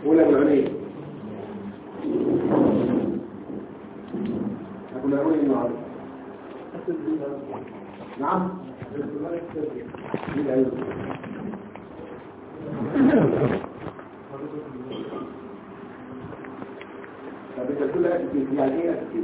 ولا العليم أقول العليم النهارده نعم مين طب انت كل أكتب يعني ايه أكتب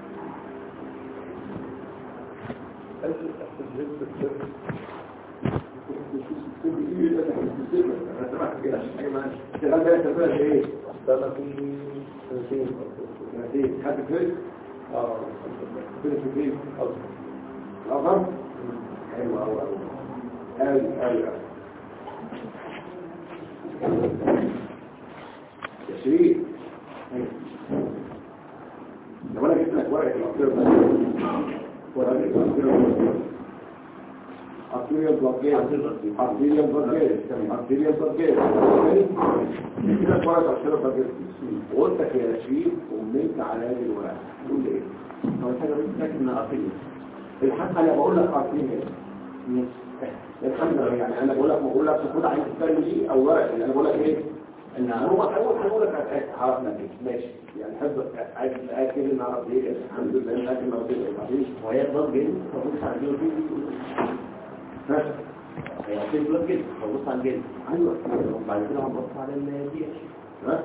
حد كويس؟ اه كويس كويس الأظهر حلو أوي أوي أوي أوي يا شريف لو أنا جبت لك ورقة الأطير ده ورقة الأطير arterial blockade arterial blockade arterial blockade كده كويس arterial blockade وقلت لك يا شريف ومنت على هذه الورقة تقول لي ايه؟ أول حاجة بتتأكد إنها أرتيريا الحق انا بقول لك arterial الحمد لله يعني انا بقول لك بقول لك خد عين الثاني دي او ورقه انا بقول لك ايه ان هو هقول هقول لك عرفنا كده ماشي يعني حب عايز اتاكد ان اعرف ايه الحمد لله لكن ما رضيتش بعدين وهي بلاد جلد فبص على الجلد ها هي أرتيريا بلاد جلد فبص على الجلد ايوه وبعد كده هنبص على البي اتش ها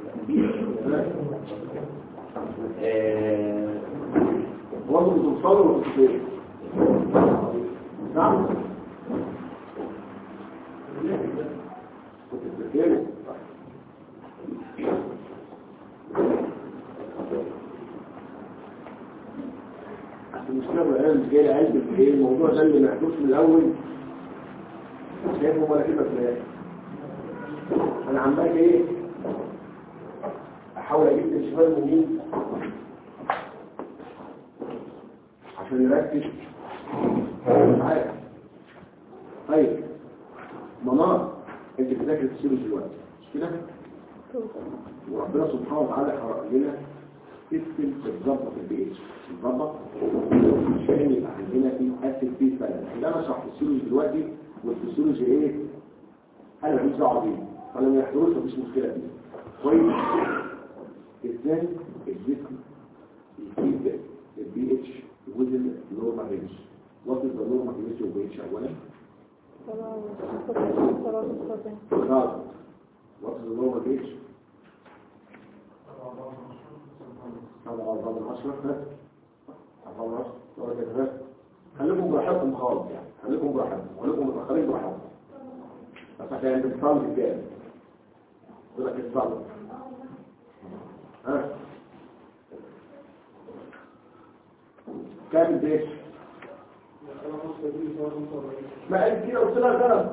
برضه بتوصلوا ولا بتوصلوا نعم كنت بتذكروا عشان المشكلة الآن مش جاي قلب ايه الموضوع ده اللي محدوث من الأول شايفه ولا كده في الآخر أنا عمال ايه أحاول أجيب الشباب المهمين عشان يركز معايا طيب منار انت بتذاكر تسيبه دلوقتي مش كده وربنا سبحانه وتعالى حرق لنا سيستم تتظبط البي اتش تتظبط عشان يبقى عندنا في اسيد في بالانس ده انا شرح الفسيولوجي دلوقتي والفسيولوجي ايه انا ماليش دعوه بيه فلما يحضروش مفيش مشكله فيه كويس ازاي الجسم يجيب البي اتش within normal range what is the normal range of pH اولا خلاص what is the normal pH طبعا أربعة من عشرة ها أربعة من عشرة ولا كده ها خليكم براحتكم خالص يعني خليكم براحتكم خليكم متأخرين براحتكم بس عشان انت تصلي كام يقول لك تصلي ها كام البيت ما قال كده قلت لها غلط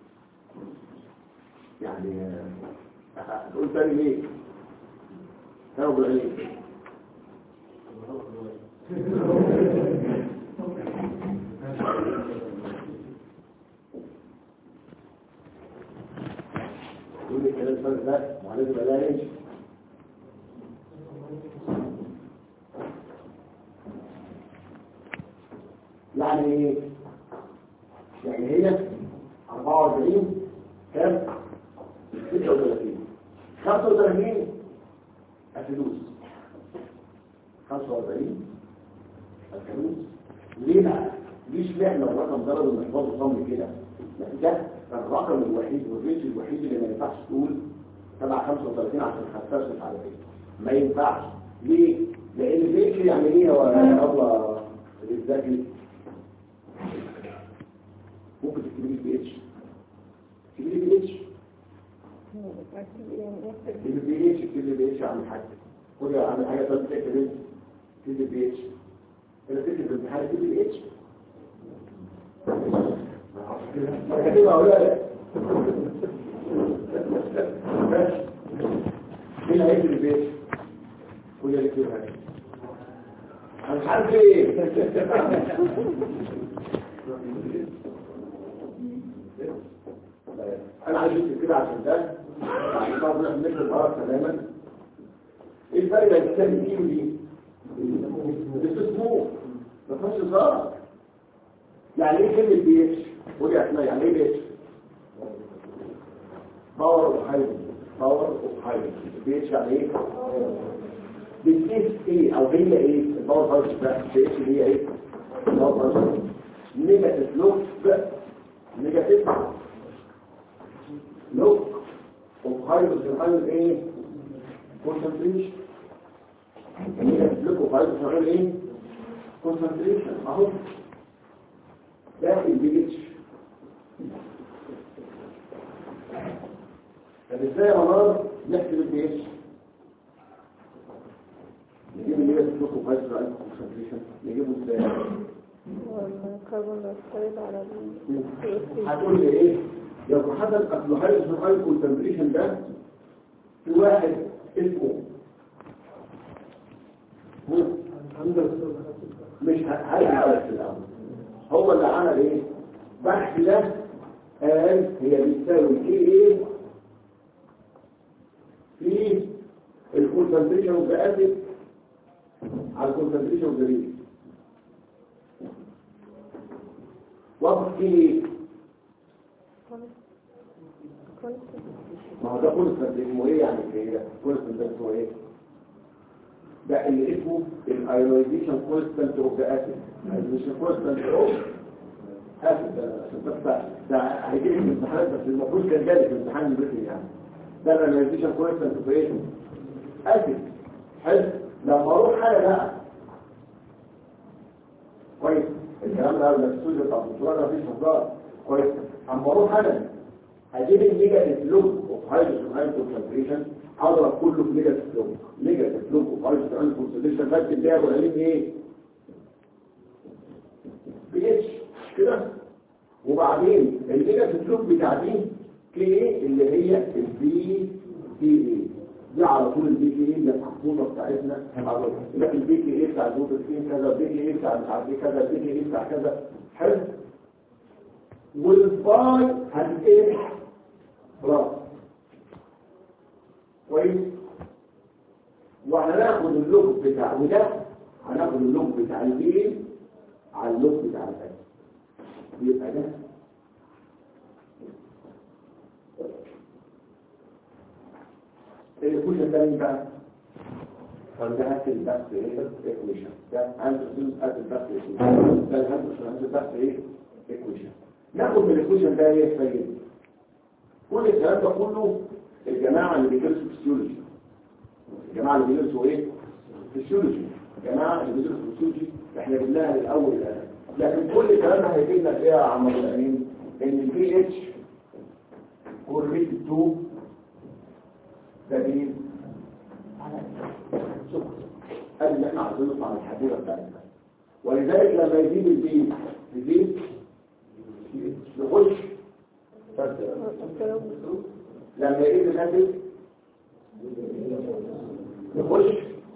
يعني آه، تقول تاني ليه كانوا بالعليم يقول لي كلام فرق ده معالجة بلاش يعني ايه يعني هي 44 كام 36 35 الفلوس 45 الفلوس ليه بقى ليش معنى الرقم ضرب المحفظ صم كده لأن ده الرقم الوحيد والريتش الوحيد اللي ما ينفعش تقول تبع 35 عشان حساس مش عارف ايه ما ينفعش ليه لان الريتش يعني ايه يا الله الذكي ممكن تكتبي لي بي اتش تكتبي لي بي اتش تكتبي بي اتش تكتبي بي اتش عن حاجه خدي عن حاجه طب تكتبي تكتبي بي اتش انا تكتب الامتحان تكتبي بي اتش كاتبها ولا لا ماشي مين هيكتب البي اتش قول لي كده انا مش عارف ايه انا عايز اكتب كده عشان ده عشان تعرف ان احنا بنكتب الغلط تماما ايه الفرق بين الكتاب دي ودي؟ الاستثمار ما فيهاش هزار يعني ايه كلمه بي اتش؟ قولي يا اسماء يعني ايه بي اتش؟ باور وهايدروجين باور اوف هايدروجين البي اتش يعني ايه بتقيس ايه او هي ايه الباور هايدروجين ده البي اتش هي ايه الباور هايدروجين نيجاتيف لوك نيجاتيف لوك اوف هايدروجين ايون ايه كونسنتريشن نيجاتيف لوك اوف هايدروجين ايون ايه كونسنتريشن اهو ده البي اتش طب ازاي يا منار نحسب البي اتش نجيب النيجاتيف لوك اوف هايدروجين ايون كونسنتريشن نجيبه ازاي والكربون دايوكسيد على ال هتقول لي ايه لو حدث اصل هايدروجين ايون كونسنتريشن ده في واحد اسمه مش هيعرف في الاول هو اللي عمل ايه بحث ده قال هي بتساوي كي ايه في الكونسنتريشن اوف ذا اسيد على الكونسنتريشن اوف ذا بيز واضح كي ايه ما هو ده كونستنت اسمه ايه يعني كده كونستنت ده اسمه ايه ده اللي اسمه الايونيزيشن كونستنت اوف ذا اسيد الايونيزيشن كونستنت اوف اسيد ده عشان بس ده هيجي لك امتحان بس المفروض كان جالي في امتحان البريتني يعني ده الايونيزيشن كونستنت اوف ايه اسيد حلو لما اروح حاجه بقى كويس الكلام ده قبل السوجي بتاع الدكتوراه ده مفيش هزار كويس اما اروح انا هجيب النيجاتيف لوك اوف هايدروجين ايون كونسنتريشن اضرب كله في نيجاتيف لوك نيجاتيف لوك اوف هايدروجين ايون كونسنتريشن بس اللي هي قليلين ايه بي اتش كده وبعدين النيجاتيف لوك بتاع دي كي اللي هي البي تي اي دي على طول البي تي اي اللي المحفوظه بتاعتنا لكن البي تي اي بتاع البروتين كذا البي تي اي بتاع مش عارف ايه كذا البي تي اي بتاع كذا حلو والباي هتقل خلاص كويس وهناخد اللوك بتاع وده هناخد اللوك بتاع البيل على اللوك بتاع الاسد يبقى ده الكوشن الثاني بقى فده هات البحث ايه ايكويشن ده هندرس هات البحث ايكويشن ده هندرس هات البحث ايه ايكويشن ناخد من الايكويشن ده ايه فايده كل الكلام ده كله الجماعه اللي بيدرسوا فيسيولوجي الجماعه اللي بيدرسوا ايه فيسيولوجي الجماعه اللي بيدرسوا فيسيولوجي احنا جبناها الاول الان لكن كل الكلام ده هيجي لنا ايه يا عم ابو الامين ان البي اتش كوريليتد تو ده مين شكرا قال ان احنا عايزين نطلع من الحديره بتاعتنا ولذلك لما يزيد البي يزيد يخش لما يزيد الاسد يخش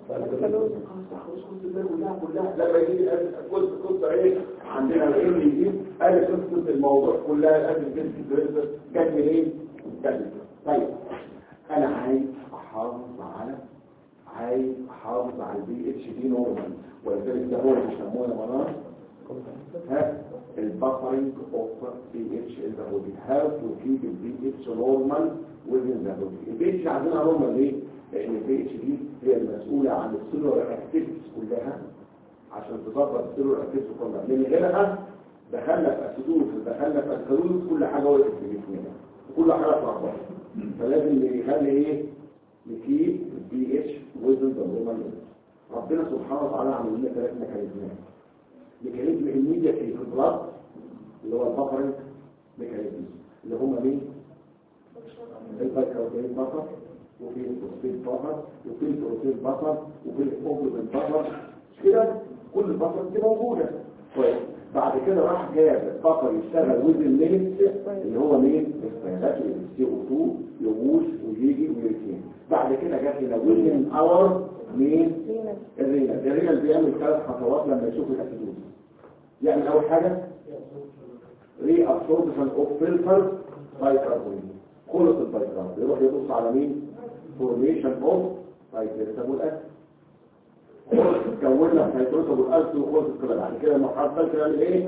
كلها كلها لما يجي الاسد كل قصه ايه عندنا ايه اللي يجيب قال قصه الموضوع كلها الاسد جنس جت منين؟ جت طيب انا عايز احافظ على عايز احافظ على البي اتش دي نورمال ولذلك ده هو اللي بيسموه يا منار ها البفرنج اوف بي اتش ان ذا بودي هاو تو كيب البي اتش نورمال within ذا بودي البي اتش عايزينها نورمال ليه؟ لان البي اتش دي هي المسؤوله عن السيلولار اكتيفيتيز كلها عشان تظبط السيلولار اكتيفيتيز كلها من غيرها دخلنا في اسيدوز دخلنا في الكالوريز كل حاجه وقفت في جسمنا كل حاجه اتلخبطت فلازم يخلي ايه نكيب البي اتش وزن ضمن ربنا سبحانه وتعالى عمل لنا ثلاث ميكانيزمات ميكانيزم الميدياتي في البلاد اللي هو البفرنج ميكانيزم اللي هم مين البايكاردين بفر وفي الفوسفيت بفر وفي البروتين بفر وفي الاوبلين بفر مش كده كل البفر دي موجوده كويس بعد كده راح جاب بفر يشتغل وزن ليميت اللي هو مين الفيلات السي او 2 يغوص ويجي ويركين بعد كده جات لنا وزن اور مين الرينال الرينال بيعمل ثلاث خطوات لما يشوف الاسيدوز يعمل اول حاجه ري ابسوربشن اوف فلتر بايكربونات خلص البايكربونات يروح يبص على مين فورميشن اوف بايكربونات الاسيد كونا هيدروسب الاسيد وخلص كده بعد كده المرحله الثالثه نعمل ايه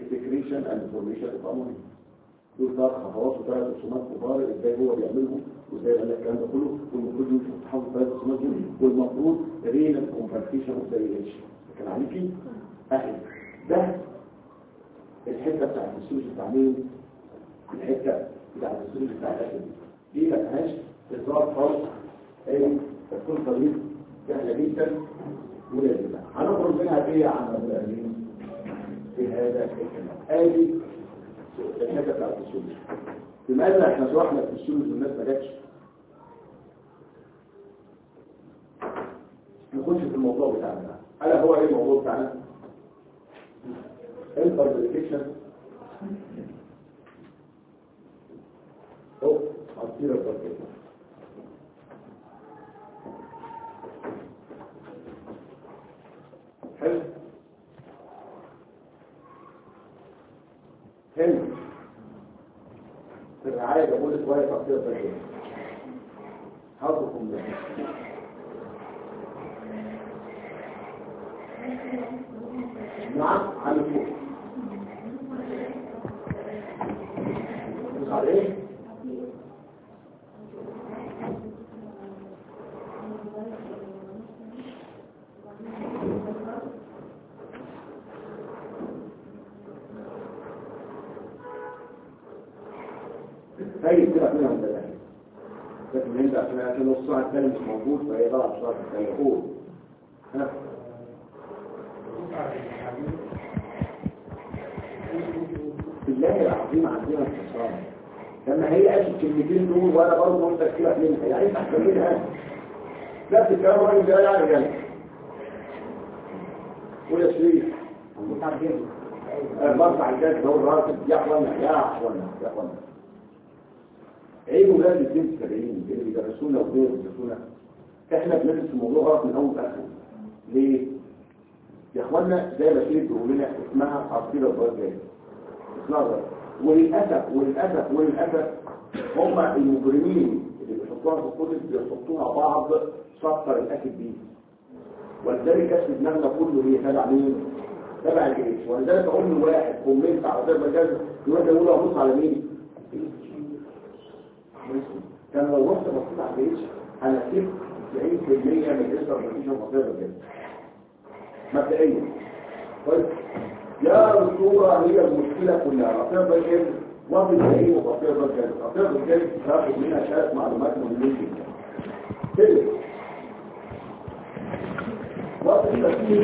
اكسكريشن اند فورميشن اوف امونيا دول ثلاث خطوات وثلاث رسومات كبار ازاي هو بيعملهم وزي ما قال لك الكلام ده كله والمفروض يمشي تحافظ ثلاث سنوات دول والمفروض رينا كومبارتيشن اوف ذا ريليشن كان عليكي اهل ده الحته بتاعت السوس بتاع مين الحته بتاعت السوس بتاع الاهل دي ما فيهاش اصرار خالص اي تكون طريق سهله جدا ولازمه هنخرج منها ايه يا عم الامين في هذا الكلام ادي الحته بتاعت السوس لماذا احنا شرحنا في السوس والناس ما جاتش نخش في الموضوع بتاعنا بقى. الا هو ايه الموضوع بتاعنا الفربريكيشن او عصير الفربريكيشن حلو حلو في الرعاية بقول شوية تعصير الفربريكيشن حاضركم ده نعم على فوق بص على ايه طيب كده فينا ولا لا لكن انت عشان عشان نص ساعه الثاني مش موجود فهي ضاعت شويه في التليفون ها بالله العظيم عندنا انتصار لما هي قالت الكلمتين دول وانا برضه متاكده منها يعني انت احسن منها نفس الكلام الراجل ده يعني جاي قول يا شريف انا برفع الجاك ده الراجل يا اخوانا يا اخوانا يا اخوانا عيب ولاد الاثنين السبعين اللي بيدرسونا وغير بيدرسونا احنا بندرس الموضوع غلط من اول لاخر ليه؟ يا اخوانا زي ما شريف بيقول لنا اسمها عصير الضجاج نظر وللأسف وللأسف وللأسف هم المجرمين اللي بيحطوها في الكتب بيحطوها بعض شطر الأكل بيه ولذلك كشف دماغنا كله هي تابع مين؟ تابع الجيش ولذلك أقول لواحد كومنت على غير مجاز يقول ده يقول أبص على مين؟ كان لو رحت بصيت على الجيش أنا سبت 90% من الإسرة مفيش مصير كده مبدئيا طيب يا دكتورة هي المشكلة كلها رفيع بالجلد وفي التأيين ورفيع بالجلد رفيع بالجلد تاخد منها شوية معلومات مهمين جدا كده وقت التسليم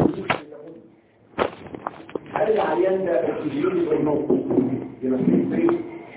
هل العيان ده اكسجين بالنص يمثل ايه؟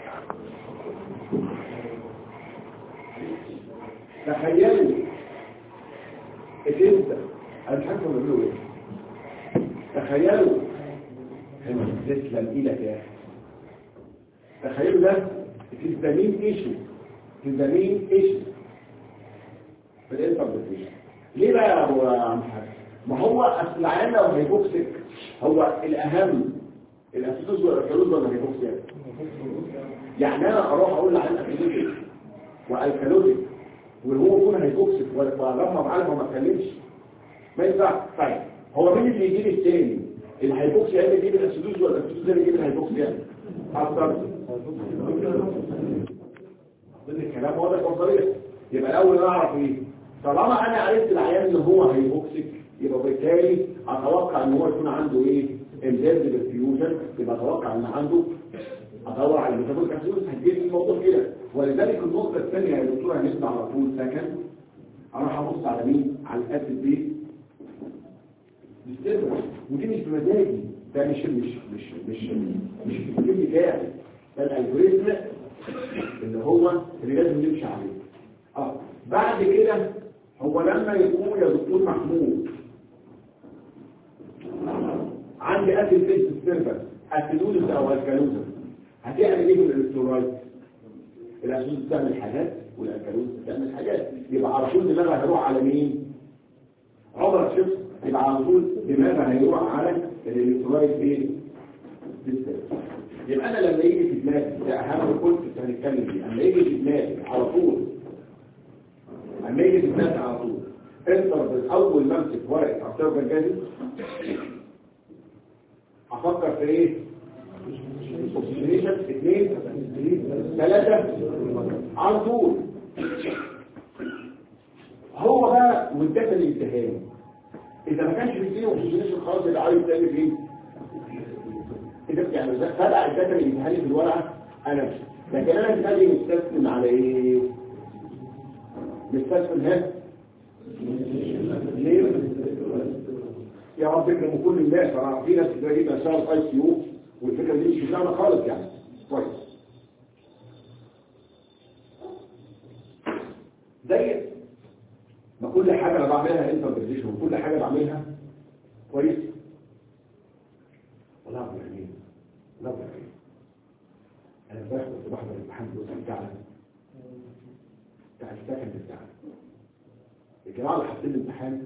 تخيلوا الانت انا مش عارف هم بيقولوا ايه تخيلوا تسلم ايدك يا اخي تخيلوا ده تزدمين ايشو تزدمين ايشو في الانتربريتيشن ليه بقى يا ابو عم حاج ما هو اصل العيان لو هيبوكسك هو الاهم الاسيدوز والالكالوز ولا هيبوكسك يعني انا اروح اقول لعيان اسيدوز والكالوزك وهو يكون هيبوكسك ولما معاه ما اتكلمش ما ينفعش طيب هو مين اللي يجيب التاني اللي هيبوكس يعني يجيب الاسيدوز ولا الاسيدوز اللي يجيب الهيبوكس يعني اكتر ضمن الكلام واضح وصريح يبقى الاول انا اعرف ايه طالما انا عرفت العيان اللي هو هيبوكسك يبقى بالتالي اتوقع ان هو يكون عنده ايه امداد بالفيوجن يبقى اتوقع ان عنده ادور على الميتابوليك اسيدوز هتجيب الموضوع كده ولذلك النقطه الثانيه يا دكتور هنسمع على طول سكن اروح ابص على مين على الاسيد دي بالسر ودي مش بمزاجي ده مش مش مش مش مش في الكلام بتاعي ده الالجوريزم اللي هو اللي لازم نمشي عليه اه بعد كده هو لما يقول يا دكتور محمود عندي اسيد بيس سيرفر اسيدوزس او الكالوزس هتعمل ايه بالالكترولايت الاسيدوز بتعمل حاجات والالكالوزس بتعمل حاجات يبقى على طول دماغها هيروح على مين عمرك شفت يبقى على طول دماغها هيروح على الالكترولايت ايه بالسيرفر يبقى انا لما يجي في دماغي ده اهم كنت هنتكلم فيه لما يجي في دماغي على طول لما يجي في دماغي على طول انت اول ما امسك ورقه عصير جاهز افكر في ايه اوكسجينيشن اثنين ثلاثة على طول هو بقى والداتا اللي اداها اذا ما كانش بيديني اوكسجينيشن خالص اللي عايز تعمل ايه اذا يعني فرع الداتا اللي اداها لي في الورقه انا مش لكن انا دماغي مستسلم على ايه مستسلم هنا ليه يا رب اكرم كل الناس انا في ناس كتير جدا اشتغل اي سي يو والفكره دي مش بتاعنا خالص يعني كويس زي ما كل حاجه انا بعملها انتربريتيشن وكل حاجه بعملها كويس والله ابو العليم لا ابو العليم انا امبارح كنت بحضر الامتحان الجزء بتاعنا بتاع السكند بتاعنا الجماعه اللي حاطين الامتحان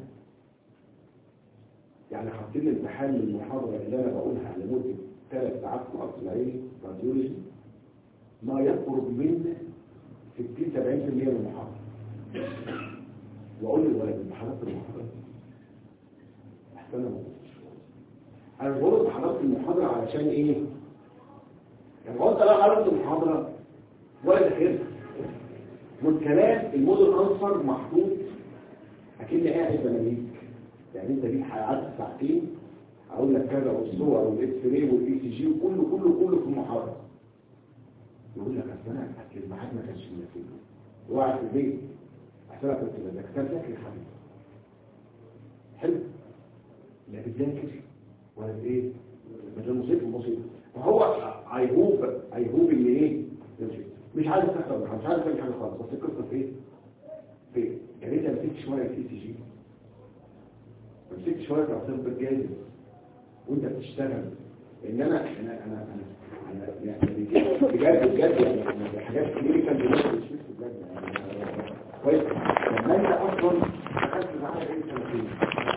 يعني حاطين لي امتحان للمحاضرة اللي أنا بقولها لمدة ثلاث ساعات في قصر العيني راديولوجي ما يقرب من 60 70% من المحاضرة وأقول للولد أنت حضرت المحاضرة أحسن أنا أنا بقول أنت حضرت المحاضرة علشان إيه؟ يعني هو أنت لا حضرت المحاضرة ولا دخلت والكلام الموديل أنصر محطوط أكني قاعد بناديك يعني انت جيت قعدت ساعتين اقول لك كذا والصور والاكس راي والاي سي جي وكله كله كله في المحاضره يقول لك اصل انا الميعاد ما كانش مناسبني وقعد في البيت اصل انا كنت بذاكر طب ذاكر يا حبيبي حلو لا بتذاكر ولا بايه ده مصيبه مصيبه فهو اي هوب اي هوب ان ايه مش عايز تحصل مش عايز تعمل حاجه خالص بس القصه في ايه في يا ريت امسك شويه الاي سي جي مسكت شوية تعصير بالجاهز وانت بتشتغل ان انا انا انا انا انا يعني بجد بجد يعني أنا حاجات كتير كان بيمثل الشيء بجد يعني كويس لما انت اصلا دخلت معايا ايه سنتين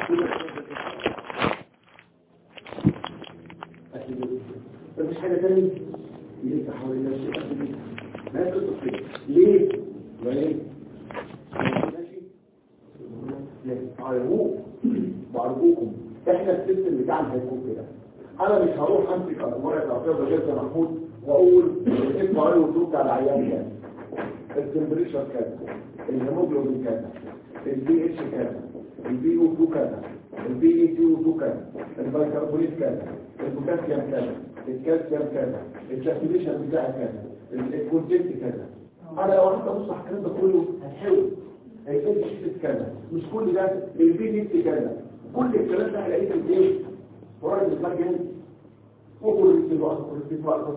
مفيش حاجه ثانيه ليه تحاول نفسي ما تقصد ليه وليه ماشي عيوب وارجوكم احنا السيستم بتاعنا هيكون كده انا مش هروح امسك ورقه الاعتراض غير محمود واقول اسمه عليه وصول بتاع العيان كذا التمبريتشر كذا الهيموجلوبين كذا البي اتش كذا البي او 2 كذا البي اي تي او 2 كذا البيكربونات كذا البوتاسيوم كذا الكالسيوم كذا الساتوريشن بتاعه كذا الكونتنت كذا انا لو قعدت ابص على الكلام ده كله هتحاول هيكون شيء كذا مش كل ده البي دي كذا كل الكلام ده هلاقيه في ايه ورا المجال وكل الوقت كل الوقت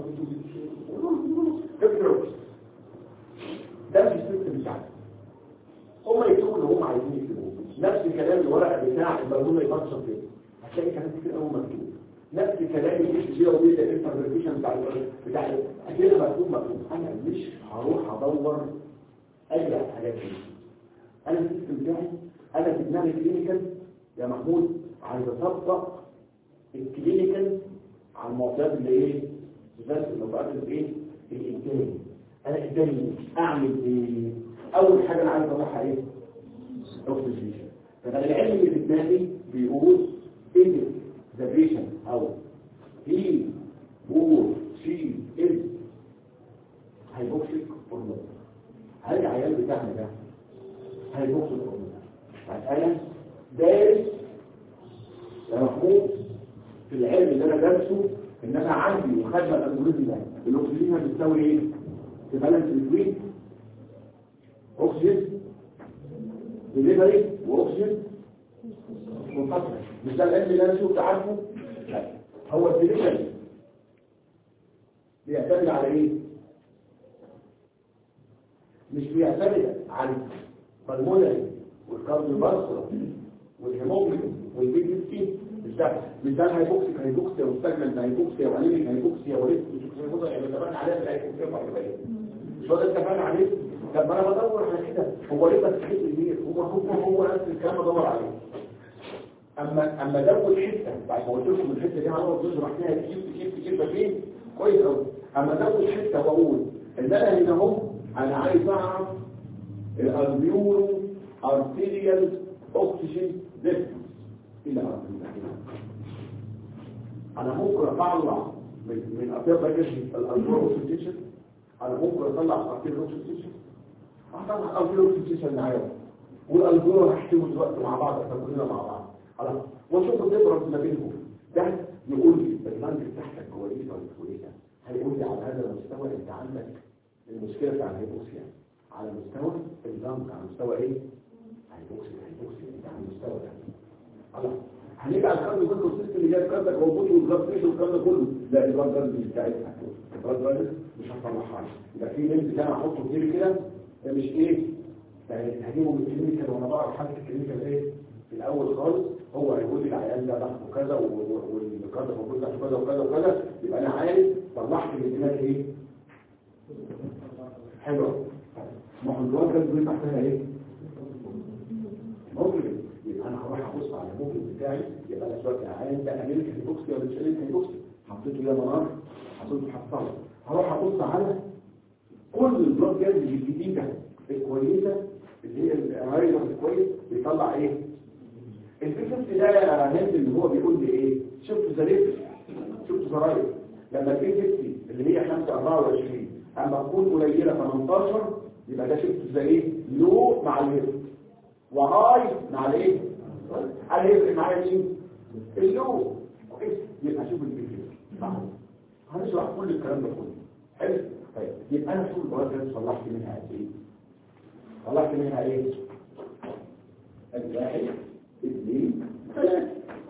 فكروا ده مش السيستم بتاعنا هم يكتبوا اللي هم عايزين يكتبوه نفس كلام الورق بتاع البرنامج يبطل كده هتلاقي كلام كتير قوي مكتوب نفس كلام الجيش جي او بي ده الانتربريتيشن بتاع بتاع هتلاقي مكتوب مكتوب انا مش هروح ادور اي حاجات دي انا السيستم بتاعي انا في دماغي كلينيكال يا محمود عايز اطبق الكلينيكال على المعطيات اللي ايه بس الموضوعات اللي ايه الانتاج انا ازاي اعمل ايه اول حاجه انا عايز اروحها ايه اوكسجين فانا العلم اللي في دماغي بيقول ايه ذا بيشن او هي هو شي از هيبوكسيك هرمون هل العيال بتاعنا ده هيبوكسيك هرمون انا دارس يا محمود في العلم اللي انا دارسه ان انا عندي وخدمه الالجوريزم ده الاكسجين بتساوي ايه تبالانس الكوين اكسجين ديليفري واكسجين منفصل مش ده العلم اللي انا شفت عارفه لا هو الديليفري بيعتمد على ايه مش بيعتمد على البلمونري والكارديوفاسكولار والهيموجلوبين والبيتي مش ده مش ده الهيبوكسيك هيبوكسيا والستاجننت هيبوكسيا وانيميك هيبوكسيا وريسك يعني اتفقنا عليها في الهيبوكسيا مرتين مش هو ده اتفقنا عليه طب ما انا بدور على كده هو ليه بس حته كبير هو هو هو نفس الكلام بدور عليه اما اما زود حته بعد ما قلت لكم الحته دي هنقعد نشرح فيها كتير كتير كتير فين كويس قوي اما زود حته واقول ان انا هنا اهو انا عايز اعرف الالبيولو ارتيريال اوكسجين ديفنس الى انا ممكن اطلع من من اطيب باكج الالبيولو اوكسجين انا ممكن اطلع ارتيريال اوكسجين طبعا الجورو بتتصل معايا والجورو هحكيهم دلوقتي مع بعض احنا كلنا مع بعض خلاص واشوف الديفرنس ما بينهم ده يقول لي البرنامج بتاعتك كويسه ولا كويسه هيقول لي على هذا المستوى انت عندك المشكله بتاع الهيبوكسيا على مستوى الزنك على مستوى ايه هيبوكسيا هيبوكسيا انت على المستوى ده خلاص هنيجي على الكارد بيكون السيستم اللي جاي كاردك موجود والبلاد بريشر والكلام ده كله لا البلاد بريشر مش بتاعتها البلاد بريشر مش هطلعها يبقى في لينز كده احطه كتير كده ده مش ايه يعني هجيبه من الكلينيكال وانا بعرف حاجه الكلينيكال ايه في الاول خالص هو هيقول لي العيان ده ضغطه كذا والكارد موجود ضغطه كذا وكذا وكذا يبقى انا عارف طلعت من الدماغ ايه حلوه ما هو الجواب ده بيقول تحتها ايه ممكن يبقى انا هروح ابص على الموجل بتاعي يبقى انا دلوقتي عايز ده امريكا هيبوكسي ولا مش امريكا هيبوكسي حطيته يا منار حطيته حطها هروح ابص على كل البلاد جاز الجديده الكويسه اللي هي الرايدر الكويس بيطلع ايه الفيكس ده يا هند اللي هو بيقول لي ايه شفت زريف شفت زراير لما الفيكس اللي هي 5 24 اما تكون قليله 18 يبقى ده شفت زي ايه لو مع الهيفت وهاي مع الايه هل هيفرق معايا مين اللو كويس يبقى شوف الفكره هنشرح كل الكلام ده كله حلو طيب يبقى انا شوف البوابه دي صلحت منها قد ايه صلحت منها ايه واحد اثنين ثلاثه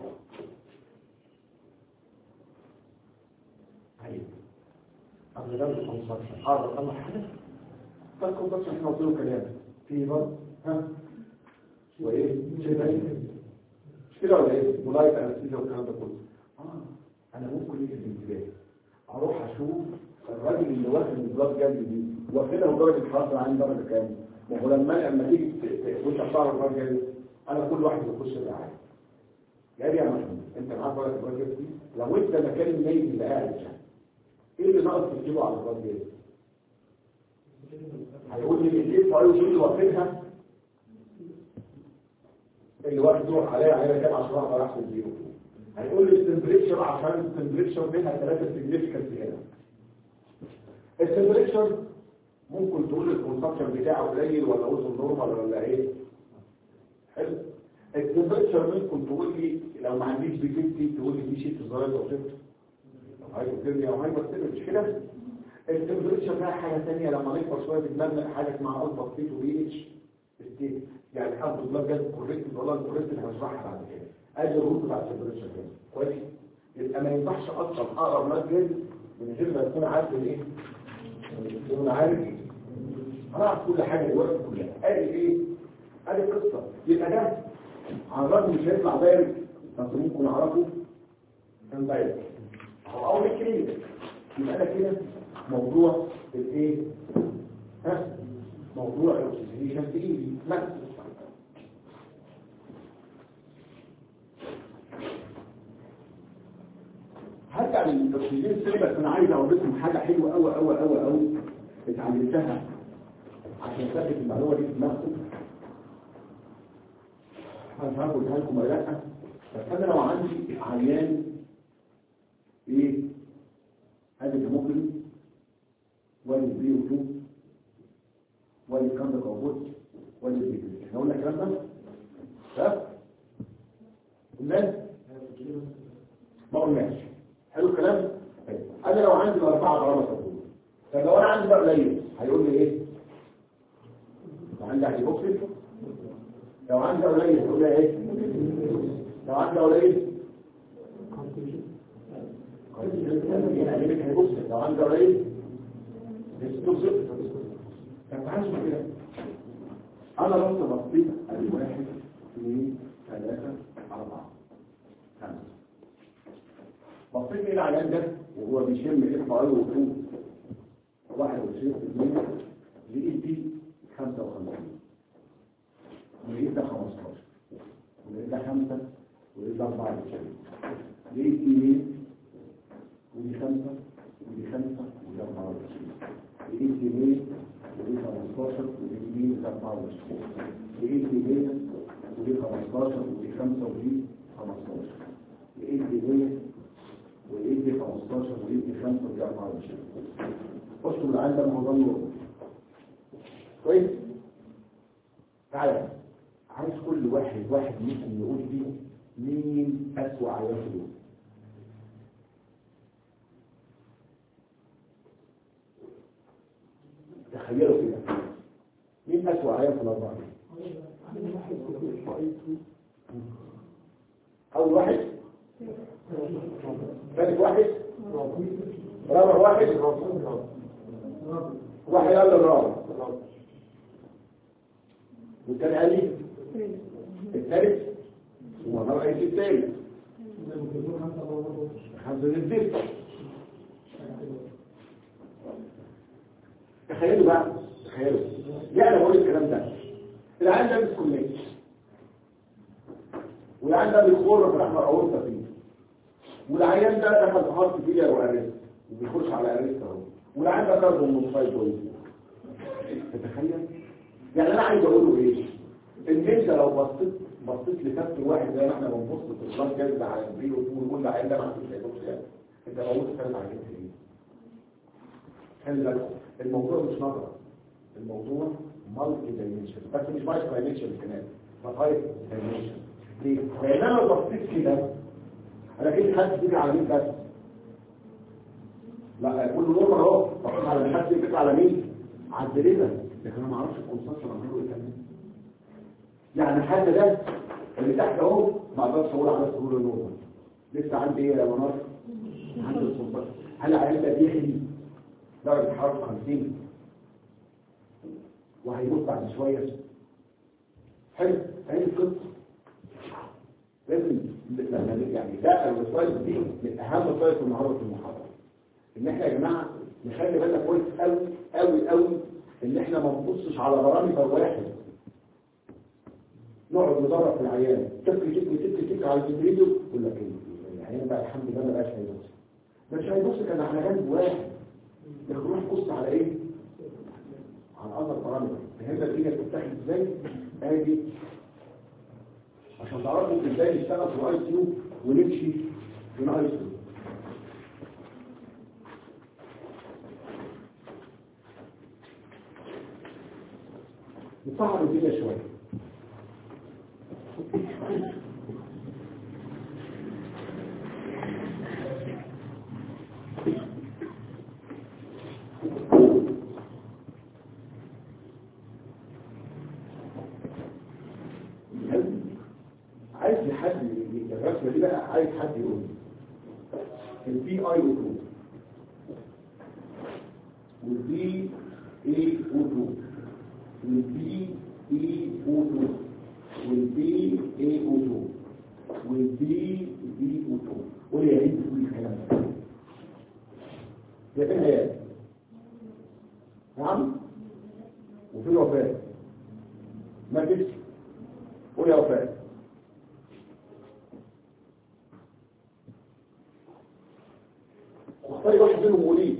طيب قبل ده الكونسبشن حاضر طلع حاجه فالكونسبشن احنا قلت له كلام في برضه ها وايه شبه مش كده ولا ايه ملايك انستيزيا والكلام ده كله اه انا ممكن يجي الانتباه اروح اشوف الراجل اللي واخد البلاد جلد دي واخدها بدرجه حراره عندي درجه كام ما هو لما لما تيجي وانت بتعرف البلاد جلد انا كل واحد بيخش الرعايه يا يا محمود انت معاك درجه البلاد جلد دي لو انت مكان الميت اللي قاعد ده ايه اللي ناقص تكتبه على البلاد جلد هيقول لي الايه فايو اللي واخدها اللي واخد دور عليها عليها كام عشان اقدر احسب زيرو هيقول لي التمبريتشر عشان التمبريتشر منها ثلاثه سيجنيفيكانت هنا التمبريتشر ممكن تقول الكونسبشن بتاعه قليل ولا اوزن نورمال ولا ايه حلو التمبريتشر ممكن تقول لي لو ما عنديش بي 50 تقول لي في شيء صغير او صفر هايبوثيرميا او هايبوثيرميا مش كده التمبريتشر بقى حاجه ثانيه لما نكبر شويه بدماغنا حاجه اسمها الفا ستيت وبي اتش ستيت يعني الحمد لله جت كوريكت والله الكوريكت اللي هشرحها بعد كده ادي الروت بتاع التمبريتشر كده كويس يبقى ما ينفعش اصلا اقرب ماد جلد من غير ما تكون عارف الايه تكون عارف هنعرف كل حاجه دلوقتي كلها ادي ايه ادي قصه يبقى ده على الرغم مش هيطلع دايركت بس ممكن اعرفه كان دايركت او او كلينيك يبقى انا كده موضوع الايه ها موضوع الاكسجينيشن في ايدي مثلا هرجع للاكسجين سري بس انا عايز اقول لكم حاجه حلوه قوي قوي قوي قوي اتعلمتها عشان ثبت المعلومه دي في دماغكم انا مش عارف اقولها لكم ولا لا بس انا لو عندي عيان ايه ادي ممكن وادي بي و 2 وادي كام ده موجود وادي بي احنا قلنا الكلام ده ها قلنا ما قلناش حلو الكلام طيب. انا لو عندي اربعه غرامه صابون طب لو انا عندي بقى قليل هيقول لي ايه لو عندي هيبوكسي لو عندي قليل هيقول لي ايه لو عندي قليل يعني هيبوكسي لو عندي قليل هيستوكسي طب تعالوا شوف كده انا رحت بصيت ادي واحد اثنين ثلاثه اربعه خمسه بصيت الى العيان ده وهو بيشم ايه حوالي وفوق 21 لقيت دي 55 ولقيت ده 15 ولقيت ده 5 ولقيت ده 24 لقيت دي مين ودي 5 ودي 5 ودي 24 لقيت دي مين ودي 15 ودي مين ودي 24 لقيت دي مين ودي 15 ودي 5 ودي 15 لقيت دي مين والايه دي 15 والايه دي 5 ودي 24 اشطب العين ده موضوع نور كويس تعالى عايز كل واحد واحد ممكن يقول فيه مين أسوأ عيال في اليوم تخيلوا كده مين أسوأ عيال في الأربعة أول واحد ثالث واحد رابع واحد واحد قال الرابع والتاني قال لي الثالث وما رأيت الثالث خمسة الزفت تخيلوا بقى تخيلوا ليه انا بقول الكلام ده العيال ده مش كلية والعيال ده بيخور في الاحمر اورطه فيه والعيان ده دخل في خط فيليا وارست وبيخش على ارست اهو والعيان ده كاربون مونوكسيد بوينت تتخيل يعني انا عايز اقول له ايه ان انت لو بصيت بصيت لكف واحد زي ما احنا بنبص في الشرط جاز على البي ونقول العيان ده ما عندوش هيدروكسيا انت موجود ثلاث عيان ايه خلي بالك الموضوع مش نظره الموضوع مالتي دايمنشن بس مش مالتي دايمنشن كمان مالتي دايمنشن ليه؟ لان انا لو بصيت كده انا كده حد فكره على مين بس لا كل نور اهو بصيت على حد فكره على مين على الدريبه لكن انا ما اعرفش الكونسنتر عمله ايه كمان يعني حتى ده اللي تحت اهو ما اقدرش اقول على سهوله النور لسه عندي ايه يا منار عندي الكونسنتر هل عيال ده بيخلي درجه حراره 50 وهيموت بعد شويه حلو هي القصه لازم يعني ده الوسائل دي من اهم وسائل النهارده في المحاضره ان احنا يا جماعه نخلي بالنا كويس قوي قوي قوي ان احنا ما نبصش على برامج واحد نقعد ندرب في العيان تك تك تك تك على الفيديو يقول لك ايه العيان بقى الحمد لله ما بقاش هيبص مش هيبص كان على جنب واحد لكن روح بص على ايه على اثر برامج فهمنا الدنيا بتفتح ازاي ادي عشان تعرفوا ازاي نشتغل في الاي سي يو ونمشي في الاي سي يو نصعب الدنيا شويه عايز حد الرسمه دي بقى عايز حد يقول البي اي او 2 والبي اي او 2 والبي اي او 2 والبي اي او 2 والبي بي او 2 قول يا ريت تقول الكلام ده يا فين هي نعم وفي الوفاه ما فيش قول يا وفاه واختاري واحد منهم وليه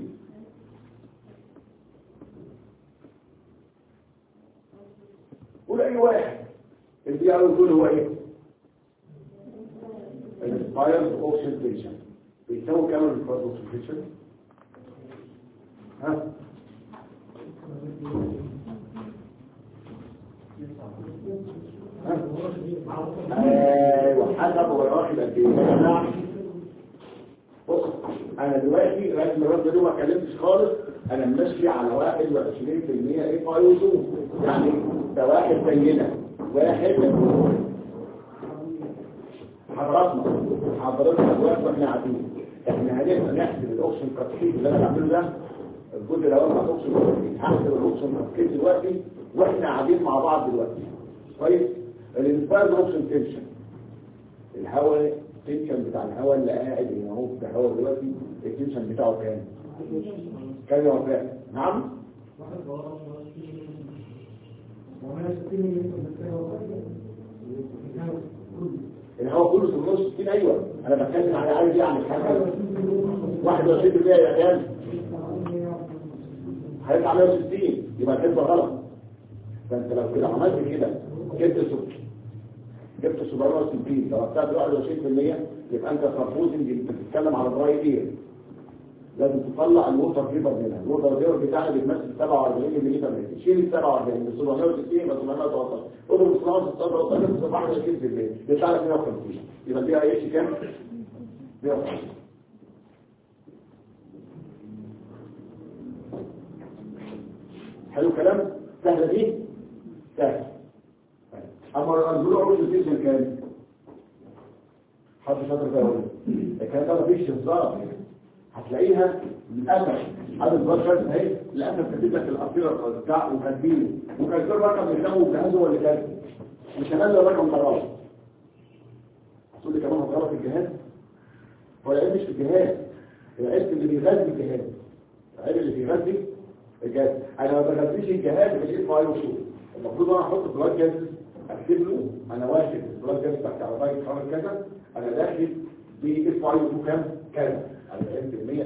قول اي واحد اللي يعرف يقول هو ايه الانسبايرد اوكسيديشن بيساوي كام الانسبايرد اوكسيديشن ها ايوه حسب هو واخد قد ايه يا جماعه بص انا دلوقتي لازم الرد ده ما اتكلمتش خالص انا ماشي على 21% ايه اي او 2 يعني ده واحد زينا واحد حضراتنا حضراتنا دلوقتي واحنا قاعدين احنا هنبقى نحسب الاوبشن تفكير اللي انا بعمله ده الجزء الاول بتاع الاوبشن تفكير هحسب الاوبشن تفكير دلوقتي واحنا قاعدين مع بعض دلوقتي كويس الانسبايرد اوبشن تنشن الهواء التنشن بتاع الهواء اللي قاعد هنا اهو في الهواء دلوقتي التنشن بتاعه كام كام يا وفاء نعم الهواء كله 660 ايوه انا بتكلم على عايز يعني حاجه 21% يا كام هيطلع 160 يبقى الحسبه غلط فانت لو كده عملت كده جبت سكر جبت 760 لو بتاعت 21% يبقى انت سبوزنج انت بتتكلم على دراي اير لازم تطلع الووتر فيبر منها الووتر فيبر بتاعنا بيتمثل 47 ملي متر شيل ال 47 من 760 يبقى 713 اضرب ال 713 صباح 20% يطلع لك 150 يبقى دي اي اتش كام 150 حلو الكلام سهله دي سهل اما الانزول عروض الفيشن كام حد شاطر ده يقول الكلام ده مفيش هزار هتلاقيها للاسف هذا البشر اهي للاسف كاتب لك الارتيرة بتاع وكاتبينه وكاتبين رقم يسموه جهازه ولا كام مش هنزل الرقم مرات هتقول لي كمان هتغلط الجهاز هو العيب مش في الجهاز العيب اللي بيغذي الجهاز العيب اللي بيغذي الجهاز انا ما بغذيش الجهاز بالاف اي وشو المفروض انا احط بلاد جاز اكتب له انا واخد البلاد جاز بتاع عربيه خمس كذا انا داخل في اف اي وشو كام كذا 40% 30% 30%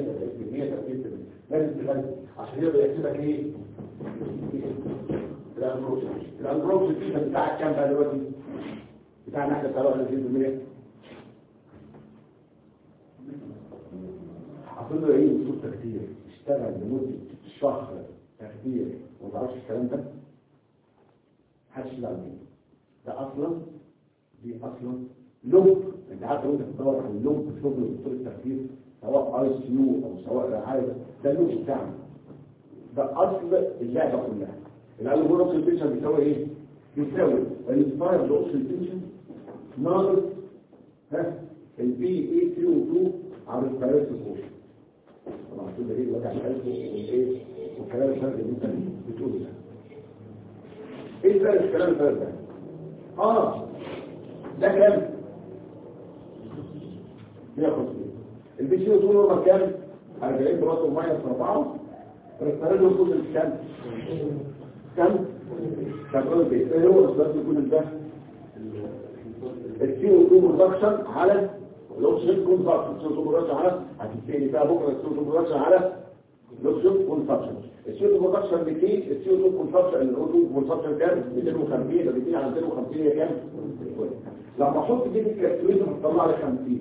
لازم تغذي عشان يقدر يحسبك ايه الانبروكس الانبروكس بتاعك كام بقى دلوقتي بتاعنا احنا 30% حاطين له ايه وصول تخدير اشتغل لمده شهر تخدير وما تعرفش الكلام ده محدش يزعل منه ده اصلا دي اصلا لوب انت عارف لو انت بتدور على اللوب في شغل دكتور التخدير سواء اي سي يو او سواء رعايه ده اللوب بتاعنا ده اصل اللعبه كلها الالجوريثم اوكسيديشن بيساوي ايه؟ بيساوي الانسباير اوكسيديشن ناقص ها البي اي 3 و 2 على الفيروس كوشن طبعا كل ايه وجع القلب والايه والكلام الفرق اللي انت بتقوله ده ايه الفرق الكلام الفرق ده اه ده كام 150 البي سي 2 نورمال كام 40 بلس وماينس 4 الريستاريل يوصل كام كام كام ايه ايه هو الريستاريل يكون ده السي او 2 برودكشن على الاوكسجين كونسبشن السي او 2 برودكشن على هتبتدي بقى بكره السي او 2 برودكشن على الاوكسجين كونسبشن السي او 2 برودكشن بكي السي او 2 كونسبشن الاو 2 كونسبشن كام 250 ده بيجي على 250 هي كام لما احط دي في الكالكوليتر هتطلع لي 50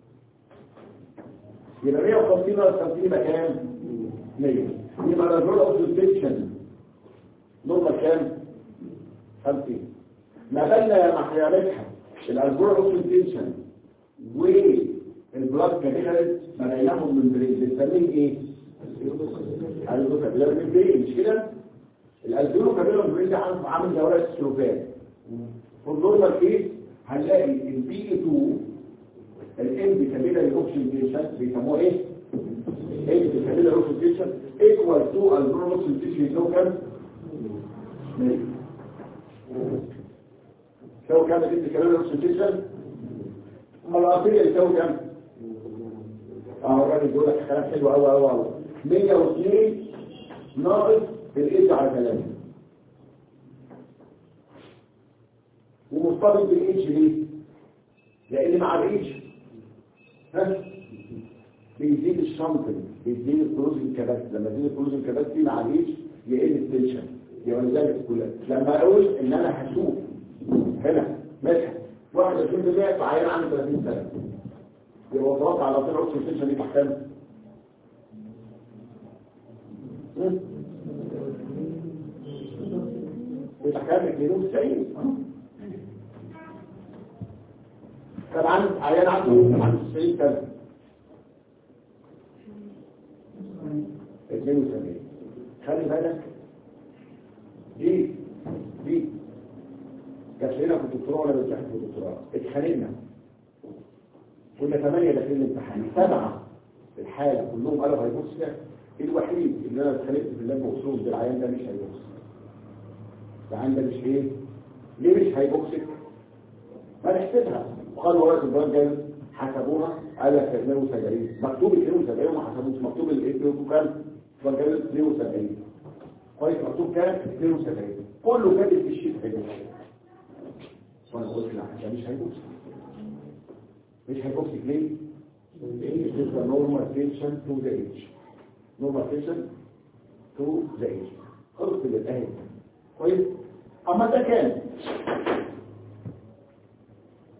يبقى 150 ناقص 50 يبقى كام 100 يبقى الرول اوكسجين نورمال كام 50 ما بالنا يا محيالتها الالجور اوكسيديشن والبلاد كابيلاريز ما بينهم من برين بنسميه ايه الالجور كابيلاري برين مش كده الالجور كابيلاري برين ده عامل زي ورقه السلوفان في النورمال كيس هنلاقي البي 2 الام كابيلاري اوكسيديشن بيسموه ايه ام كابيلاري اوكسيديشن ايكوال تو الجور اوكسيديشن لو كان يساوي كام جبت كلام الاكسجين العقليه يساوي كام اه الراجل بيقول لك كلام حلو قوي قوي قوي 102 ناقص الايد على 3 ومرتبط بالاتش ليه لان مع الاتش ها بيزيد الشنطل بيزيد الكروزنج كباستي لما يزيد الكروزنج كباستي مع الاتش يقل التنشن يبقى لذلك كلها لما اقول ان انا هشوف هنا مدحت 21% في عيان عنده 30 سنة يبقى وصلت على طول عكس السنشن دي تحتم بتحتم 92 كان عنده عيان عنده عنده 90 سنة 72 خلي بالك دي دي كانت لنا في الدكتوراه ولا بنتحن في الدكتوراه اتخانقنا كنا ثمانية داخلين الامتحان سبعة في الحالة كلهم قالوا هيبص الوحيد اللي انا اتخانقت في اللاب بخصوص بالعيان ده مش هيبص العيان ده مش ايه ليه مش هيبصك ما نحسبها وقالوا ورقة البلد جاي حسبوها قال لك 72 مكتوب 72 وما حسبوش مكتوب الايه كام فجاب 72 كويس مكتوب كام 72 كله كاتب في الشيت هيبص وانا قلت لا ده مش هيبوس مش هيبوس ليه This is the normal tension to the age normal tension to the age خلص للأهل كويس أما ده كان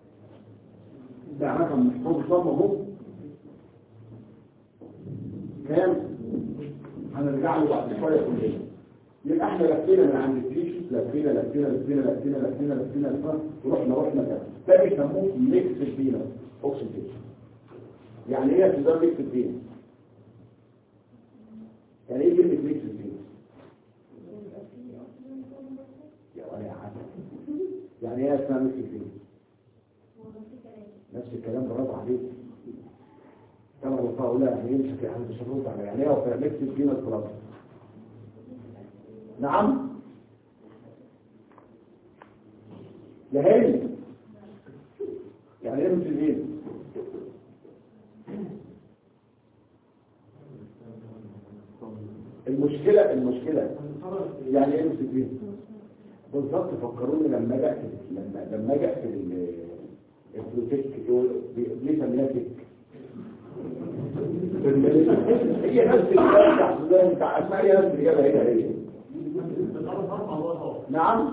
ده رقم محفوظ ضمه هو كام هنرجع له بعد شويه كلنا يبقى احنا لفينا من عند التيشوز لفينا لفينا لفينا لفينا لفينا لفينا لفينا ورحنا رحنا كده ده بيسموه ميكس فينا اوكسيديشن يعني ايه يا سيدان ميكس فينا يعني ايه كلمه ميكس فينا يا ولا يا حسن يعني ايه اسمها ميكس فينا نفس الكلام برافو عليك كما قلت لا يعني يمسك يعني مش هنرد على يعني ايه هو ميكس فينا البلازما نعم يا هاني يعني ايه مسلمين المشكلة المشكلة يعني ايه مسلمين بالظبط فكروني لما اجي اكتب لما لما اجي اكتب ال- البروتيك ليه سميها تك هي نفس الكلام بتاع سودان بتاع اسماء هي نفس الاجابه هي هي نعم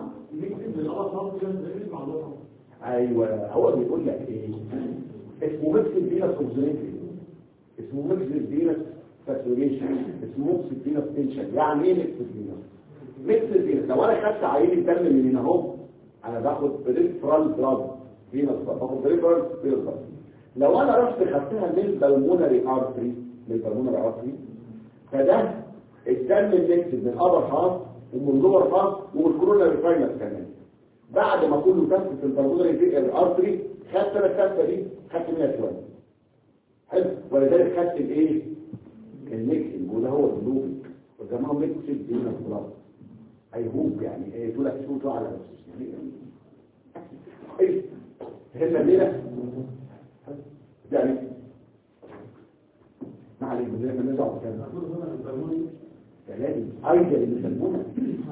ايوه هو بيقول لك ايه اسمه ميكس فينس اوبزونيتي اسمه ميكس فينس ساتوريشن اسمه ميكس فينس تنشن يعني ايه ميكس فينس ميكس فينس لو انا خدت عينه دم من هنا اهو انا باخد بريفرال بلاد فينس باخد بريفرال فينس بلاد لو انا رحت خدتها من البلمونري ارتري من البلمونري ارتري فده الدم الميكس من الابر هاف ومن اللور هاف ومن الكوروناري فاينس كمان بعد ما كله تنفس في البلمونري في الارتري خدت انا الكفه دي خدت منها شويه حلو ولذلك خدت الايه الميكسنج وده هو اللوبك وسموه ميكسنج بين البلاد اي هوب يعني ايه تقول لك شو على نفسه يعني ايه هنا ليه يعني ما عليك زي ما نزعوا كده لازم ايضا اللي يسمونه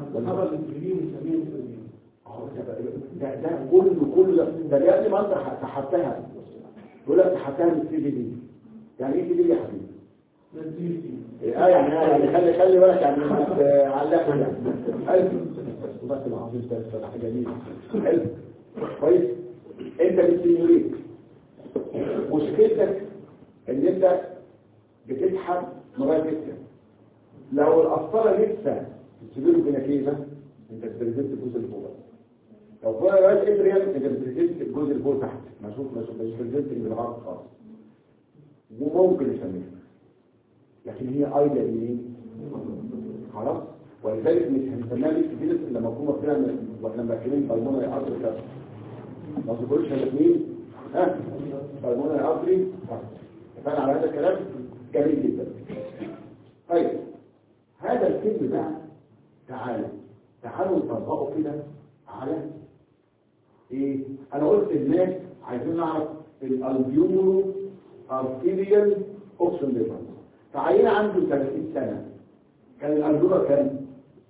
ده ده كله كله ده لازم انت سحبتها يقول لك سحبتها من السي دي دي يعني ايه سي دي يا حبيبي اه يعني يعني خلي خلي بالك يعني ما تعلقش يعني حلو بس العظيم ده حاجه جميله حلو كويس انت بتسيموليت مشكلتك ان انت بتسحب لغايه لسه لو القسطره لسه بتسيبله بنكيزه انت بتريزنت الجزء اللي فوق لو فوق لغايه ادريال انت بتريزنت الجزء اللي فوق تحت مشوف مشوف مش بتريزنت اللي بالعرض خالص وممكن يسميها لكن هي ايضا ايه خلاص ولذلك مش هنسميها ليك كتير لما نكون واخدينها واحنا مركبين بالمونري ارتري كده ما تقولش الاثنين ها بالمونري ارتري اتفقنا على هذا الكلام جميل جدا طيب هذا الفيلم بقى تعالى تعالوا نطبقه كده على ايه انا قلت الناس عايزين نعرف الالبيولو ارتيريال اوبشن ديفرنس فعيل عنده 30 سنه كان الالبيولو كام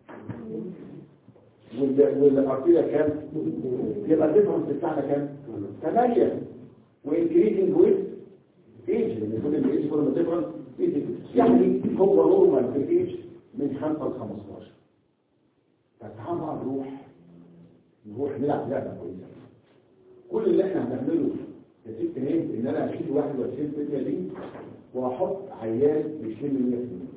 والارتيريال كام يبقى الديفرنس بتاعنا كام 8 وانكريزنج ويز ايج لان كل الايج كل ما ديفرنس يعني هو نورمال في الايج من 5 ل 15 فتعال بقى نروح نروح نلعب لعبه كويسه كل اللي احنا هنعمله يا ست هند ان انا اشيل 21% دي واحط عيان يشيل 100%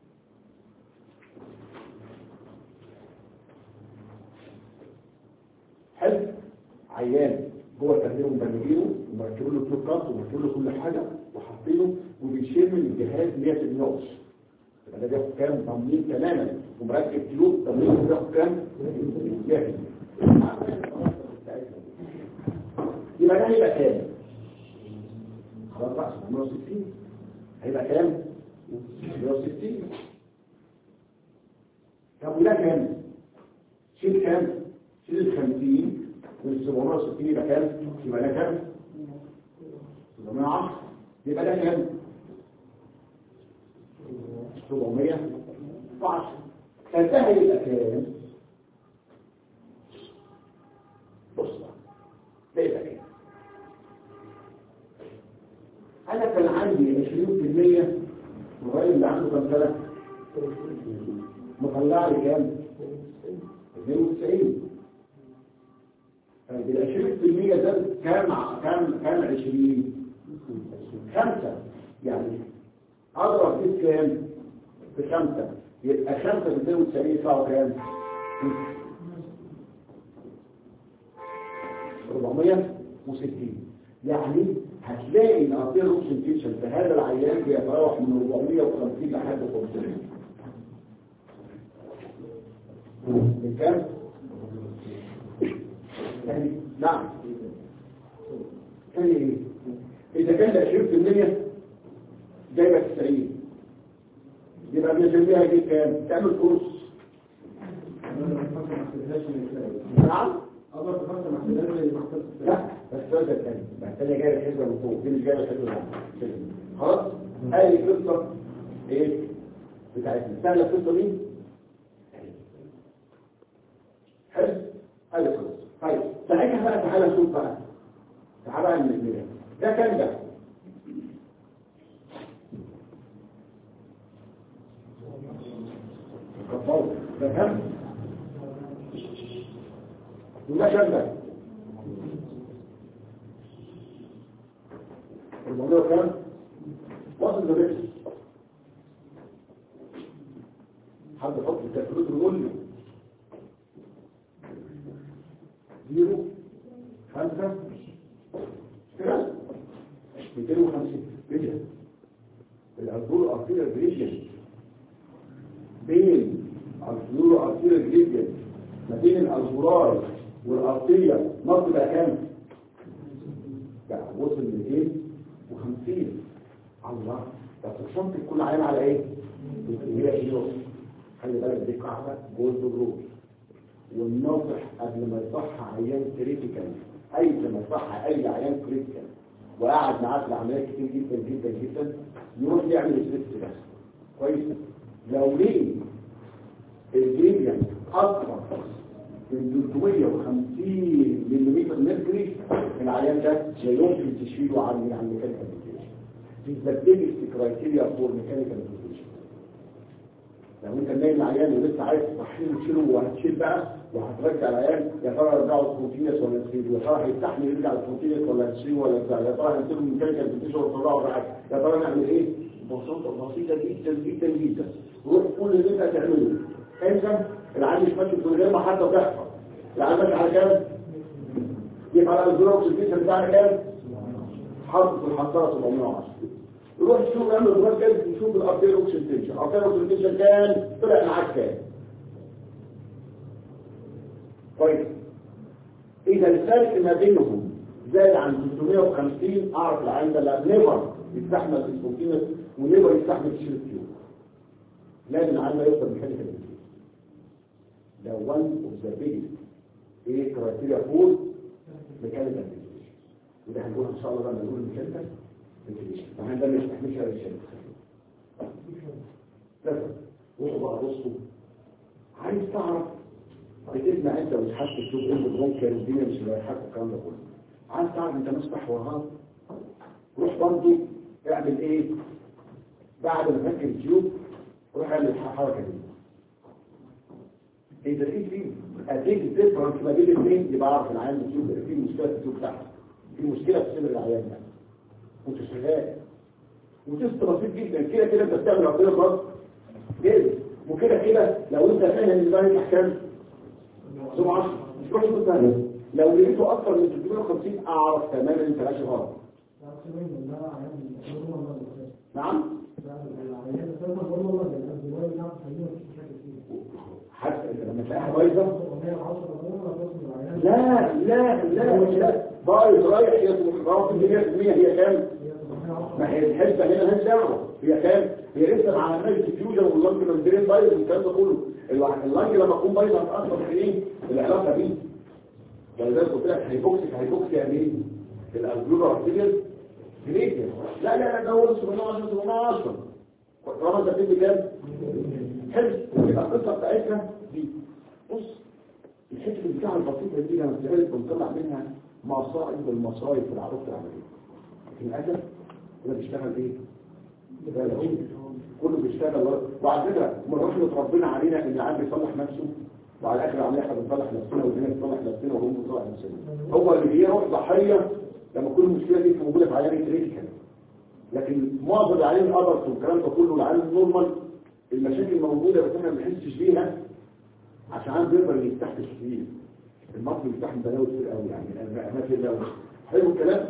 حلو عيان جوه التهدير ومبلغينه ومركبين له بلوكات ومركبين له كل حاجه وحاطينه وبيشيل من الجهاز 100% يبقى ده بياخد كام تمرين تماما ومركب كيلو تمرين بياخد كام 100% يبقى ده هيبقى كام خلاص بقى 160 هيبقى كام 160 طب وده كام شيل كام شيل ال 50 من 760 يبقى كام يبقى ده كام 710 يبقى ده كام 710 فانتهى يبقى كام بص بقى ده يبقى كام انا كان عندي 20% الراجل اللي عنده كام سنه مطلع لي كام 92 ال 20% ده كام كام كام 20 خمسة يعني اضرب دي بكام بخمسة يبقى خمسة في 92 يطلعوا كام 460 يعني هتلاقي الارتير اوكسنتيشن في هذا العيان بيتراوح من 450 لحد 500 من كام؟ يعني نعم ثاني ايه؟ اذا كان ده 20% جايبه 90 يبقى بنسميها دي كام؟ تعمل كورس نعم أضرب خمسة مع خلال زي ما حصلت لا بس السؤال ده الثاني بقى الثانية جاية الحسبة من فوق دي مش جاية الحسبة من تحت خلاص هذه قصة ايه بتاعتنا سهلة القصة دي حلو هذه قصة طيب ساعتها بقى تعالى نشوف بقى تعالى بقى من البداية ده كان ده الكفار ده كان وده كان ده الموضوع كان وصل لبس حد يحط الكالكوليتر يقول لي زيرو خمسة كده 250 كده الأرجول أرتيريا جريديان بين الأرجول أرتيريا جريديان ما بين الأرجولار والأرتيريا نص بقى كام؟ بقى وصل ل 250 الله بس الصمت كل عين على ايه؟ هي ايه خلي بالك دي قاعده جولد رول والناصح قبل ما يصح عيان كريتيكال اي لما يصح اي عيان كريتيكال وقعد معاه في العمليات كتير جدا جدا جدا يروح يعمل سبيس بس كويس لو ليه الجيبيان اكثر من 350 ملم ميركوري العيان ده لا يمكن تشيله عن عن ميكانيكال فنتيليشن دي ذا بيجست كرايتيريا فور ميكانيكال فنتيليشن لو انت نايم العيان ولسه عايز تصحيه وتشيله وهتشيل بقى وهترجع العيان يا ترى يرجعه سبونتينيوس ولا نسيبه يا ترى هيستحمل يرجع سبونتينيوس ولا نسيبه ولا بتاع يا ترى هنسيبه ميكانيكال فنتيليشن ولا نطلعه يا ترى نعمل ايه؟ بسيطة بسيطة جدا جدا جدا روح كل اللي انت هتعمله انت العيان مش ماشي من غير ما حتى تحفظ العيان ماشي على كام؟ يبقى على الزراعة والسلسلة بتاعنا كام؟ حط في الحصارة 710 يروح يشوف يعمل دماغ كده يشوف الارتير اوكسيديشن الارتير اوكسيديشن كان طلع معاك كام كويس اذا الفرق ما بينهم زاد عن 350 اعرف العين ده لا نيفر يستحمل السبوتينس ونيفر يستحمل تشيل التيوب لازم العين ده يوصل ميكانيكال ده one of the biggest ايه كرايتيريا فور ميكانيكال فنتيليشن وده هنقولها ان شاء الله لما نقول الميكانيكال فنتيليشن طبعا ده مش مش ريشن بس روحوا بقى بصوا عايز تعرف بتسمع انت مش حاسس تشوف انت ممكن الدنيا مش رايحه الكلام ده كله عايز تعرف انت مسبح وراها روح برضه اعمل ايه بعد ما تفك التيوب روح اعمل الحركه دي اذا في في اديك الديفرنس ما بين الاثنين يبقى اعرف العيان التيوب في مشكله في التيوب بتاعته في مشكله في صدر العيان ده وانت شغال وتست بسيط جدا كده كده انت بتعمل عقليه خلاص جاهز وكده كده لو انت فاهم ان ده احكام سمع 10 مش روح شوف ثاني لو لقيته اكتر من 350 اعرف تماما انت ماشي غلط نعم حتى لما تلاقيها بايظه لا لا لا لا بايظ رايح هي راس 100% هي كام ما هي الحسبه هنا مالهاش دعوه هي كام هي لسه مع عمليه الفيوجن واللانج ممبرين بايظ والكلام ده كله اللانج لما تكون بايظه هتاثر في ايه العلاقه دي ولذلك قلت لك هيبوكسك هيبوكسي يعني ايه الالجلور ارتيريال جريديان لا لا لا ده هو 710 710 طالما انت بتدي كام حلو يبقى القصه بتاعتنا دي بص الحته بتاع البسيطه دي لما بتعمل بنطلع منها مصائب والمصايب في العروض العمليه للاسف ده بيشتغل ايه ده العود كله بيشتغل ورا. وعلى فكره من رحمه ربنا علينا ان العبد يصلح نفسه وعلى اخر العمليه احنا بنصلح نفسنا والدنيا بتصلح نفسنا وهم بنصلح نفسنا هو اللي بيروح ضحيه لما كل المشكله دي موجوده في عيان كريتيكال لكن معظم العيان الادرس والكلام ده كله العيان النورمال المشاكل موجوده بس احنا ما بنحسش بيها عشان عنده بيقدر يستحمل كتير المصري بيستحمل بلاوي كتير قوي يعني ما في بلاوي حلو الكلام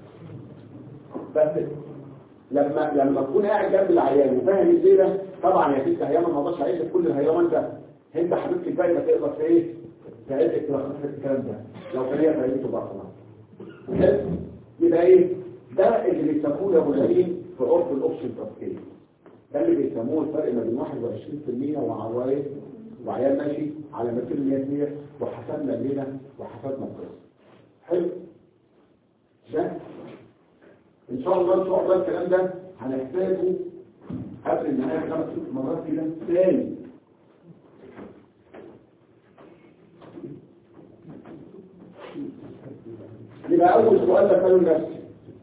بس لما لما تكون قاعد جنب العيان وفاهم الليله طبعا يا ست هياما ما اقدرش اعيش كل الهيامان ده انت حبيبتي الباقي ما تقدر في ايه تعيشك تلخص الكلام ده لو كان هي فايدته بقى خلاص حلو؟ يبقى ايه ده اللي بيسموه يا ابو العليم في عرف الاوبشن تفكير ده اللي بيسموه الفرق ما بين 21% وعوائد وعيال ماشي على 200% وحسبنا الليله وحسبنا القصه حلو ده ان شاء الله ان شاء الله الكلام ده هنحتاجه قبل النهايه خمس ست مرات كده تاني يبقى اول سؤال بساله لنفسي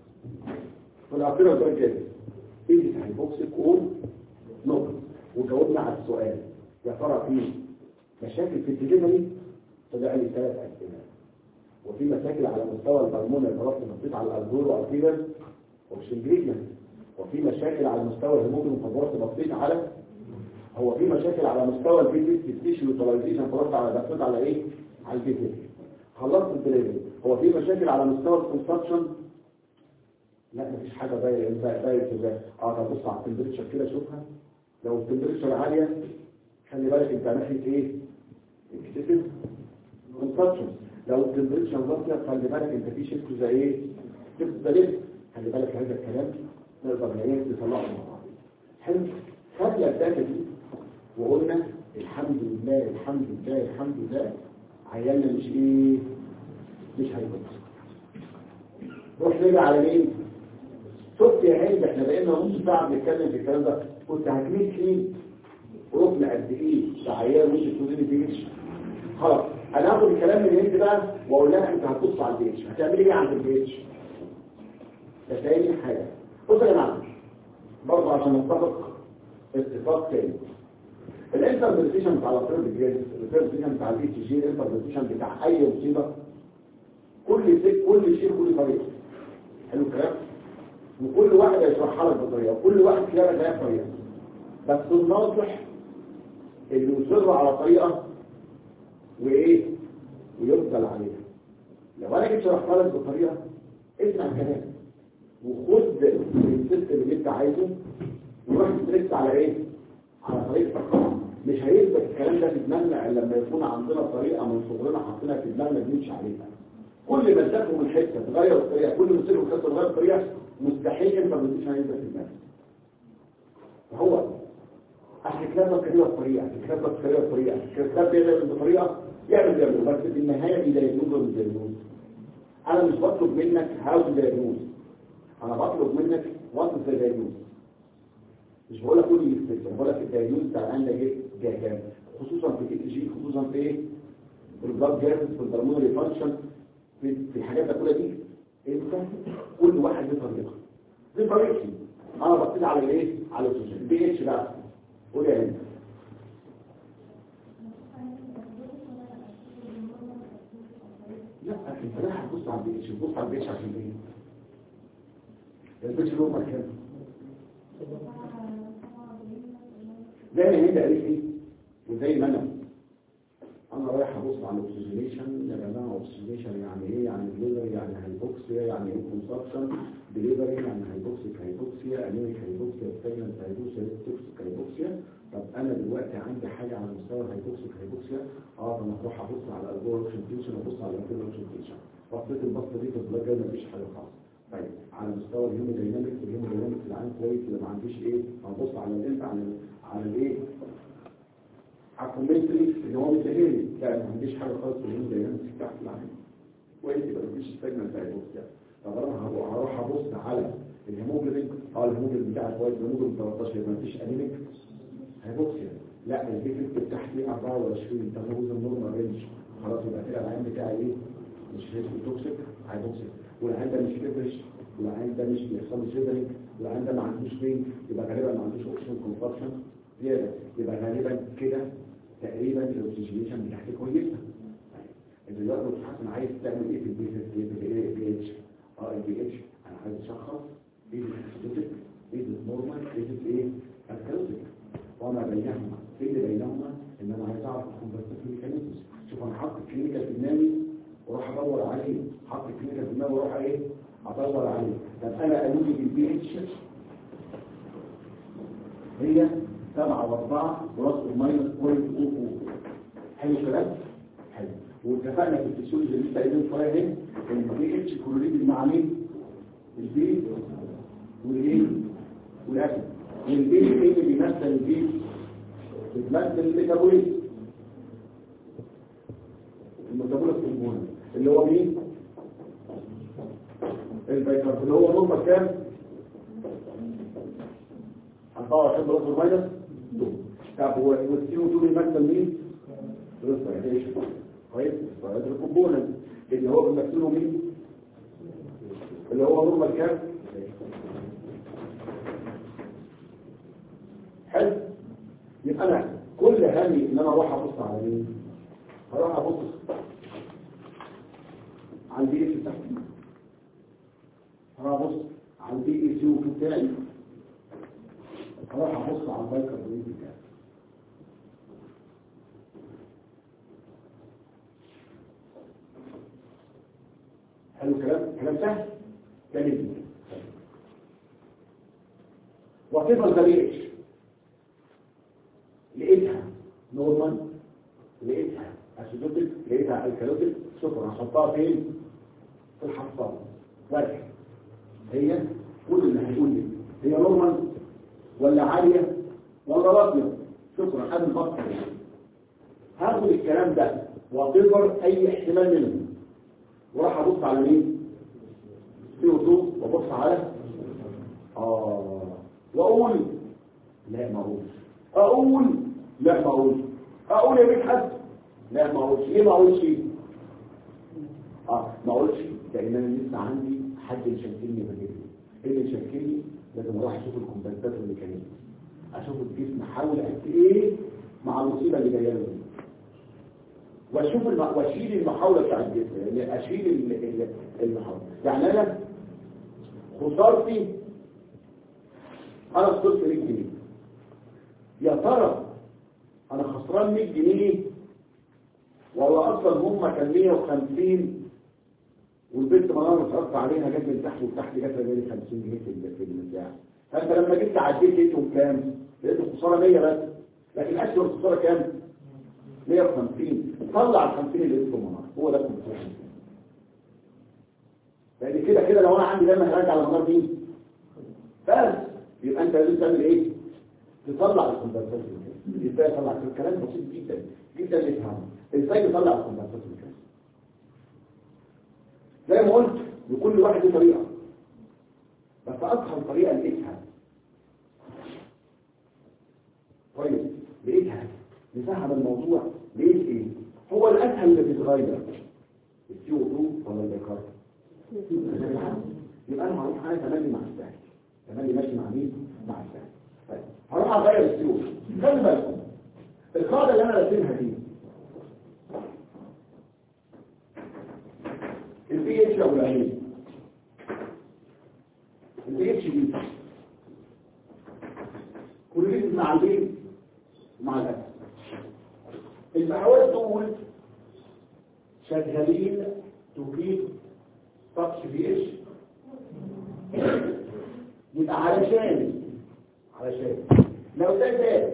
في الاخيره السؤال كده ايه هيبوكس كول نقطه وجاوبنا على السؤال يا ترى في مشاكل في الدليفري طلع لي ثلاث اسئله وفي مشاكل على مستوى الهرمون اللي خلاص نطيت على الالدور والكيبر وشنجريجن وفي مشاكل على مستوى الهيموجلوبين فبرص بصيت على هو في مشاكل على مستوى البي ستيشن يوتيلايزيشن فبرص على بصيت على ايه على البي خلصت الدليفري هو في مشاكل على مستوى الكونستراكشن لا مفيش حاجه باينه باينه كده اه طب بص على التمبريتشر كده شوفها لو التمبريتشر عاليه خلي بالك انت ناحيه ايه اكتسب كونستراكشن لو التمبريتشر واطيه خلي بالك انت في شيفت زي ايه شيفت دليل خلي بالك هذا الكلام نقدر نعيش نطلعه مع بعض حلو خدنا الداتا دي وقلنا الحمد لله الحمد لله الحمد لله عيالنا مش ايه مش هيبقى روح نرجع على مين شفت يا عيد احنا بقينا نص ساعه بنتكلم في الكلام ده كنت هتميت مين ركن قد ايه ده عيال مش تقولي لي بيجي خلاص انا هاخد الكلام من هنا بقى واقول لها انت هتبص على البيتش هتعملي ايه عند البيتش ده تاني حاجه بص يا جماعه برضه عشان نتفق اتفاق تاني الانتربريتيشن بتاع الافراد الجاز الانتربريتيشن بتاع البي تي جي الانتربريتيشن بتاع اي مصيبه كل شيء كل شيء كل طريقه حلو الكلام وكل واحد هيشرحها لك بطريقه وكل واحد فيها لك طريقه بس الناصح اللي يصر على طريقه وايه ويفضل عليها لو انا جيت شرحتها لك بطريقه اسمع كلام وخد السيستم اللي انت عايزه وروح تركز على ايه على طريقتك مش هيثبت الكلام ده في دماغنا الا لما يكون عندنا طريقه من صغرنا حاطينها في دماغنا بنمشي عليها كل ما تذاكروا من حته تغير الطريقه كل ما تصيروا حته تغير الطريقه مستحيل انت ما تمشيش هيثبت في دماغك فهو اصل الكتاب ده كده الطريقه الكتاب ده كده الطريقه الكتاب بيعمل بطريقه يعمل يعمل بس في النهايه دي دايجنوز ولا دايجنوز انا مش بطلب منك هاو دايجنوز انا بطلب منك وات ذا دايجنوز مش بقول لك كل اللي في بقول لك الدايجنوز بتاع عندك ايه جاي كام خصوصا في التي جي خصوصا في ايه في البلاد جاز في البلمونري فانكشن في في الحاجات دي كلها دي انت كل واحد له طريقه دي طريقتي انا بصيت على الايه على السوشيال بي اتش بقى قول يا انت لا انت رايح تبص على البي اتش تبص على البي اتش عشان ايه البي اتش له مكان زي ما انت قالت لي وزي ما انا انا رايح ابص على الاكسجينيشن يا جماعه اكسجينيشن يعني ايه يعني دليفري يعني هايبوكسيا يعني ايه كونسبشن دليفري يعني هايبوكسيك هايبوكسيا انيميك هايبوكسيا ستاجنت هايبوكسيا توكسيك هايبوكسيا طب انا دلوقتي عندي حاجه على مستوى الهايبوكسيك هايبوكسيا اه طب انا اروح ابص على الالبوركشن تنشن ابص على الالبوركشن تنشن بصيت البصه دي في البلاك جاي مفيش حاجه خالص طيب على مستوى الهيموداينامكس الهيموداينامكس العام كويس اللي ما عنديش ايه هبص على الانت على على الايه الكومنتري اللي هو متهيألي لا ما عنديش حاجه خالص في الهيموداينامكس بتاعت العام كويس يبقى مفيش سيجمنت هايبوكسيا طب انا هروح ابص على الهيموجلوبين اه الهيموجلوبين بتاعي كويس الهيموجلوبين 13 يبقى مفيش انيميك هايبوكسيا لا الديفكت بتاعتي 24 ده هو النورمال رينج خلاص يبقى كده العين بتاعي ايه مش توكسيك هايبوكسيا والعين ده مش كبرش والعين ده مش بيحصل له شيفرنج والعين ده ما عندوش فين يبقى غالبا ما عندوش اوكسجين كونفرشن زياده يبقى غالبا كده تقريبا الاكسجينيشن بتاعتي كويسه انت دلوقتي بتحسن عايز تعمل ايه في البي في البي اتش اه البي اتش انا عايز اشخص ايه الاسيدوتيك ايه النورمال ايه ايه الكالوتيك وما بينهما ايه اللي بينهما ان انا عايز اعرف الكونفرتيف ميكانيزم شوف انا حاطط الكلينيكال في دماغي واروح ادور عليه حاطط الكلينيكال في دماغي واروح ايه ادور عليه طب انا قالوا لي البي اتش هي 7 و4 بلس ماينس بوينت او او حلو الكلام حلو واتفقنا في الفسيولوجي اللي لسه قايلين شويه اهي ان البي اتش كلوريد مع مين البي والايه والاسيد البي ايه اللي بيمثل البي بتمثل الميتابوليزم الميتابوليزم هرمون اللي هو مين البيكارب اللي هو نورمال كام 24 بلس ماينس 2 طب هو والسي او 2 بيمثل مين ريسبيريشن كويس ريسبيريشن كومبوننت اللي هو بيمثله مين اللي هو نورمال كام حلو يبقى انا كل همي ان انا اروح ابص على مين هروح ابص على البي اس بتاعتي هروح ابص على البي اي سي او بتاعي هروح ابص على البايكربونات بتاعي حلو كلام كلام سهل جميل وصفه ذا بي اتش لقيتها نورمال لقيتها اسيدوتيك لقيتها الكالوتيك شكرا هحطها فين في الحصان واحد هي كل اللي هيقول لي هي نورمال ولا عاليه ولا راضيه شكرا انا بفكر هاخد الكلام ده واعتبر اي احتمال منه وراح ابص على مين سي او 2 وابص على اه واقول لا ما اقولش اقول لا ما اقولش اقول يا بيت حد لا ما اقولش ليه ما اقولش اه ما اقولش لان انا لسه عندي حد يشكلني بجسمي ايه اللي يشكلني لازم اروح اشوف الكومبنسات الميكانيزم اشوف الجسم حاول قد ايه مع المصيبه اللي جايه له دي. واشوف الم... واشيل المحاوله بتاع الجسم يعني اشيل ال- ال- المحاوله يعني انا خسارتي انا خسرت 100 جنيه يا ترى انا خسران 100 جنيه ولا اصلا هم كان 150 والبنت منار اتعرفت عليها جت من تحت وتحت جت لي 50 جنيه في ال- في البتاع فانت لما جيت عديت لقيتهم كام؟ لقيت الخساره 100 بس لكن اكثر الخساره كام؟ 150 طلع ال 50 اللي لقيتهم منار هو ده الكونسيشن لان كده كده لو انا عندي دم هرجع على النار دي بس يبقى انت لازم تعمل ايه؟ تطلع الكومبنسات ازاي تطلع الكلام بسيط جدا جدا اللي تفهمه ازاي تطلع الكومبنسات زي ما قلت لكل واحد له طريقه بس اسهل طريقه لقيتها طيب لقيتها نفهم الموضوع لقيت ايه هو الاسهل اللي بيتغير السي او 2 ولا البيكارب يبقى انا هروح انا تملي مع السهل تملي ماشي مع مين مع السهل طيب هروح اغير السي او خلي بالكم القاعده اللي انا راسمها دي البي اتش او العين البي اتش دي كلهم مع البين ومع الاسد المحاولات دول شغالين تجيب تاتش بي اتش يبقى علشان علشان لو ده زاد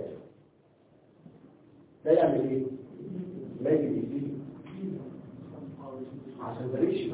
ده يعمل ايه؟ لازم يزيد عشان ماليش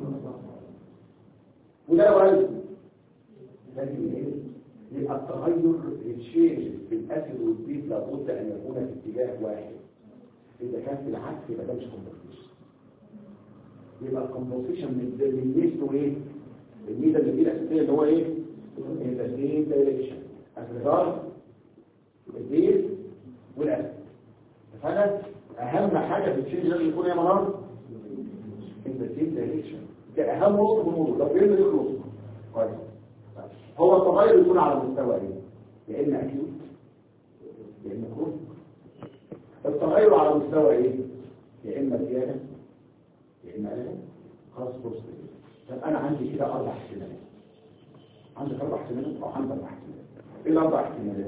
وده لو عايز لازم ايه؟ يبقى التغير الشيء في الاسد والبيت لابد ان يكون في اتجاه واحد اذا كان في العكس يبقى ده مش كومبوزيشن يبقى الكومبوزيشن من من ميزته ايه؟ الميزه اللي فيه الاساسيه اللي هو ايه؟ التسليم دايركشن الرجال البيت والاسد فانا اهم حاجه في الشيء لازم يكون يا منار التسليم دايركشن ده اهم نقطه في الموضوع لو فهمنا دي خلاص كويس هو التغير يكون على مستوى ايه يا اما اكيوت يا اما كرونيك التغير على مستوى ايه يا اما زياده يا اما قلل خلاص بص طب انا عندي كده اربع احتمالات عندك اربع احتمالات او عندك اربع احتمالات ايه الاربع احتمالات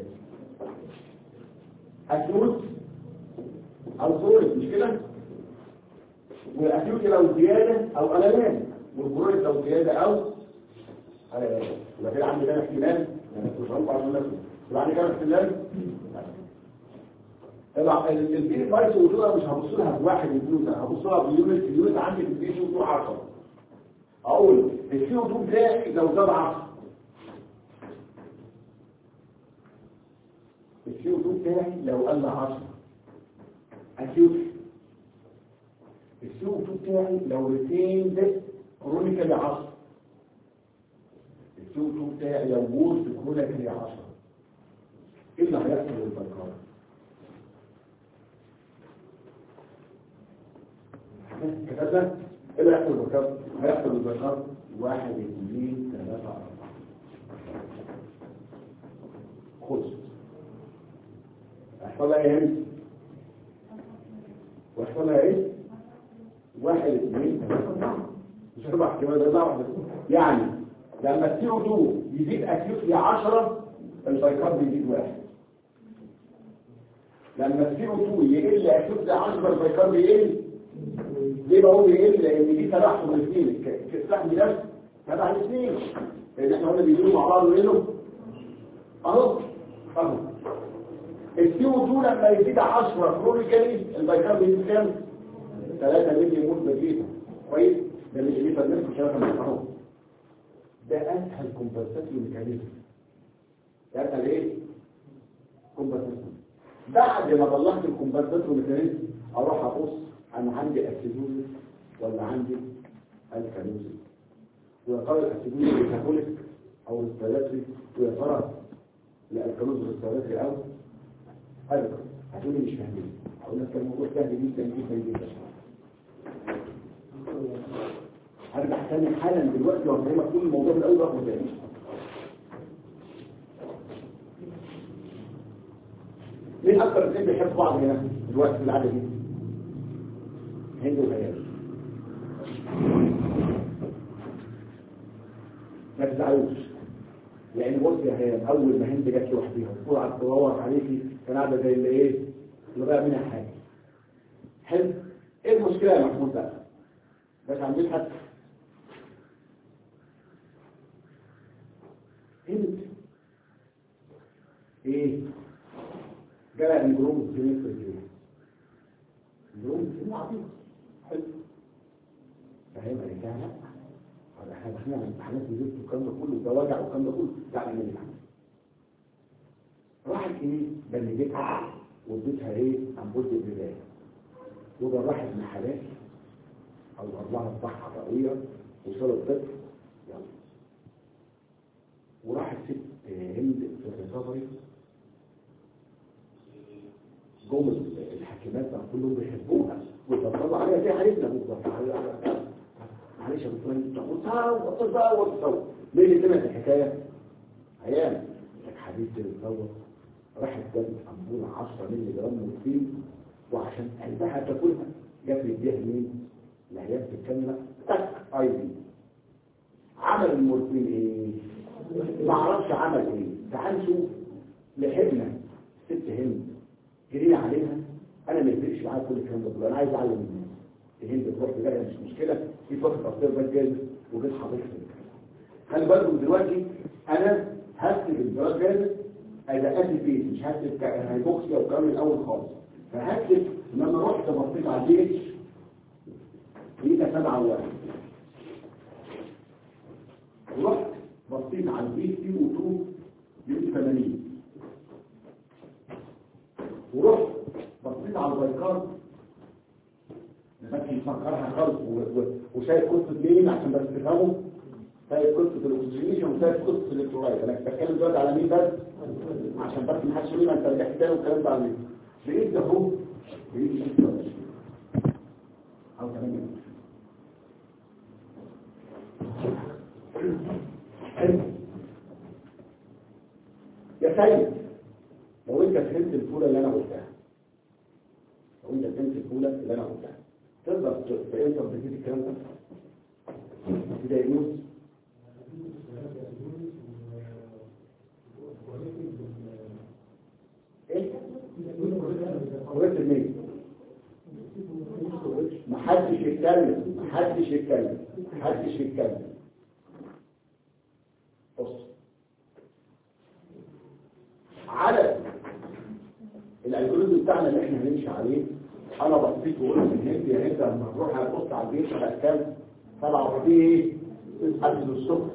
اكيوت او كرونيك مش كده والاكيوت لو زياده او قللان والكرونيك لو زياده او قللان يبقى كده عندي كام احتمال يعني مش هنطلع عشان نفسه يبقى عندي كام احتمال طبعا البي بايت وجودها مش هبص لها بواحد واثنين هبص لها بيونت اليونت عندي في البي سي 10 اقول السي او 2 بتاعي لو زاد 10 السي او 2 بتاعي لو قل 10 اكيوت السي او 2 بتاعي لو ريتيند كرونيكالي 10 السي او 2 بتاعي لو وورد كرونيكالي 10 ايه اللي هيحصل للبركات كتبنا ايه اللي هيحصل للبركات هيحصل للبركات واحد اثنين ثلاثة أربعة خلص هيحصل لها ايه ويحصل لها ايه واحد اثنين ثلاثة أربعة مش أربع احتمال ده واحدة يعني لما السي او 2 يزيد اكيوتلي 10 البايكارب يزيد واحد لما السي او 2 يقل اكيوتلي 10 البايكارب يقل ليه بقول يقل لان دي تبعهم الاثنين السهم ده تبع الاثنين لان احنا قلنا بيجيبوا مع بعض ويقلوا اهو اهو السي او 2 لما يزيد 10 كرونيكالي البايكارب يزيد كام 3 مللي مول بجيتا كويس ده مش ليتر منكم شبكه من اهو ده اسهل كومبنساتيون ميكانيزم ده اسهل ايه كومبنساتيون بعد ما طلعت الكومبنساتيون ميكانيزم اروح ابص انا عندي اسيدوز ولا عندي الكالوزي ويا ترى الاسيدوز ميتابوليك او ريسبيراتوري ويا ترى الالكالوز ريسبيراتوري او الكالوز هتقولي مش فاهمين هقول لك الموضوع سهل جدا جدا جدا هرجع تاني حالا دلوقتي وافهمك كل الموضوع من الاول واخد تاني مين اكتر اثنين بيحبوا بعض هنا دلوقتي في العاده دي هند وهيال ما تزعلوش لان بص يا هيال اول ما هند جت لوحديها وطلعت تدور عليكي كان قاعده زي اللي ايه اللي بقى منها حاجه حلو ايه المشكله يا محمود بقى بس عندي حد هند ايه جالها الجروم الجنين في الجنين الجروم الجنين عظيم حلو فهيبقى رجاله لا احنا داخلين على امتحانات وزيت والكلام ده كله ده وجع والكلام ده كله لا من الامتحان راحت ايه بلدتها واديتها ايه امبولة البداية وجرحت من حالات او لها صحة رئوية وصلوا الطفل يلا وراحت ست هند في الريكفري جم الحكيمات بقى كلهم بيحبوها ويطبطبوا عليها زي حالتنا بالظبط معلش يا دكتور انت وتصور وتصور وتصور ليه اللي سمعت الحكايه؟ عيان لك حبيبتي بتصور راحت جابت امبوله 10 مللي جرام مورفين وعشان قلبها تاكلها جت يديها مين؟ العيال الكامله تك اي بي عمل المورفين ايه؟ ما اعرفش عمل ايه تعال نشوف لحقنا ست هند جرينا عليها انا ما يفرقش معايا كل الكلام ده كله انا عايز اعلم الناس الهند تروح تلاقي مش مشكله في فتره تقصير ده جاي وجيت حضرتك خلي بالكم دلوقتي انا هكتب الدراسه جاهز اذا ادي فيه مش هكتب هيبوكسي او كلام الاول خالص فهكتب ان انا رحت بصيت على البي اتش لقيتها سبعة واحد رحت بصيت على البي سي و 2 لقيت 80 ورحت بصيت على البايكار بس مفكرها خالص وشايف قصه مين عشان بس تفهموا شايف قصه الاكسجينيشن وشايف قصه الالكترولايت انا بتكلم دلوقتي على مين بس عشان بس ما حدش يقول لي انت رجعت تاني والكلام ده على مين لقيت ده هو لقيت 26 او 8 حلو يا سيد لو انت فهمت الفوله اللي انا قلتها لو انت فهمت الفوله اللي انا قلتها تقدر تقدر تجيب الكلام ده في دايجنوز محدش يتكلم محدش يتكلم بص عدد الالجوريزم بتاعنا اللي احنا هنمشي عليه انا بصيت وقلت ان انت يا انت لما تروح هتبص على الجيش على كام 37 ايه تسحب الصفر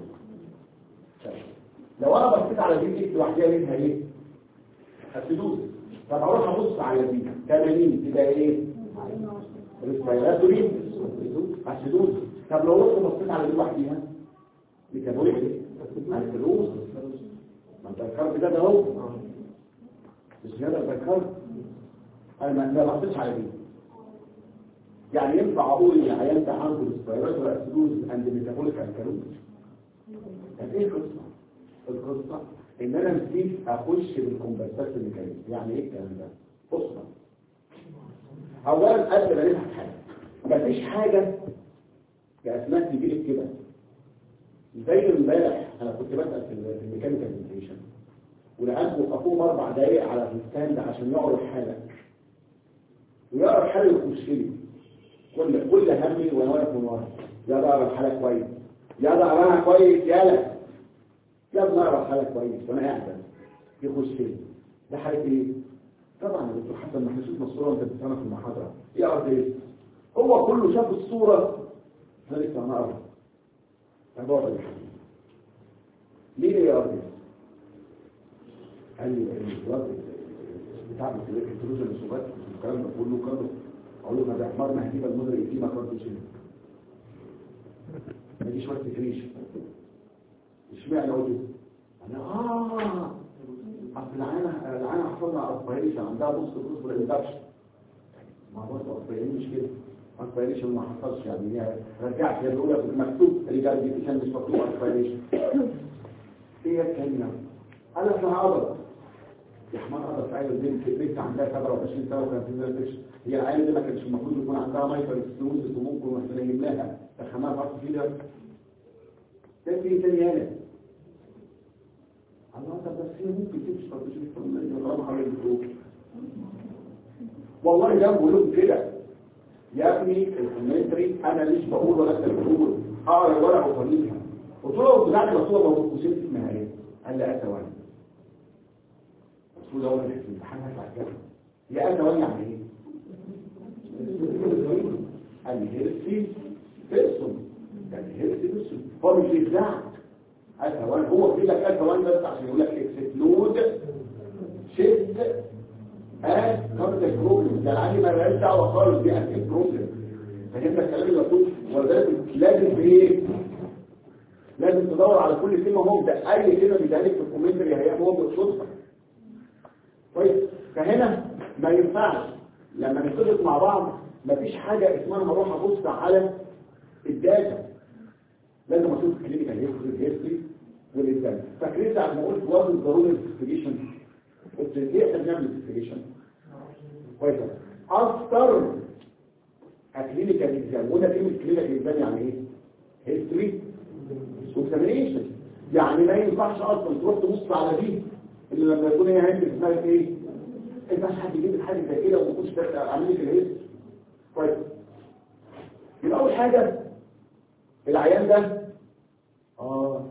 لو انا بصيت على دي اكس لوحدها منها ايه هتدوس طب اروح ابص على دي 80 تبقى ايه ريسبيراتوري هتدوس طب لو رحت بصيت على دي لوحدها ميتابوليك هتدوس ما انت الكارب ده ده اهو مش كده ده الكارب انا ما بصيتش على دي يعني ينفع اقول ان العيان ده عنده ريسبيراتوري اسيدوز اند ميتابوليك الكالوز طب ايه القصه القصه ان انا نسيت اخش بالكومبنسات الميكانيزم يعني ايه الكلام ده بص بقى. اولا قبل ما نفهم حاجه مفيش حاجه كاسماء تجيلك كده زي امبارح انا كنت بسال في ال- في الميكانيكال انتيشن ولقيت وقفوهم اربع دقايق على الستاند عشان يقروا الحاله ويقرا الحاله يخش لي كل كل همي وانا واقف من ورا يا ده اقرا الحاله كويس يا ده اقراها كويس يالا يا ابني اقرا الحاله كويس وانا قاعد بس يخش لي ده حاله ايه طبعا يا دكتور حسن ما احنا شفنا الصوره وانت بتسمع في المحاضره يقرا ايه هو كله شاف الصوره انا لسه انا اقرا طب اقعد يا حبيبي ليه يا راجل قال لي الواد بتاع التلفزيون الصغير الكلام ده كله كده اقول له ما ده حمار ما هجيب المدري فيه ما كنتش هنا ما دي شويه تفريش اشمعنى قلت انا اه اصل العينه العينه حصلنا اسبيريشن عندها بص بص بالانفكشن ما برضه اسبيريشن مش كده اسبيريشن ما حصلش يعني هي رجعت هي الاولى في المكتوب ريجارديشن مش مكتوب اسبيريشن ايه الكلمه انا في عضله يا حمار عضله في عين البنت البنت عندها 27 سنه وكانت في الفكش هي العين دي ما كانش المفروض يكون عندها مايكرو ستنوزس وممكن واحنا نجيب لها تخمها فرق كده ده في تاني هنا الله طب بس هي ممكن تمشي طب مش طالما حوالين الدكتور والله ده بقول كده يا ابني الكومنتري انا مش بقول ولا انت بتقول اقرا الورقه وفريقها قلت له بتاعت الرسول موجود وسبت النهايه قال لي اتى وانا الرسول اول في الامتحان هطلع كده يا اتى وانا يعني ايه؟ قال لي هيرسي بيرسون يعني هيرسي بيرسون هو مش بيخدعك اتى وانا هو بيقول لك اتى وانا بس عشان يقول لك اكسكلود شد اه كاردياك بروبلم ده العادي ما لهاش دعوه خالص دي اكيد بروبلم فهمت الكلام اللي بقوله ولذلك لازم ايه لازم تدور على كل كلمه مبدا اي كلمه بيتقالك في الكومنتري هي مبدا صدفه طيب فهنا ما ينفعش لما نتفق مع بعض مفيش حاجه اسمها هروح ابص على الداتا لازم اشوف الكلينيكال هيستوري هيستوري والانسان فاكرين ساعه ما قلت وزن ضروري الانفستيجيشن قلت ليه احنا بنعمل انفستيجيشن كويس اكتر كلينيكال اكزام وده كلمه كلينيكال اكزام يعني ايه هيستوري واكزامينيشن يعني ما ينفعش اصلا تروح تبص على دي اللي لما يكون هي عندك دماغك ايه انت مش حد يجيب حاجه زي كده وما تكونش عامل لك الهيست كويس يبقى اول حاجه العيان ده اه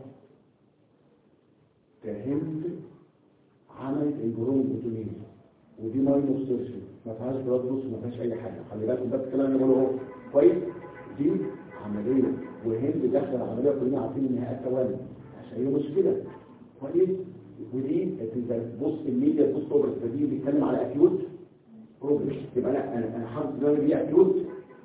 فهمت عملت البروم بوتونين ودي ماينوس سيرشن ما فيهاش بلاد بص ما فيهاش اي حاجه خلي بالك بس الكلام اللي بقوله اهو كويس دي عمليه وهند داخله العمليه كلنا عارفين ان هي ثواني عشان هي مشكله كويس ودي انت بص الميديا بص اوبر دي بيتكلم على اكيوت بروبلم يبقى انا انا انا حاطط دماغي دي اكيوت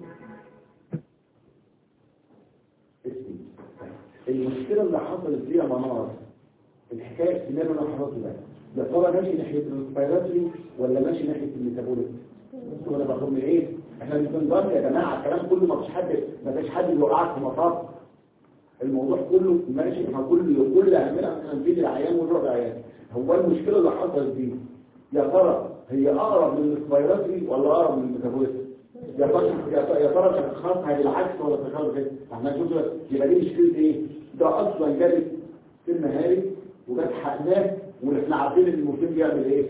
اسمي المشكله اللي حصلت دي يا منار الحكايه السيناريو اللي انا حضرته ده يا ترى ماشي ناحيه الريسبيراتوري ولا ماشي ناحيه الميتابوليك ولا باخد من ايه احنا مش بنضل يا جماعه الكلام كله ما فيش حد ما فيش حد يوقعك في مطاف الموضوع كله ماشي احنا كل كل همنا هنفيد العيان ونروح العيان هو المشكله اللي حصلت دي يا ترى هي اقرب من الريسبيراتوري ولا اقرب من الميتابوليك يا ترى يا ترى تشخيصها بالعكس ولا تشخيصها كده احنا نشوف يبقى دي مشكله ايه ده اصلا جالس في المهاري وجات حقناه واحنا عارفين ان المسلم بيعمل ايه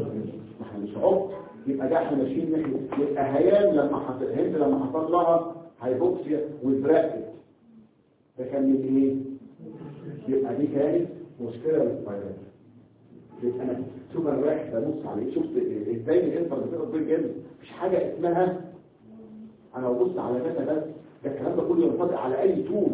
ما احنا مش عبط يبقى ده احنا ماشيين ناحيه يبقى هيام لما حصل هند لما حصل لها هايبوكسيا وبراكت ده كان من ايه يبقى دي كانت مشكله للفيروس يبقى انا شوف انا رايح ببص عليه شفت ازاي الانتر بتقدر تقول جامد مفيش حاجه اسمها انا ببص على داتا بس ده الكلام ده كله ينطبق على اي تول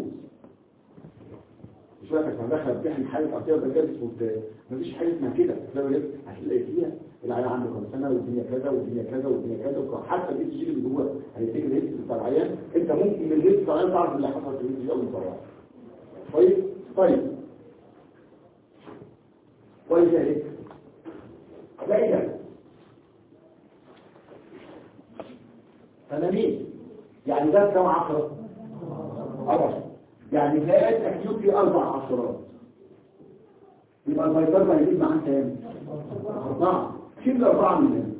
مش بقى عشان دخل امتحن حاله ارتيا بالجلس مفيش حاجه اسمها كده هتلاقي فيها العيان عنده كام سنه والدنيا كذا والدنيا كذا والدنيا كذا وكذا. حتى الاس جي اللي جوه هيديك الهيست بتاع العيان انت ممكن من الهيست بتاع العيان تعرف اللي حصل في الاس جي اول مره طيب طيب كويس يا ريت ده ايه ده ثمانين يعني ده كم عشرة أربعة يعني زائد أكيوتي أربع عشرات يبقى الفيتر ده هيجيب معاه كام؟ أربعة شيل أربعة من هنا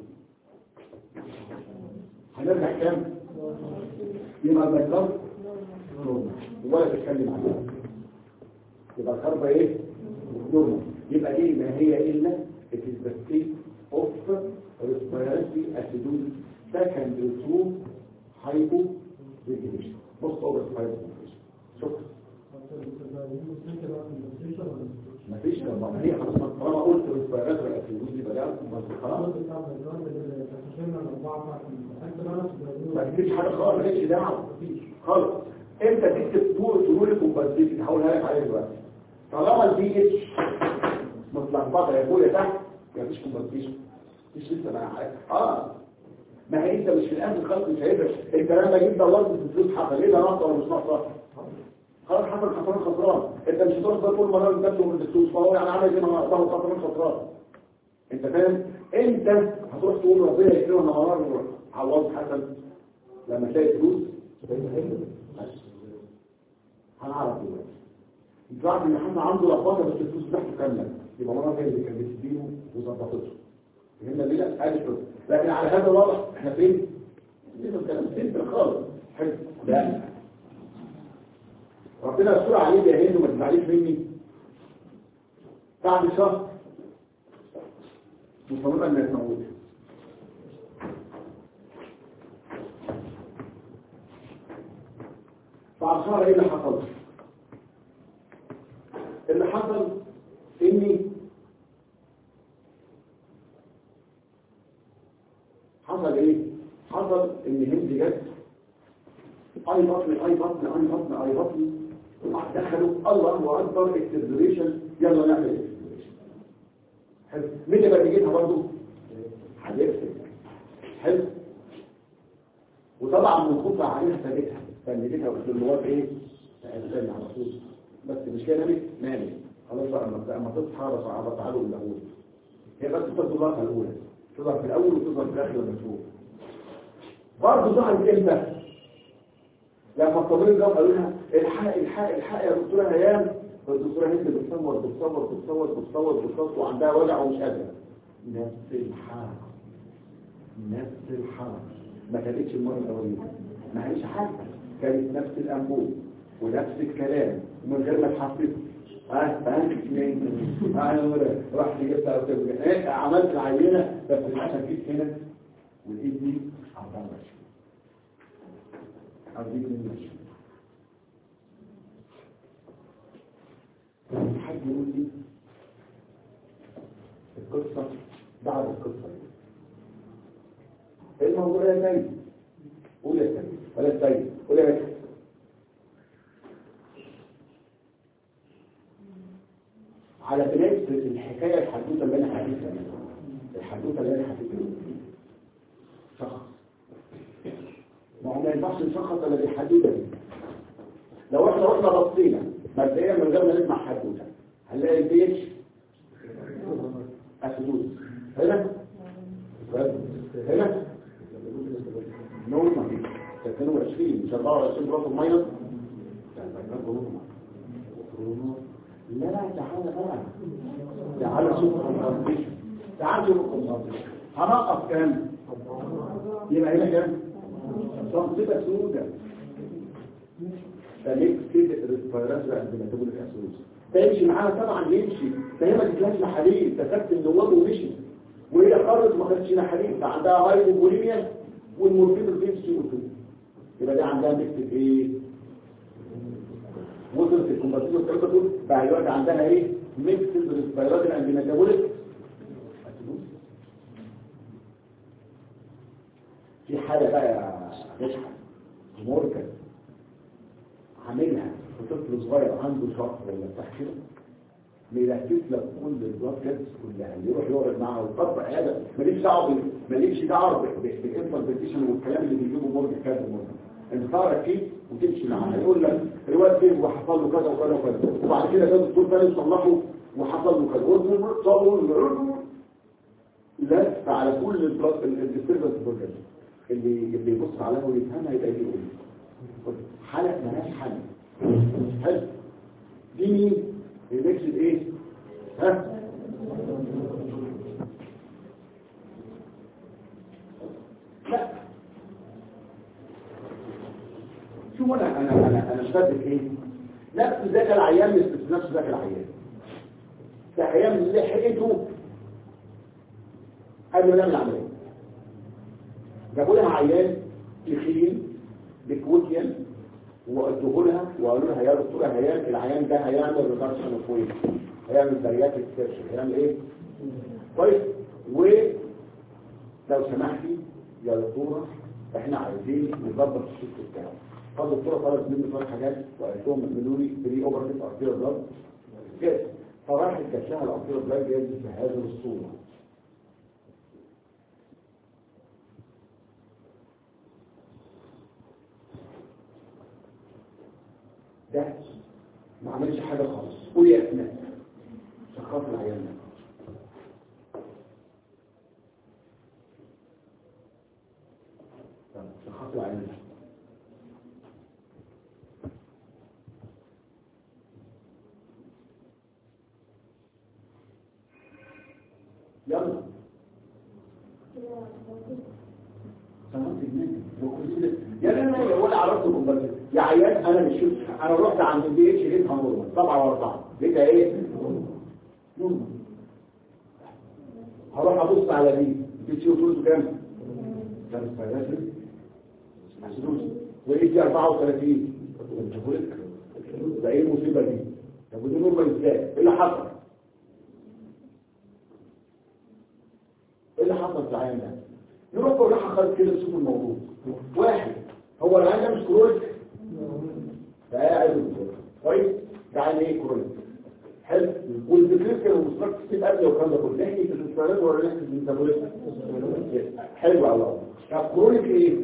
هنرجع كام؟ يبقى الفيتر ولا تتكلم عنه يبقى الكربة ايه؟ نورمال يبقى دي ما هي إلا it is the state of respiratory acidosis secondary to hypoventilation post over hypoventilation شكرا مفيش طبعا هي خلاص طالما قلت respiratory acidosis يبقى ده خلاص ما تكتبش حاجه خالص مالكش دعوه خالص انت تكتب طول طول الكومبنسيشن هقولها لك عليها دلوقتي طالما البي اتش متلخبطه يا ابويا تحت مفيش كومبنسيشن مش لسه مع حاجه اه ما هي انت مش في الاخر خالص مش هيبقى انت لما جيت دورت في الفلوس حصل ايه ده نقطه ولا مش نقطه خلاص حصل خسران خسران انت مش هتروح تقول كل مره بتاخد من الفلوس فهو يعني عامل زي ما نقطه خسران خسران انت فاهم انت هتروح تقول ربنا يكرمنا مرار عوض حسن لما تلاقي فلوس هنعرف دلوقتي انت عارف ان حد عنده لخبطه بس الفلوس بتاعته كامله يبقى مرة هي اللي كانت بتديله وظبطته فهمنا ليه لا ادي فلوس لكن على هذا الوضع احنا فين لسه الكلام سيمبل خالص حلو لا ربنا يستر عليك يا هند وما تزعليش مني بعد شهر مصممه انك موجوده بعد شهر ايه اللي حصل اللي حصل اني حصل ايه حصل ان هند جت اي بطن اي بطن اي بطن اي بطن دخلوا الله اكبر اكسبريشن يلا نعمل اكسبريشن حلو مين اللي بيجيبها برضه هيكسب حلو وطبعا من خطة عليها فادتها فادتها والدلوات ايه الانسان على طول بس مش كده نبي نامي خلاص بقى اما اما تصحى بس على تعالوا الاول هي بس تظهر الاولى تظهر في الاول وتظهر في الاخر لما تشوف برضه ظهرت امتى لما الطبيب ده قالوا لها الحق الحق الحق يا دكتوره هيام فالدكتوره هند بتصور بتصور بتصور بتصور بتصور وعندها وجع ومش قادره نفس الحاله نفس الحاله ما كانتش المره الاولانيه ما هيش حاجه كانت نفس الانبوب ونفس الكلام ومن غير ما تحفظ ها ها انا رحت جبتها وكده ايه عملت العينه بس عشان جيت هنا والايد دي 24 او دي 22 حد يقول لي القصه بعد القصه ايه الموضوع يا سيد قول يا سيد ولا سيد قول يا باشا على بداية الحكاية الحدوثة اللي أنا حكيتها الحدوثة اللي أنا حكيتها شخص ما هو ما ينفعش نشخص إلا بالحدوثة دي لو احنا رحنا بصينا مبدئيا من غير ما نسمع حدوثة هنلاقي البيتش أسدود هنا هنا نورمال 22 مش 24 برافو ماينس لا تعالى بقى تعالى شوف الكونسنتريشن تعالى شوف الكونسنتريشن هنقف كام يبقى هنا كام تنصيبة سودة ده ليه كده الريسبيرات بقى عندما تقول الاسوس تمشي معانا طبعا يمشي ده هي ما تجيبهاش لحديد ده سبت النواب ومشي وهي خرج ما خدتش لحديد فعندها هايبوبوليميا والمورفين الفين سي او 2 يبقى دي عندها ميكس ايه وصلت الكومباتيبل الثلاثه دول بقى دلوقتي عندها ايه ميكس بالسبايرات اند ميتابوليك في حاله بقى يا مشحن موركن عاملها في طفل صغير عنده شهر ولا بتاع كده بيركز لك كل البلاد كيدز كلها يروح يقعد معاه ويطبق هذا ماليش دعوه بال- ماليش دعوه بالانفورميشن والكلام اللي بيجيبه مورجن كذا مورجن انت تعرف كيف وتمشي معاه يقول لك الواد فين وحصل له كذا وكذا وكذا وبعد كده جاب الدكتور تاني يصلحه وحصل له كذا وصلوا لف على كل البلاد الديستربنس بروجرام اللي اللي يبص عليها ويفهمها يبقى يقول حالة ملهاش حل حلو دي مين الميكس ايه ها لا شو انا انا انا انا مش فاهم ايه نفس ذاك العيان مش نفس ذاك العيان ده عيان لحقته قبل ما نعمل عمليه جابوا لها عيان تخين بكوتيان وادوه لها وقالوا لها يا دكتوره هيان العيان ده هيعمل ريدكشن اوف ويت هيعمل بريات اكسبشن هيعمل ايه كويس و لو سمحتي يا دكتوره احنا عايزين نظبط الشيفت بتاعه فالدكتوره طلبت مني شويه حاجات وقالت لهم اعملوا لي بري اوبرتيف ارتيريال بلاد كده فراحت كشفها الارتيريال بلاد جاي في هذه الصوره ده ما عملش حاجة خالص قول يا أسماء شخص العيان ده طب شخص العيان ده يلا سمعت جنان يا لا يا ولا عرفتكم بس يا عيال انا مش انا رحت عند البي اتش لقيت هنور طبعا واربعه لقيتها ايه نورمال. هروح ابص على دي دي سي او 2 كام كام سبايراتري محسوس ولقيت دي 34 ده ايه المصيبه دي طب ودي نورمال ازاي ايه اللي حصل ايه اللي حصل في العيان ده نروح بالراحه خالص كده نشوف الموضوع واحد هو العيان ده مش كرونيك فقاعد كويس ده عيان ايه كرونيك حلو والذكريات كانوا مستقبل كتير قبل والكلام ده كله ناحيه الاستشفاءات ولا ناحيه الميتابوليزم حلو على الله طب كرونيك ايه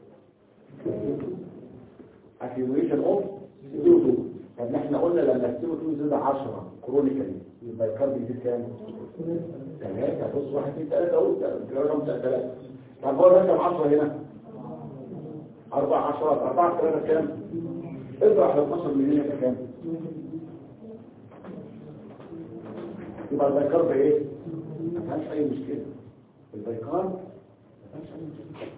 accumulation of CO2 طب احنا قلنا لما ال CO2 زاد 10 كرونيكالي يبقى الكارب يزيد كام؟ ثلاثة بص واحد اثنين ثلاثة اهو رقم ثلاثة طب هو رقم 10 هنا أربع عشرات أربعة ثلاثة كام؟ اطرح ل 12 مليون يبقى كام؟ يبقى البيكار بايه؟ ما فيهاش أي مشكلة البيكار ما فيهاش أي مشكلة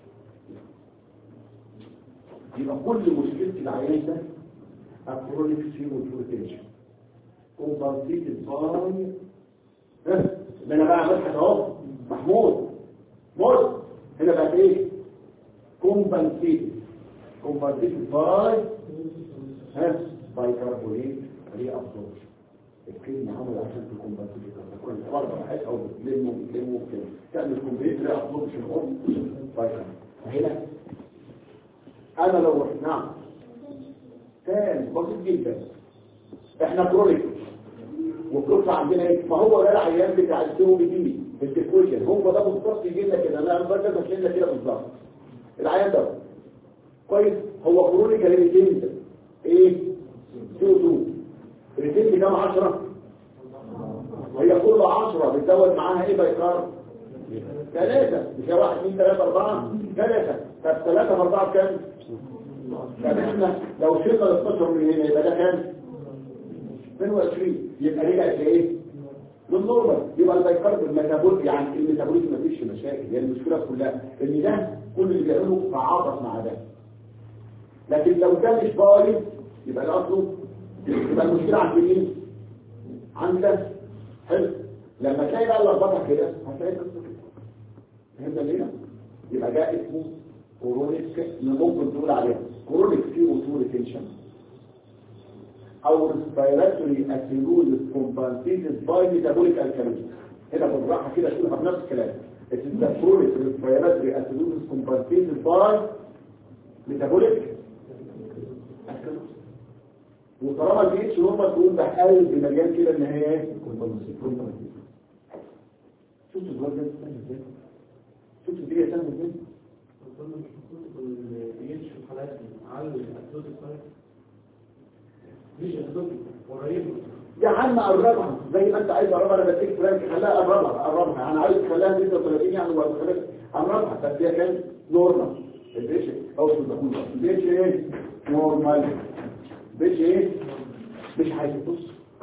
يبقى كل مشكلة العيان ده أكرونيك سيروتيشن كومبنسيتد باي ها ده انا بقى بضحك اهو محمود مر هنا بقى ايه كومبنسيتد كومبنسيتد باي ها باي كربونيت ري ابسوربشن الكلمة عمل عشان تكومبنسيتد تكون برضه حاجه او بتلمه بتلمه كده تعمل كومبنسيتد ري ابسوربشن باي هنا انا لو رحت نعم كان بسيط جدا احنا كرونيك والقصه عندنا ايه ما هو ده العيان بتاع السيرو دي التكويشن هو ده بالظبط يجي لنا كده انا برجع مش لنا كده بالظبط العيان ده كويس هو كرونيك ريتين ايه سيرو 2 ريتين كام 10 وهي كل 10 بتزود معاها ايه بايكار ثلاثة مش واحد اثنين ثلاثة أربعة ثلاثة طب ثلاثة في أربعة بكام؟ طب احنا لو شلنا ال 12 من هنا يبقى ده كام؟ 22 يبقى رجعت لايه؟ للنورمال يبقى البيكارب الميتابول يعني الميتابوليزم مفيش مشاكل هي يعني المشكله كلها ان ده كل اللي بيعمله تعاطف مع ده لكن لو ده مش بايظ يبقى ده اصله يبقى المشكله عند مين؟ عند ده حلو لما تلاقي بقى اللخبطه كده هتلاقي قصه كده فهمت ليه؟ يبقى ده اسمه كرونيك ممكن تقول عليها كرونيك سي او 2 ريتنشن او ريسبيراتوري اسيلوز كومبنسيتد باي ميتابوليك الكالوري هنا بالراحه كده تقولها بنفس الكلام اتس كرونيك ريسبيراتوري اسيلوز كومبنسيتد باي ميتابوليك الكالوري وطالما البي اتش نورمال تقول ده قلب مليان كده ان هي ايه شفتوا الواد ده سهل ازاي شفتوا دي سهل ازاي يا عم قربها زي ما انت عايز قربها انا بديك فرانك خليها قربها قربها انا عايز خليها 36 يعني ولا خليها قربها بس هي كان نورمال البيش او تقول البيش ايه نورمال بيش ايه مش عايز بص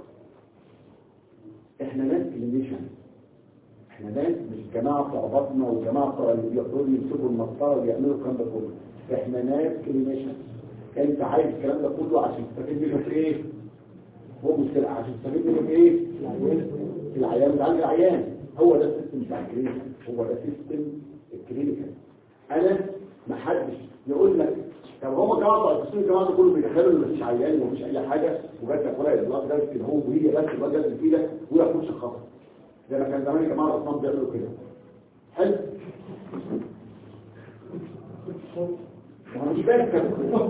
احنا ناس كلينيشن احنا ناس مش جماعه بتوع بطنه وجماعه بتوع اللي بيقدروا يمسكوا المسطره ويعملوا الكلام ده كله احنا ناس كلينيشن انت عايز الكلام ده كله عشان تستفيد منه في ايه هو مشكلة عشان تستفيد منه في ايه العيان بتعالج العيان هو ده السيستم بتاع الكلينيكال هو ده سيستم الكلينيكال انا ما حدش يقول لك طب هو جماعه بتوع القسم الجماعه ده كله بيدخلوا ان مفيش عيان ومفيش اي حاجه وجات لك ورقه الاطلاق ده كده هو وهي بس الواد ده اللي في ايدك ولا كلش خطر زي ما كان زمان يا جماعه الاطفال بيعملوا كده حلو مش باين كده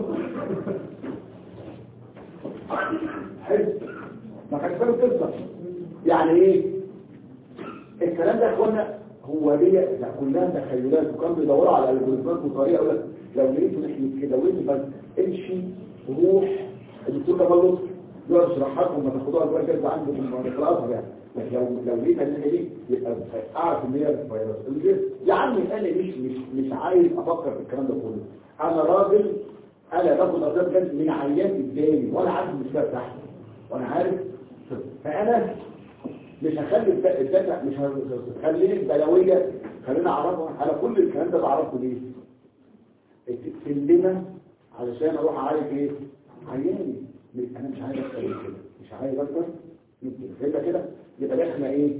حلو ما كانش فاهم قصه يعني ايه الكلام ده يا اخوانا هو ليه لا كلها تخيلات وكان بيدوروا على الالجوريزمات وطريقه يقول لك لو لقيتوا ناحيه كده وانت بس امشي روح الدكتور كمال لطفي يقعد يشرح لكم ما تاخدوها الوقت جاهزه عندكم خلاص يعني لكن لو لو لقيت الناحيه دي يبقى اعرف ان هي فيروس يا عمي انا مش مش مش عايز افكر في الكلام ده كله انا راجل انا باخد اسباب جد من عيان قدامي وانا عارف المشكله بتاعتي وانا عارف فانا مش هخلي الداتا مش هخليه البلويه خلينا اعرفها على كل الكلام ده بعرفه ليه السلمه علشان اروح اعالج ايه عياني انا مش عايز اكتر من كده مش عايز اكتر من كده يبقى كده يبقى احنا ايه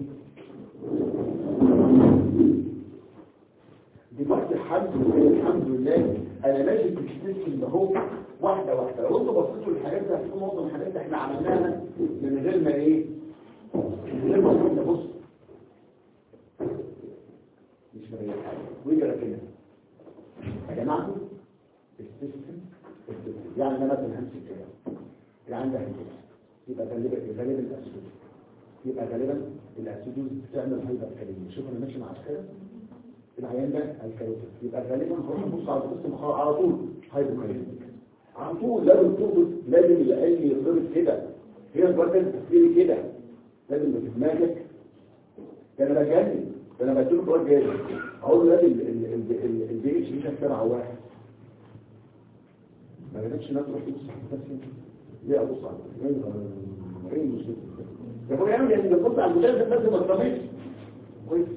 دلوقتي الحمد لله الحمد لله انا ماشي في السيستم ده هو واحده واحده لو انتوا بصيتوا للحاجات دي هتشوفوا معظم الحاجات اللي احنا عملناها من غير ما ايه من غير ما قلنا بص مش مريح حاجه ويجي كده يا جماعه السيستم السيستم يعني انا مثلا همسك كده اللي عندها هيدروس يبقى غالبا غالبا الاسيدوز يبقى غالبا الاسيدوز بتعمل هايبر كاليميا شوف انا ماشي مع كده العيان ده الكاروتين يبقى غالبا هروح ابص على القسم على طول هايبوكاليميك على طول لازم تربط لازم العلم يضرب كده هي البركه التفكيري كده لازم في دماغك ده انا بجنن ده انا بديله سؤال جاي اقول له لازم البي اتش دي سبعه واحد ما بدكش الناس تروح تبص على بس ليه ابص على ايه المشكله ده هو يعمل يعني بتبص على المدرس بس ما تفهمش كويس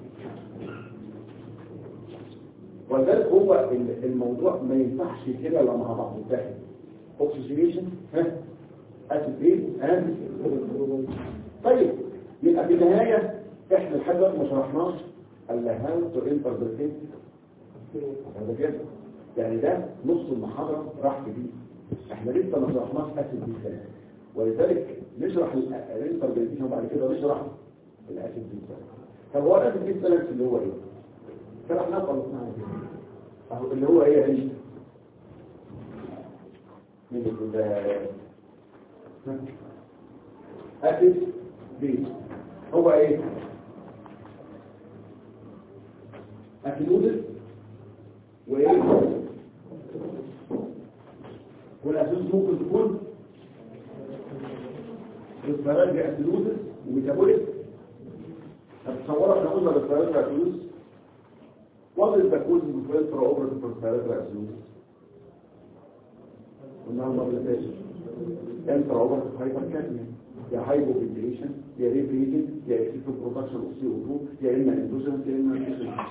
ولذلك هو الموضوع ما ينفعش كده ولا مع بعض متحد اوكسجينيشن ها اسيد ايه ها طيب يبقى في النهايه احنا لحد دلوقتي ما شرحناش الا هاو تو انتربريت هذا كده يعني ده نص المحاضره راح في دي احنا لسه ما شرحناش اسيد دي ثلاثه ولذلك نشرح الانتربريتيشن وبعد كده نشرح الاسيد دي ثلاثه طب هو الاسيد دي ثلاثه اللي هو ايه شرحناه خلصناه اهو اللي هو ايه ايه من ال اسيد بي هو ايه اسيدوزس وايه والاسيدوز ممكن تكون ريسبيراتوري اسيدوزس وميتابوليك هتصورها احنا قلنا ريسبيراتوري اسيدوزس What is the cause of intraoperative respiratory acidosis? قلنا ما بلتاش intraoperative hypercapnia يا hypoventilation يا rebreathing يا excessive production of CO2 يا إما endogenous يا إما exogenous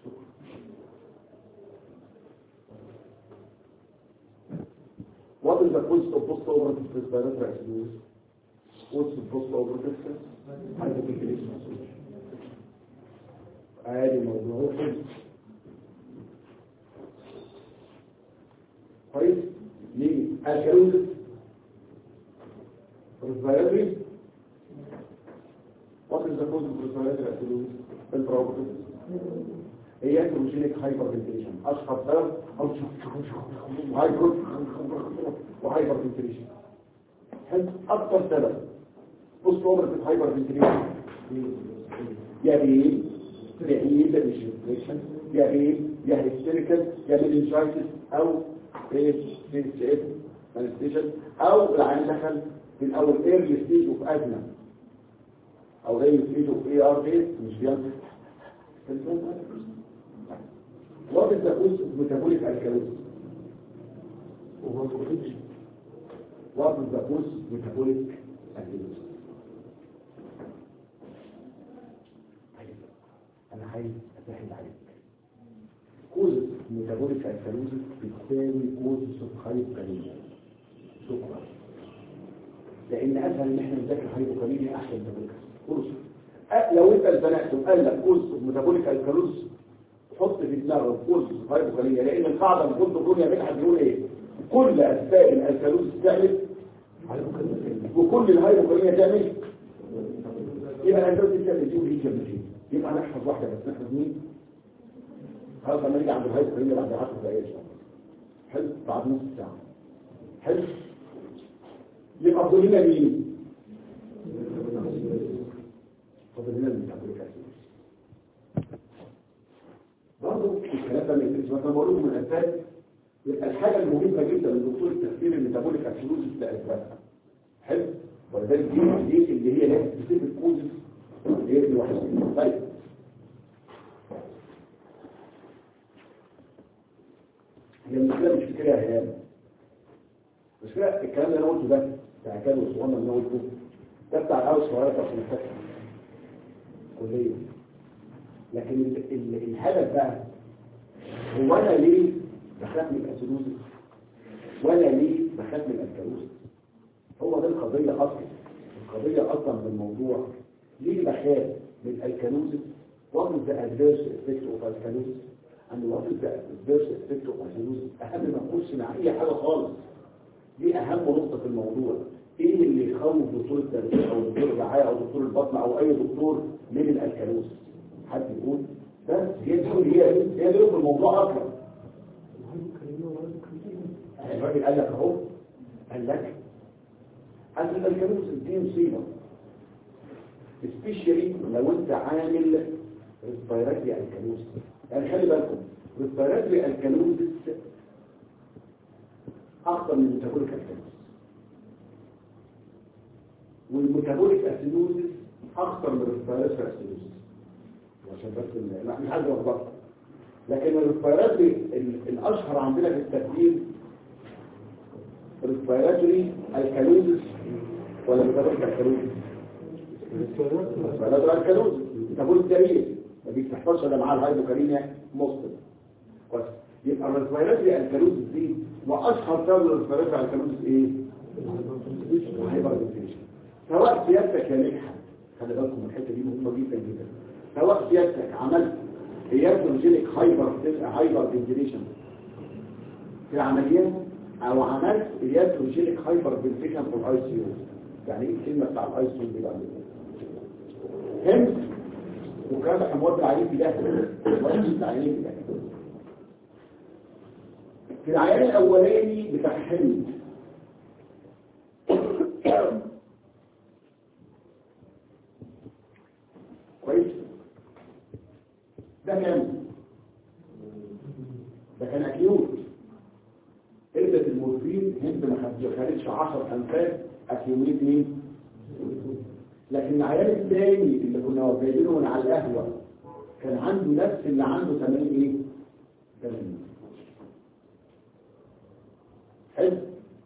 What is the cause of post-operative respiratory acidosis? What's the post-operative hypoventilation? عادي موضوع كويس ليه الكالوزس ريسبيراتوري What is the cause of respiratory acidosis? البروبوتيس هي هيدروجينيك هايبر فنتيشن اشهر سبب او هايبر وهايبر فنتيشن حلو اكتر سبب بص اوبرتيف هايبر فنتيشن يا بيه بعيد مش انفليشن يا بيه يا هيستيريكال يا مينينجايتس او ايه سي اس مانستيشن او العين دخل في الاول ايرلي ستيج اوف ازمه او زي ستيج اوف اي ار دي مش بيعمل What is the cause of metabolic alkalosis? What is the cause of metabolic alkalosis? أنا عايز أسهل عليك كوز ميتابوليك الكالوزيس بتساوي كوز هايبوكاليميا شكرا لأن أسهل إن إحنا نذاكر هايبوكاليميا أحسن من كوز لو أنت اتزنقت وقال لك كوز ميتابوليك الكالوزيس حط في دماغك كوز هايبوكاليميا لأن القاعدة من كل الدنيا مدحت بيقول إيه كل أسباب الكالوزيس تعمل وكل الهايبوكاليميا تعمل يبقى الأسباب تعمل دي ودي تعمل دي يبقى نحفظ واحدة بس نحفظ مين خلاص لما نيجي عند الهايبر كريميا بعد 10 دقايق ان شاء الله حلو بعد نص ساعة حلو يبقى فاضل لنا مين فاضل لنا الميتابوليك اسيد برضه الكلام ده ما يفرقش مثلا بقول لكم من الاساس يبقى الحاجة المهمة جدا لدكتور التفكير الميتابوليك اسيدوزيس لاسبابها حلو ولذلك دي دي اللي هي لازم سبيسيفيك كوزز هي دي واحدة طيب هي المشكلة مش فكرة هيام المشكلة الكلام اللي انا قلته ده بتاع كده والصغنن اللي انا قلته ده بتاع الأول الصغيرة بتاع المستشفى كلية لكن ال ال الهدف بقى هو انا ليه بخاف من الاسيدوزيس وانا ليه بخاف من الكالوزيس هو ده القضية اصلا القضية اصلا من الموضوع ليه بخاف من الكالوزيس what is the adverse effect of alkalosis and what is the adverse effect of alkalosis اهم ما نخش مع اي حاجة خالص دي اهم نقطة في الموضوع ايه اللي يخوف دكتور التربية او دكتور الرعاية او دكتور البطن او اي دكتور من الالكالوز حد يقول بس هي دي هي هي دي في الموضوع اكتر الراجل قال لك اهو قال لك أصل الالكالوز دي مصيبة سبيشالي لو انت عامل ريسبيراتري الكالوز يعني خلي بالكم ريسبيراتري الكالوز اخطر من الميتابوليك الكالوز والميتابوليك اسيدوزيس اخطر من الريسبيراتري اسيدوزيس عشان بس ال- لا مش عايز اوضح لكن الريسبيراتري ال- الاشهر عندنا في الترتيب ريسبيراتري الكالوزيس ولا ميتابوليك الكالوزيس ريسبيراتري الكالوزيس ميتابوليك جميل ما بيستحفظش الا معاه الهايبوكاليميا مسلم كويس يبقى الريسبيراتري الكالوزيس دي واشهر سبب الريسبيراتري الكالوزيس ايه؟ هايبرتنشن سواء سيادتك يا مدحت خلي بالكم من الحته دي مهمه جدا جدا سواء سيادتك عملت هياتروجينيك هايبر هايبر فنتيليشن في العمليات او عملت هياتروجينيك هايبر فنتيليشن في الاي سي يو يعني ايه الكلمه بتاع الاي سي يو دي بقى هم وكان حموات العينين في ده وقت العينين في ده في العيان الاولاني بتاع حمد كويس ده كان ده كان اكيوت ادت المورفين هند ما خدتش 10 امثال اكيوميت مين لكن العيال الثاني اللي كنا جايبينه من على القهوه كان عنده نفس اللي عنده 80 ايه 80 حلو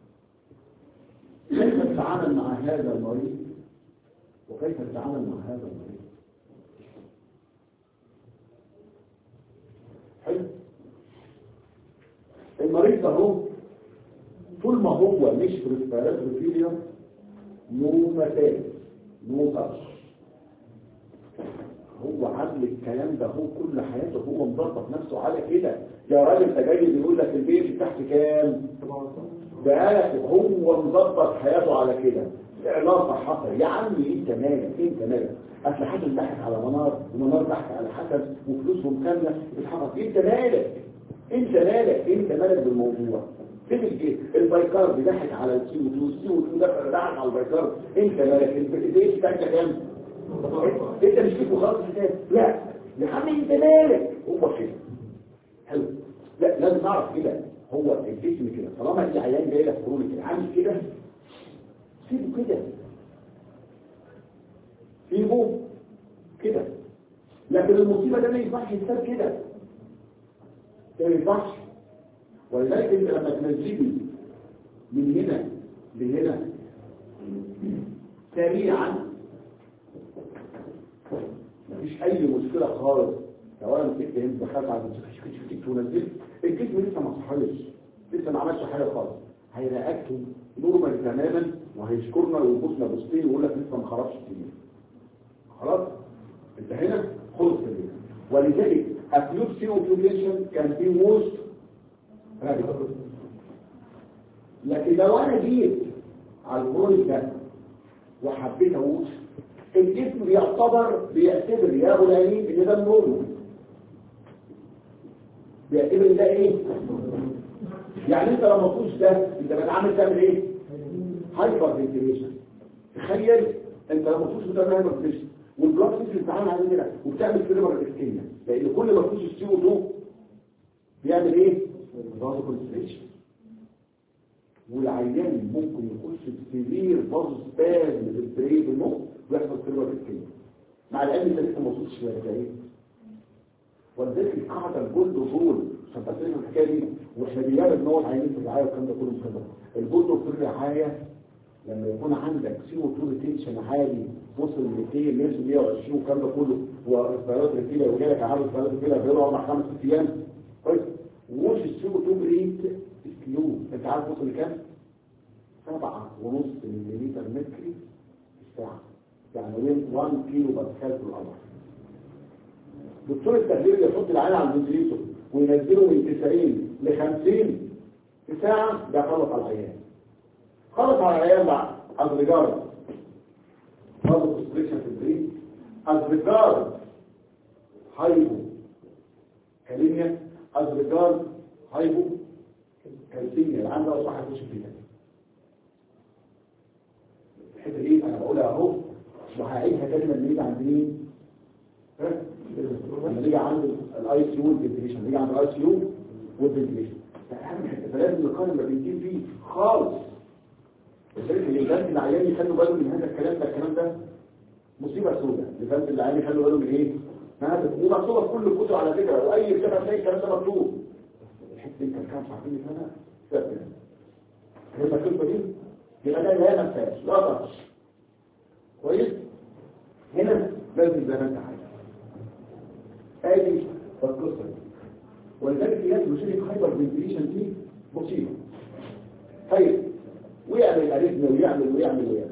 كيف تتعامل مع هذا المريض وكيف تتعامل مع هذا المريض حلو المريض ده هو طول ما هو مش في ريسبيراتوري فيلير نو مسائل نو تاتش هو عامل الكلام ده هو كل حياته هو مظبط نفسه على كده يا راجل ده جاي بيقول لك البيت تحت كام ده هو مظبط حياته على كده علاقه حصل يا عمي انت مالك انت مالك اصل حسن ضحك على منار ومنار ضحك على حسن وفلوسهم كامله اتحفظ انت مالك انت مالك انت مالك بالموضوع فين الجيش البايكار بيضحك على السي او 2 السي او 2 ده ضحك على البايكار انت مالك البيت بتاعك كام انت مش فيك وخلاص كده لا يا عم انت مالك هو كده حلو لا لازم نعرف كده هو الجسم كده طالما في عيان جاي لك كروني كده عامل كده سيبه كده سيبه كده لكن المصيبه ده ما ينفعش يتساب كده ده ما ينفعش ولذلك انت لما تنزلي من هنا لهنا سريعا مفيش اي مشكله خالص لو انا مسكت انت دخلت على المسكت ونزلت الجسم لسه ما صحيش لسه ما عملش حاجه خالص هيرياكت نورمال تماما وهيشكرنا ويبصنا بوستين ويقول لك لسه ما خرجش كتير خلاص انت هنا خلص كده ولذلك اكيوت سي اوبليشن كان في موست لكن لو انا جيت على البروج ده وحبيت اقول الجسم بيعتبر بيعتبر يا غلامين ان ده النورمال بيعتبر ان ده ايه يعني انت لما تخش ده انت بتعمل تعمل ايه هايبر فنتيليشن تخيل انت لما تخش بتعمل هايبر فنتيليشن والبلاد سيستم بتتعامل عليه كده وبتعمل فيلمر اسكيميا لان كل ما تخش السي او 2 بيعمل ايه فازو كونستريشن والعيان ممكن يخش في سيفير فازو سبازم بالبريد بالمخ ويحصل فيلمر اسكيميا مع العلم ده لسه ما وصلش لده ولذلك القاعده الجولد رول عشان تفهم الحكايه دي واحنا بنعمل نوع عينين في الرعايه والكلام ده كله مكمل الجولد في الرعايه لما يكون عندك سي او 2 ريتنشن عالي وصل ل 200 100 120 والكلام ده كله واصدارات ريتيلا وجالك عدد اصدارات ريتيلا بيقولوا اربع خمس ست ايام كويس ومش السي او 2 ريت كيلو انت عارف وصل لكام؟ 7 ونص مليلتر متري في الساعه يعني 1 كيلو باسكال في القمر دكتور التخدير يحط العين على الفنتليتور وينزله من 90 ل 50 في ساعه ده خلص على العيان خلص على العيان بقى از ريجارد برضه كونستريكشن في البريد از ريجارد هايبو كاليميا از ريجارد هايبو كالسيميا العام ده اصبح هيخش فيها الحته دي انا بقولها اهو وهعيدها تاني لما نيجي عند مين؟ ها؟ لما نيجي عند الاي سي يو والفنتيليشن نيجي عند الاي سي يو والفنتيليشن ده اهم حته فلازم نقارن ما بين فيه خالص لذلك الإنسان العيان يخلوا باله من هذا الكلام ده الكلام ده مصيبة سوداء لذلك العيان يخلوا باله من ايه؟ ما هذا دي مكتوبة في كل الكتب على فكرة وأي كتاب هتلاقي الكلام ده مكتوب الحتة دي كان كام عارفين هنا ثابتة هي المكتوبة دي يبقى ده لا نفاش لا طرش كويس؟ هنا لازم زي ما انت عايز ادي القصة دي ولذلك لازم يشيل هايبر فنتيليشن دي مصيبة طيب ويعمل أريثميا ويعمل ويعمل ويعمل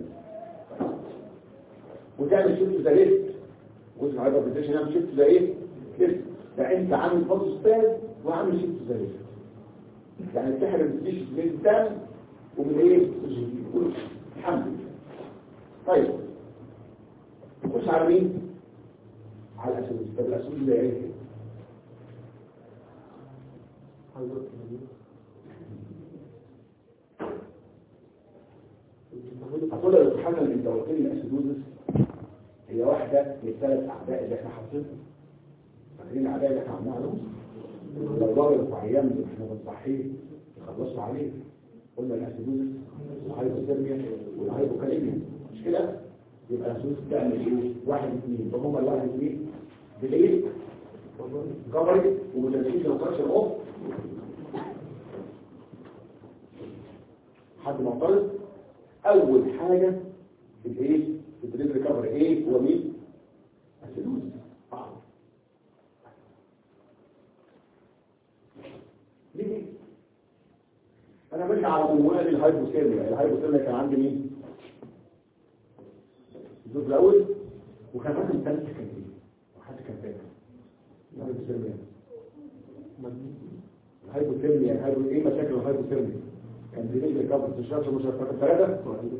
وتعمل شفت زي ليست واسمع هايبر فنتيليشن يعمل شفت زي ايه؟ ليست يعني انت عامل فاضل ستاز وعامل شفت زي ليست يعني بتحرم الديش من الدم ومن ايه؟ الحمد لله طيب نخش على مين؟ على الاسود طب الاسود ده ايه؟ هتقول لك الحاجه اللي انت قلت لي الاسيدوزس هي واحده من الثلاث اعداء اللي احنا حاطينهم فاكرين الاعداء اللي احنا عملناها لهم لو ضرب في عيان احنا بنصحيه يخلصوا عليه قلنا الاسيدوزس والهايبوثيرميا والهايبوكاليميا مش كده يبقى الاسيدوزس بتعمل ايه واحد اثنين فهم الواحد اثنين بالايه جبري ومتنسيش الكرش اوف حد معترض اول حاجة في الايه في الدريب ريكفر ايه هو مين الفلوس آه. ليه انا ماشي على موال الهايبوثيرميا الهايبوثيرميا كان عندي مين الزوج الاول وكان عندي ثلاث كان ايه حد كان فاكر الهايبوثيرميا الهايبوثيرميا الهايبو ايه مشاكل الهايبوثيرميا كان بيجي الكابل تشربش مشربات الثلاثه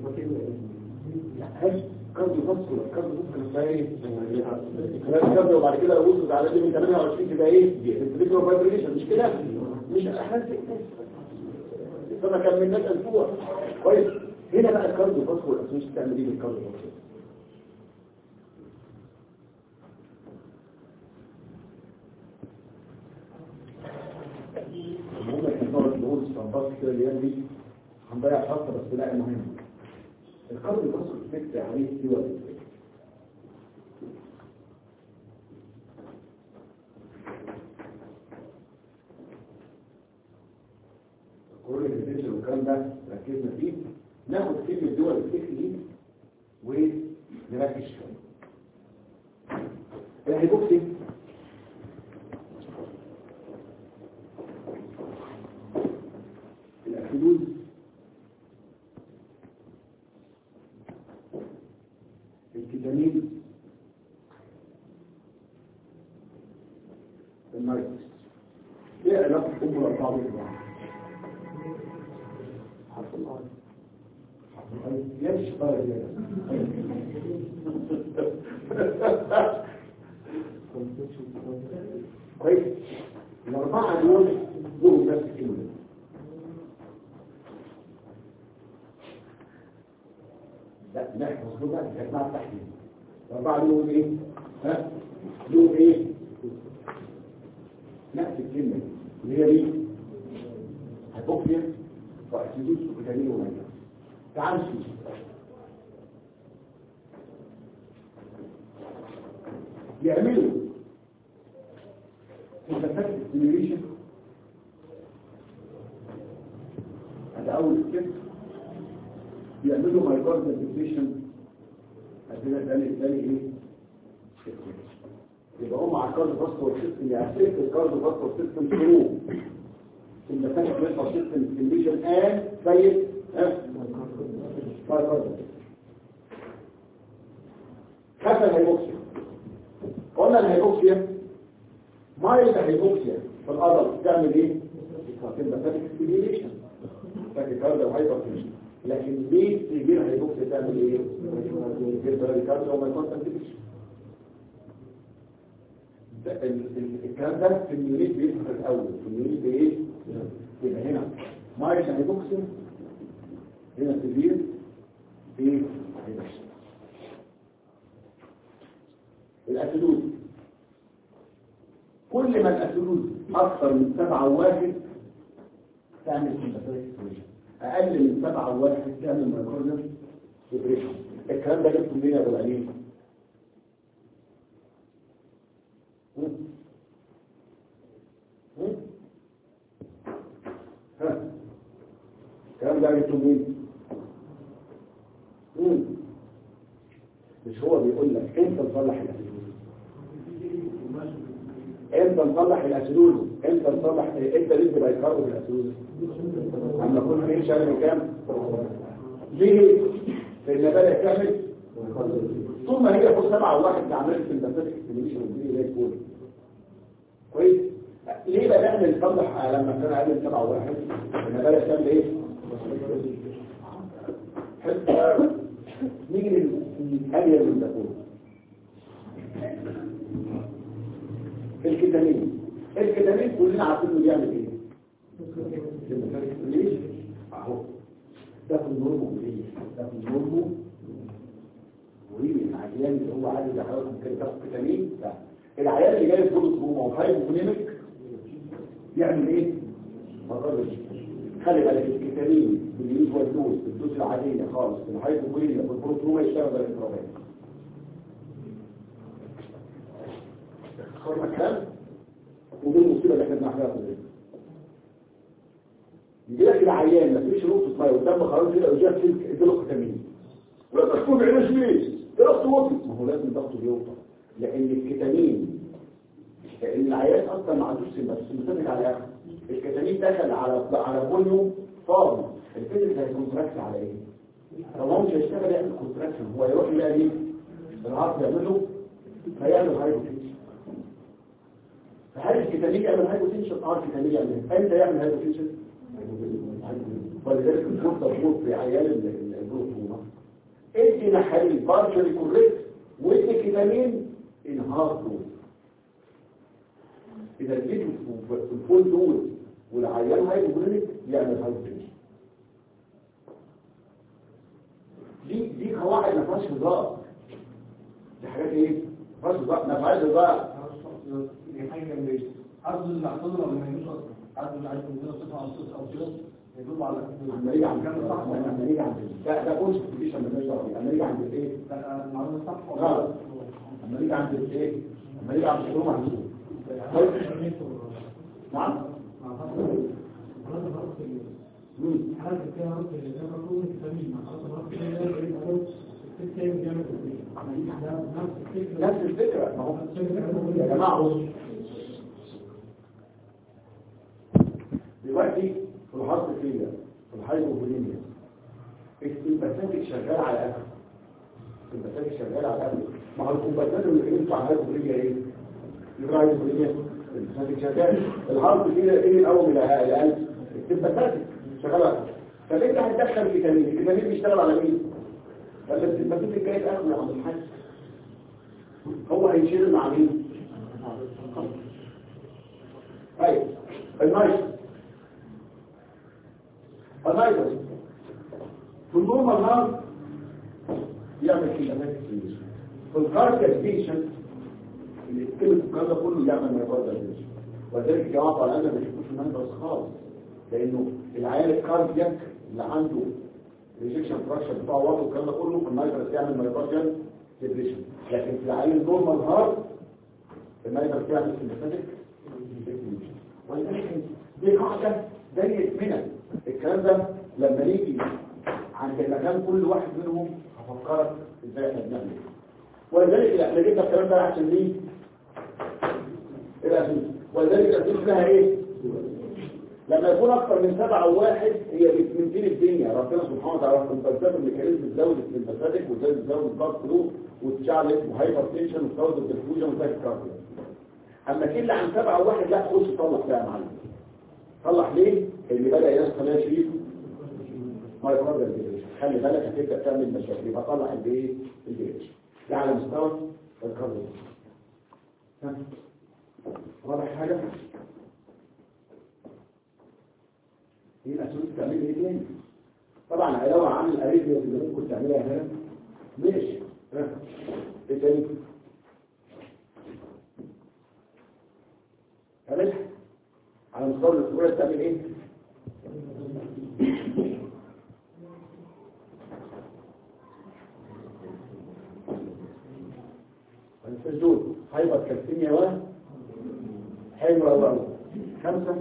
هل كارديو فاسكولار كارديو فاسكولار ده ايه خلال كارديو وبعد كده وصلت على دي من 28 تبقى ايه الفليكرو فايبريشن مش كده مش احنا فما كملناش اسبوع كويس هنا بقى الكارديو فاسكولار مش بتعمل ايه بالكارديو فاسكولار المهم احنا نقعد نقول استنباط كده الايام دي هنضيع فتره بس لا المهم القرض الأصل فكرة عليه سوى كل الفيديو والكلام ده ركزنا فيه ناخد كلمة دول الفكر دي ونركز شوية الهيبوكسي الأكيدوز الكتامين النايتس ايه علاقة ام الاربعة ببعض؟ حرف الآن حرف الآن يمشي طالع زيادة كويس الأربعة دول دول نفس الكلمة لا نحفظ له بقى الجماعة التحليل الأربعة لهم إيه؟ ها؟ لهم إيه؟ نفس الكلمة اللي هي دي هيبوكسيا وأكيدوس وفيتامين ومية تعال نشوف يعملوا مسافات ستيميوليشن هذا أول ستيب بيعملوا مايكارد ديفيشن عندنا تاني تاني ايه يبقى هم على الكارد فاسكور سيستم يعرف الكارد فاسكور سيستم ثرو المسافه بيطلع سيستم كونديشن ان سيد ها مايكارد كيف الهيبوكسيا قلنا الهيبوكسيا مايل الهيبوكسيا في الأرض بتعمل ايه؟ بتبقى فاتك ستيميوليشن فاتك كارد وهايبر تنشن لكن ليه تيجي هيبوكسيا تعمل ايه؟ تجيب بريكارد وما يكونسنتريش الكلام ده في اليونيت بيظهر الاول في اليونيت بايه؟ يبقى هنا مايل هيبوكسيا هنا سيفير ايه؟ هيبوكسيا الأسلوب كل ما الأسلوب أكثر من سبعة وواحد تعمل سمباتيك أقل من سبعة وواحد تعمل مايكروزم ديبريشن الكلام ده جبته منين يا أبو العليم؟ ها الكلام ده جبته منين؟ مش هو بيقول لك انت تصلح الاسلوب انت نصلح الاسلوب انت نصلح انت ليه تبقى يقرب الاسلوب اما كل ايه شهر كام ليه لان بدأ تعمل طول ما هي فوق سبعة وواحد تعمل في المسافة الكتنيشن والدنيا زي الفول كويس ليه بقى نعمل نصلح لما كان اقل من سبعة وواحد لما بدأ تعمل ايه حلو نيجي للآلية من دكتور الكتامين الكتامين كلنا عارفين انه بيعمل ايه ليش اهو ده في النورمو وليه ده في النورمو وليه العيان اللي هو عايز يحاول ممكن تاخد كتامين لا العيان اللي جاي يقول روما وهايبوكليميك يعمل ايه مقرش خلي بالك الكتامين باليوز والدوز الدوز العادية خالص الهايبوكليميا والبروتروما يشتغل بالانترافيت صار مكان ودي المصيبة اللي احنا بنعملها في البيت يجي لك العيان ما فيش نقطة ميه قدام خلاص كده وجاب فيك اديله كتامين ولا تكون علاج ليه؟ ضغطه وطي ما هو لازم ضغطه بيوطى لان الكتامين لان العيان اصلا ما عندوش سمات سمتك على اخر الكتامين دخل على على فوليوم فاضي الفيزيك هيكونتراكت على ايه؟ طب هو مش هيشتغل يعمل كونتراكشن هو يروح يلاقي ايه؟ العصب يعمله فيعمل هايبوتنشن فهل الفيتامين يعمل هايبوتنشن اه الفيتامين يعمل امتى يعمل هايبوتنشن ولذلك الفرصه تموت في عيال ال- ال- الجلوكوما ادي نحالي بارشلي كوريكت وادي فيتامين انهار دوز اذا اديته في في الفول دوز والعيان هايبوكلينيك يعمل هايبوتنشن دي دي قواعد ما فيهاش هزار دي حاجات ايه؟ ما فيهاش هزار ما فيهاش هزار دي حاجه جنبيه عرض اللي اعتذر ولا ما يجوش اصلا عرض اللي عايز يقول صفه او صفه او صفه يدل على لما نيجي عند لما نيجي عند ده ده كونسبت مش لما نيجي لما نيجي عند الايه؟ المعلومه صح ولا غلط لما نيجي عند الايه؟ لما نيجي عند الشروط محسوب طيب نعم مم. نفس الفكرة ما هو يا جماعة بصوا دلوقتي في الحرف فيا في الهايبوفوليميا السمباثيك شغال على الاكل السمباثيك شغال على الاكل ما هو الكومباتات اللي بينفع على الهايبوفوليميا ايه؟ الهايبوفوليميا السمباثيك شغال الحرف فيا ايه الاول من القلب السمباثيك شغال على الأكل. طب انت هتدخل فيتامين الفيتامين بيشتغل على مين؟ بس السمباثيك جاي تاخد عند الحاج هو هيشيل مع مين؟ ايوه النايس النايس في النورمال هارت يعمل كده في الكاركر ستيشن اللي كلمة الكلام ده كله يعمل مايكارديال ستيشن وذلك الجماعة بتوع القلب ما بيشوفوش المنبس خالص لانه العيال الكاردياك اللي عنده ريجكشن فراكشر بتاعه واطي والكلام ده كله في المايكرس يعمل مايكارديال ديبريشن لكن في العيال النورمال هارت المايكرس يعمل سيمباثيك ولكن دي قاعدة زي منى الكلام ده لما نيجي عند المكان كل واحد منهم هفكرك ازاي احنا بنعمل ايه ولذلك احنا جبنا الكلام ده عشان ليه؟ ايه الاساس؟ ولذلك الاساس لها ايه؟ لما يكون اكثر من سبعة او واحد هي بتمثيل الدنيا ربنا سبحانه وتعالى كمبلسات الميكانيزم بتزود السمباثيك وتزود تزود الضغط فلو وتشعل اسمه هايبر تنشن وتزود الديفيوجن وتزود الكارديو اما كل عن سبعة او واحد لا خش طلع بقى يا معلم طلع ليه؟ اللي بدأ يدخل يا شريف مايكروبيال ديفيوجن خلي بالك هتبدا تعمل مشاكل يبقى طلع الايه؟ الديفيوجن ده على مستوى الكارديو ها؟ واضح حاجه؟ هي الأسئلة بتعمل ايه تاني طبعا علاوة عن الأريثميا اللي ممكن تعملها هنا ماشي ها ايه تاني فماشي على مستوى الأسئلة بتعمل ايه السجود هايبر كالسيميا و حلوة أوي خمسة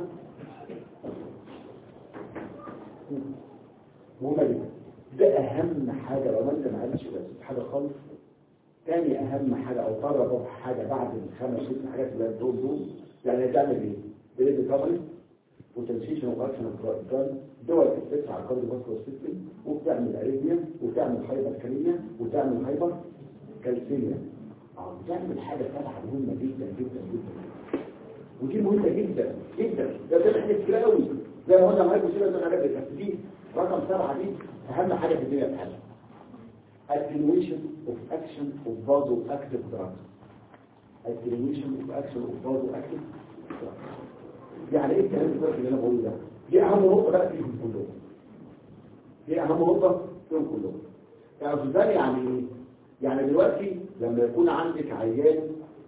مهمة جدا ده أهم حاجة لو أنت ما عرفتش بس حاجة خالص تاني أهم حاجة أو طرف حاجة بعد الخمس ست حاجات اللي هي دول دول يعني هتعمل إيه؟ بريد ريكفري وتنسيشن وأكشن أفكار دول تستفسر على الكارديو فاسكولار سيستم وبتعمل أريثميا وتعمل هايبر كاليميا وتعمل هايبر كالسيميا اه بتعمل حاجة سبعة مهمة جدا جدا جدا ودي مهمة جدا جدا ده ده حاجة كتير قوي زي ما قلنا معاكم كده ده حاجات بس دي رقم سبعة دي أهم حاجة في الدنيا بتاعتها attenuation of action of vasoactive drugs attenuation of action of vasoactive drugs يعني ايه الكلام ده اللي انا بقوله ده دي اهم نقطة بقى فيهم كلهم دي اهم نقطة فيهم كلهم يعني ده يعني ايه يعني دلوقتي لما يكون عندك عيان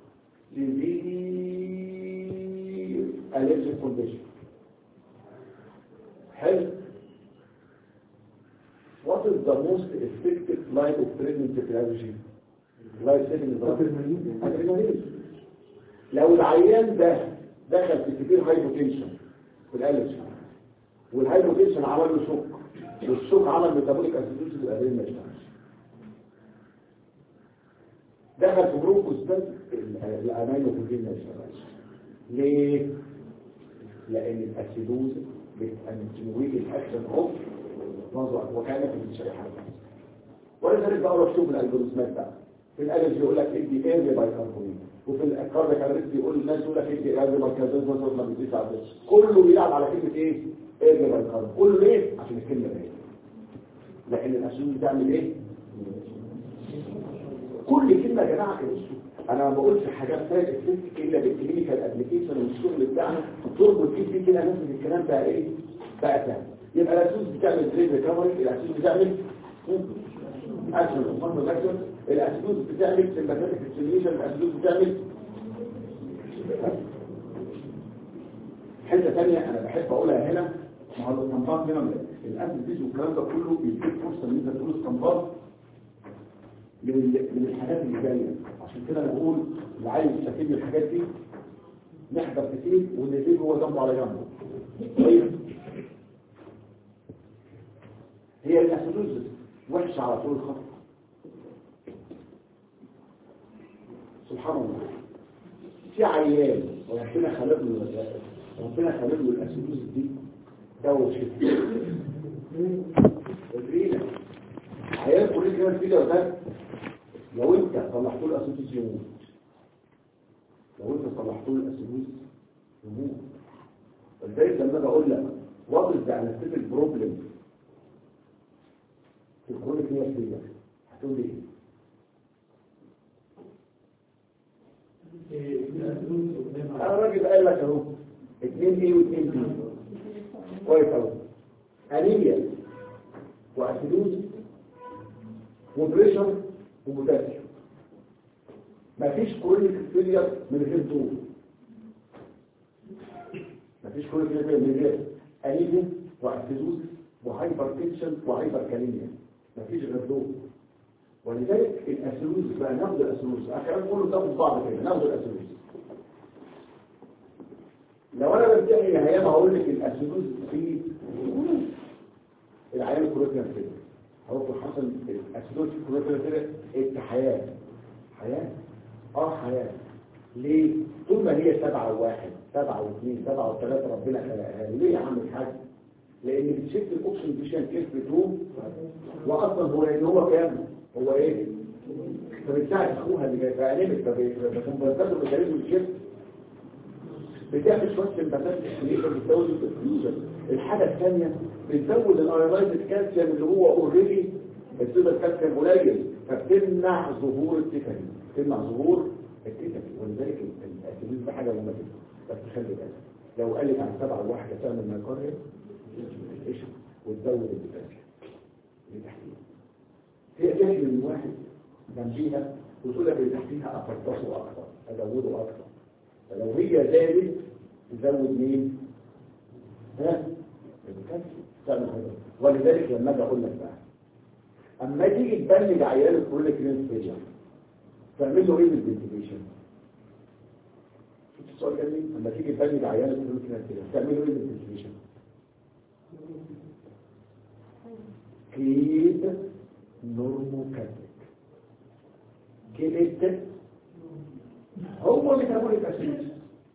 severe allergic condition حلو What is the most effective line of treatment في الالرجي؟ life saving drug adrenaline لو العيان ده دخل في كتير هايبوتنشن في الالرجي والهايبوتنشن عمل له شوك والشوك عمل ميتابوليك اسيدوسيس الادرينالين ما يشتغلش دخل في جروب ده الامينوفوجين ما يشتغلش ليه؟ لان الاسيدوز بتنويج الاكشن اوف نظر وكانت في الشريحات ولذلك بقى شوف الالجوريزمات بقى في الالف يقول لك ادي ايرلي بايكربونات وفي الكاردياك ارست يقول الناس يقول لك ادي ايرلي بايكربونات مثلا ما بيديش عدد كله بيلعب على كلمه ايه ايرلي بايكربونات كله ليه عشان الكلمه دي لكن الاسيوز بتعمل ايه كل كلمه يا جماعه بصوا انا ما بقولش حاجات فاتت فيك الا بالكلينيكال ابلكيشن والشغل بتاعنا تربط فيه فيه كده لازم الكلام بقى ايه بقى سهل يبقى الاسيوز بتعمل تريد ريكفري الاسيوز بتعمل اكشن وفضل اكشن الاسيوز بتعمل سمباتيك ستيميوليشن الاسيوز بتعمل حته ثانيه انا بحب اقولها هنا ما هو الاستنباط هنا الاسيد والكلام ده كله بيديك فرصه ان انت تقول استنباط من ال- من الحاجات اللي جايه عشان كده انا بقول اللي عايز يستفيد من الحاجات دي نحضر كتير ونسيب هو جنبه على جنبه طيب هي الاسيدوز وحشه على طول الخط سبحان الله في عيان وربنا خلق له ربنا خلق له الاسيدوز دي دواء شفاء الرينة عيان كل كده في ده لو انت صلحت له الاسيدوز يموت لو انت صلحت له الاسيدوز يموت ولذلك لما اجي اقول لك وات از ذا انستيك بروبلم في الكرونيك هي فيها هتقول لي ايه؟ انا راجل قال لك اهو 2 ايه و2 بي كويس اهو انيميا واسيدوز وبريشر وبوتاسيوم مفيش كرونيك فيلير من غير دول مفيش كرونيك فيلير من غير انيميا واسيدوز وهايبر تنشن وهايبر كاليميا مفيش غير دول ولذلك الاسيدوز بقى ناخد الاسيدوز الكلام كله ده في بعض كده ناخد الاسيدوز لو انا بمتحن الهيام هقول لك الاسيدوز في العيان الكروتين كده هو حصل الاسيدوز في الكروتين كده انت حياه حياه اه حياه ليه طول ما هي سبعة وواحد سبعة واثنين سبعة وثلاثة ربنا خلقها لي. ليه يا عم الحاج لان بتشفت الاوكسجين فيشن كيف بتروم واصلا هو لان هو كام هو ايه فبتساعد اخوها اللي جاي فانيمك فبتنبذله بتاريخ الشفت بتعمل شويه سمباتات تحليل بتزود الفيوجن الحاجه الثانيه بتزود الايونايزد كالسيوم اللي هو اوريدي بتزود الكالسيوم قليل فبتمنع ظهور التيتاني بتمنع ظهور التيتاني ولذلك الاسيدوز ده حاجه مهمه جدا بس خلي بالك لو قالت عن سبعه واحده تعمل مايكاريا ايش وتزود البوتاسيوم دي تحليل هي تحليل من واحد جنبيها وتقول لك اللي تحتيها افضله اكتر ازوده اكتر فلو هي زادت تزود مين ها الكالسيوم تعمل هذا ولذلك لما اجي اقول لك بقى اما تيجي تبلج عيان الكرونيك رين فيلير تعمل له ايه بالفنتيليشن شفت السؤال جميل اما تيجي تبلج عيان الكرونيك رين فيلير تعمل له ايه بالفنتيليشن كيد نورموكاتيك كيد هو ميتابوليك اسيد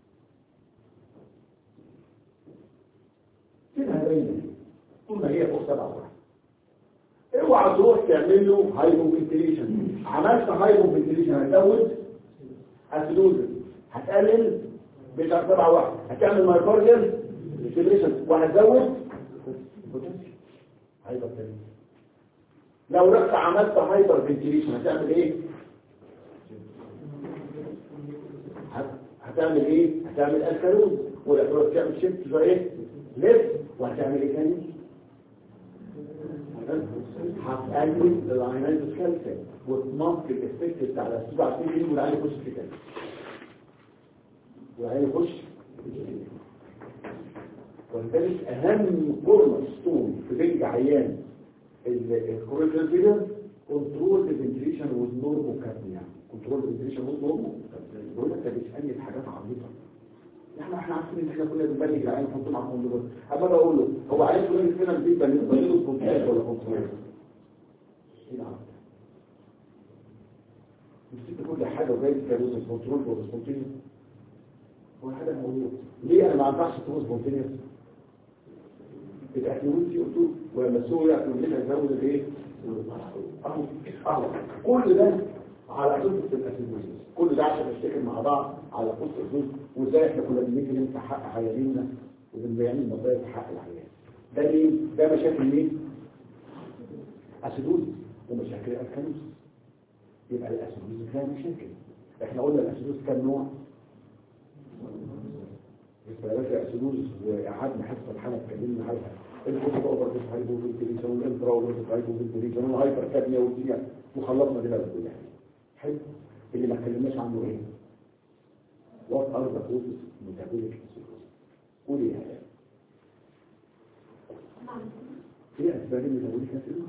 كده باينه طول ما هي فوق سبعة واحد اوعى تروح تعمل له هايبو فنتيليشن عملت هايبو فنتيليشن هتزود اسيدوزن هتقلل بتاع سبعة واحد هتعمل مايكارديال فنتيليشن وهتزود بوتنسيوم هايبر فنتيليشن لو رحت عملت هايبر فنتيليشن هتعمل ايه هت- هتعمل ايه هتعمل الكالون والكالون تعمل شيفت شويه ايه لف وهتعمل ايه تاني هتقلل العينات الكالسيوم وتنقل الافكت بتاع الاسبوع عشان والعين يخش في كده والعين يخش في كده. ولذلك اهم كورنر ستون في بنج عيان الكوريكولر فيلر كنترول الفنتريشن والنورمو كابنيا كنترول الفنتريشن والنورمو بقول لك ده بيسالني في حاجات عبيطه احنا احنا عارفين ان احنا كنا بنبني العين نحط مع الكمبيوتر اما اجي اقول له هو عايز يقول لي فينا البيت بني له كونتاكت ولا كنترول ايه العبط نسيت كل حاجه وجاي تكلم الكنترول والسبونتينيوس هو حاجه موجوده ليه انا ما ينفعش تكون سبونتينيوس الاكيوريتي قلت له ولما سووا ياكلوا لنا يزود الايه اهو اهو كل ده على قصه الاسيدوزيس كل ده عشان نفتكر مع بعض على قصه الاسيدوزيس وازاي احنا كنا بنيجي نمسح حق عيالينا وبنبيعين المضايق في حق العيال ده مين؟ ده مشاكل مين؟ اسيدوزيس ومشاكل الكالوس يبقى الاسيدوزيس فيها مشاكل احنا قلنا الاسيدوزيس كام نوع؟ بس اسيدوزيس وقعدنا حصه الحلقه اتكلمنا عنها الكتب اوفر ديس هايبوفنتيليشن والانترا اوفر ديس هايبوفنتيليشن والهايبر كابنيا والدنيا وخلصنا كده كلها يعني حلو اللي ما اتكلمناش عنه ايه؟ وات ار ذا كوزز ميتابوليك قولي يا هلا ايه اسباب الميتابوليك اسيدوز؟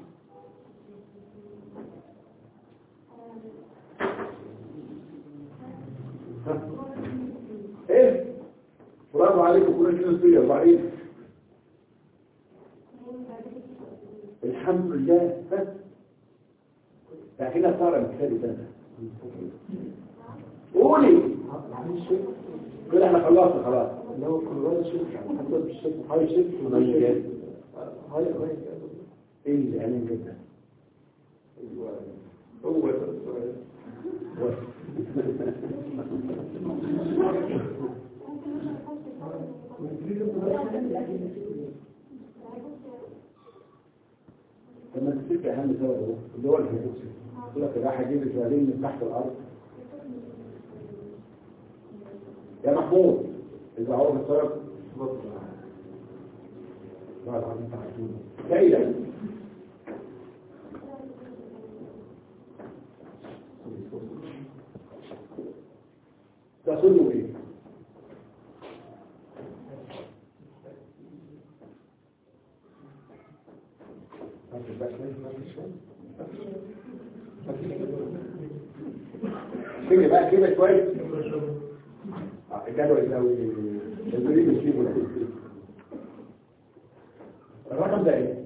ايه؟ برافو عليكم كلنا كده فيا وبعدين الحمد لله بس ده كده صار مثالي ده قولي كده احنا خلصنا خلاص اللي هو كل واحد شيء حتى بالشكل هاي شيء هاي هاي هاي ايه اللي يعني جدا هو ده السؤال لما تفتكر اهم سبب اهو اللي هو الهيدروكسيد يقول لك راح اجيب الفلالين من تحت الارض يا محمود اذا هو السبب لا لا انت عارفين كيدا تصلوا ايه كده بقى كده كويس آه، الجدول يساوي البريد يسيبه لك الرقم ده ايه؟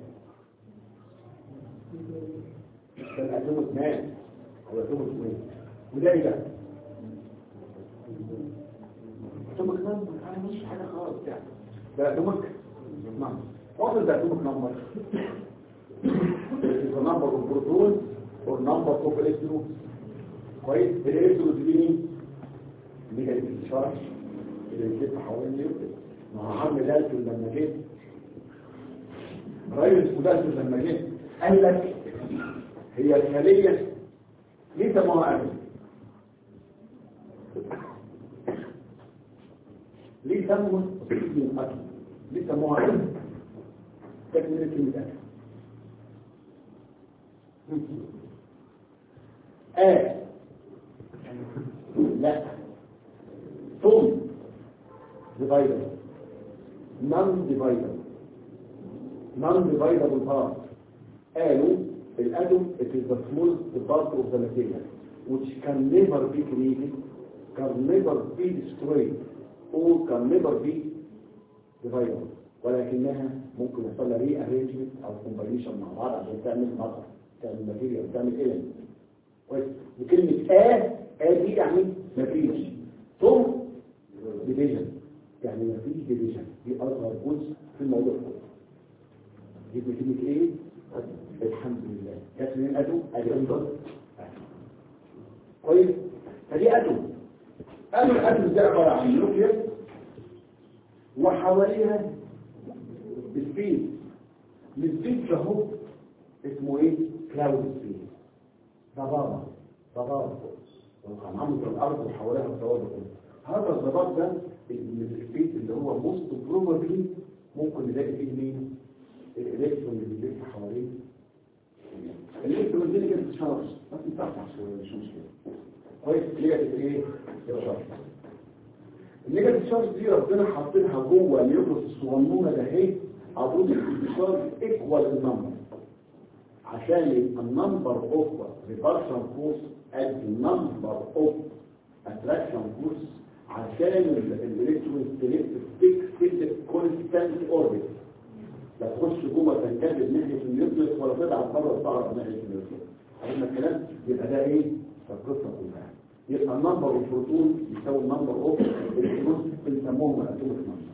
ده الاتوم اثنان او الاتوم اثنين وده ايه ده؟ اتومك نمبر انا مش حاجه خالص يعني ده اتومك نمبر واصل ده اتومك نمبر the number of protons or number of electrons كويس الالكترونز دي مين نيجاتيف تشارج اللي بتلف حوالين النيوكليس مع عم دالتون لما جه رئيس مدالتون لما جه قال لك هي الخليه ليه سموها اتم ليه سموها اتم ليه سموها اتم تكمله كلمه اتم آه لا ثم ديفايدر نون ديفايدر نون ديفايدر part قالوا الاتوم it is the smallest part of the material which can never be created can never be destroyed or can never be divided ولكنها ممكن يحصل لها ري ارينجمنت او كومباينيشن مع بعض عشان تعمل مطر تعمل ماتيريال تعمل ايلمنت كويس وكلمه اه اه دي يعني مفيش ثم ديفيجن يعني مفيش ديفيجن دي اصغر جزء في الموضوع كله دي كلمه ايه الحمد لله كانت من ادو ادو كويس فدي ادو ادو الادو ده عباره عن نوكليس وحواليها سبيس السبيس ده هو اسمه ايه كلاود سبيس ضبابة ضبابة وعمود الارض وحواليها الضبابة كلها هذا الضباب ده السبيس اللي هو موست بروبابلي ممكن نلاقي فيه مين الالكترون اللي بيلف حواليه الالكترون دي كانت تشارج بس بتفتح شويه مش مشكله كويس نيجاتيف ايه تشارج النيجاتيف شارج دي ربنا حاطينها جوه النيوكليوس الصغنونه ده اهي عضويه الشارج ايكوال النمبر عشان يبقى النمبر اوف ريبارشن فورس قد النمبر اوف اتراكشن فورس عشان الالكترون تلف فيكسد كونستانت اوربت لا تخش جوه تنجذب ناحيه النيوكليوس ولا تبعد بره تعرف ناحيه النيوكليوس عشان الكلام يبقى ده ايه القصه كلها يبقى النمبر اوف بروتون يساوي النمبر اوف الكترون بنسموهم الاتوميك نمبر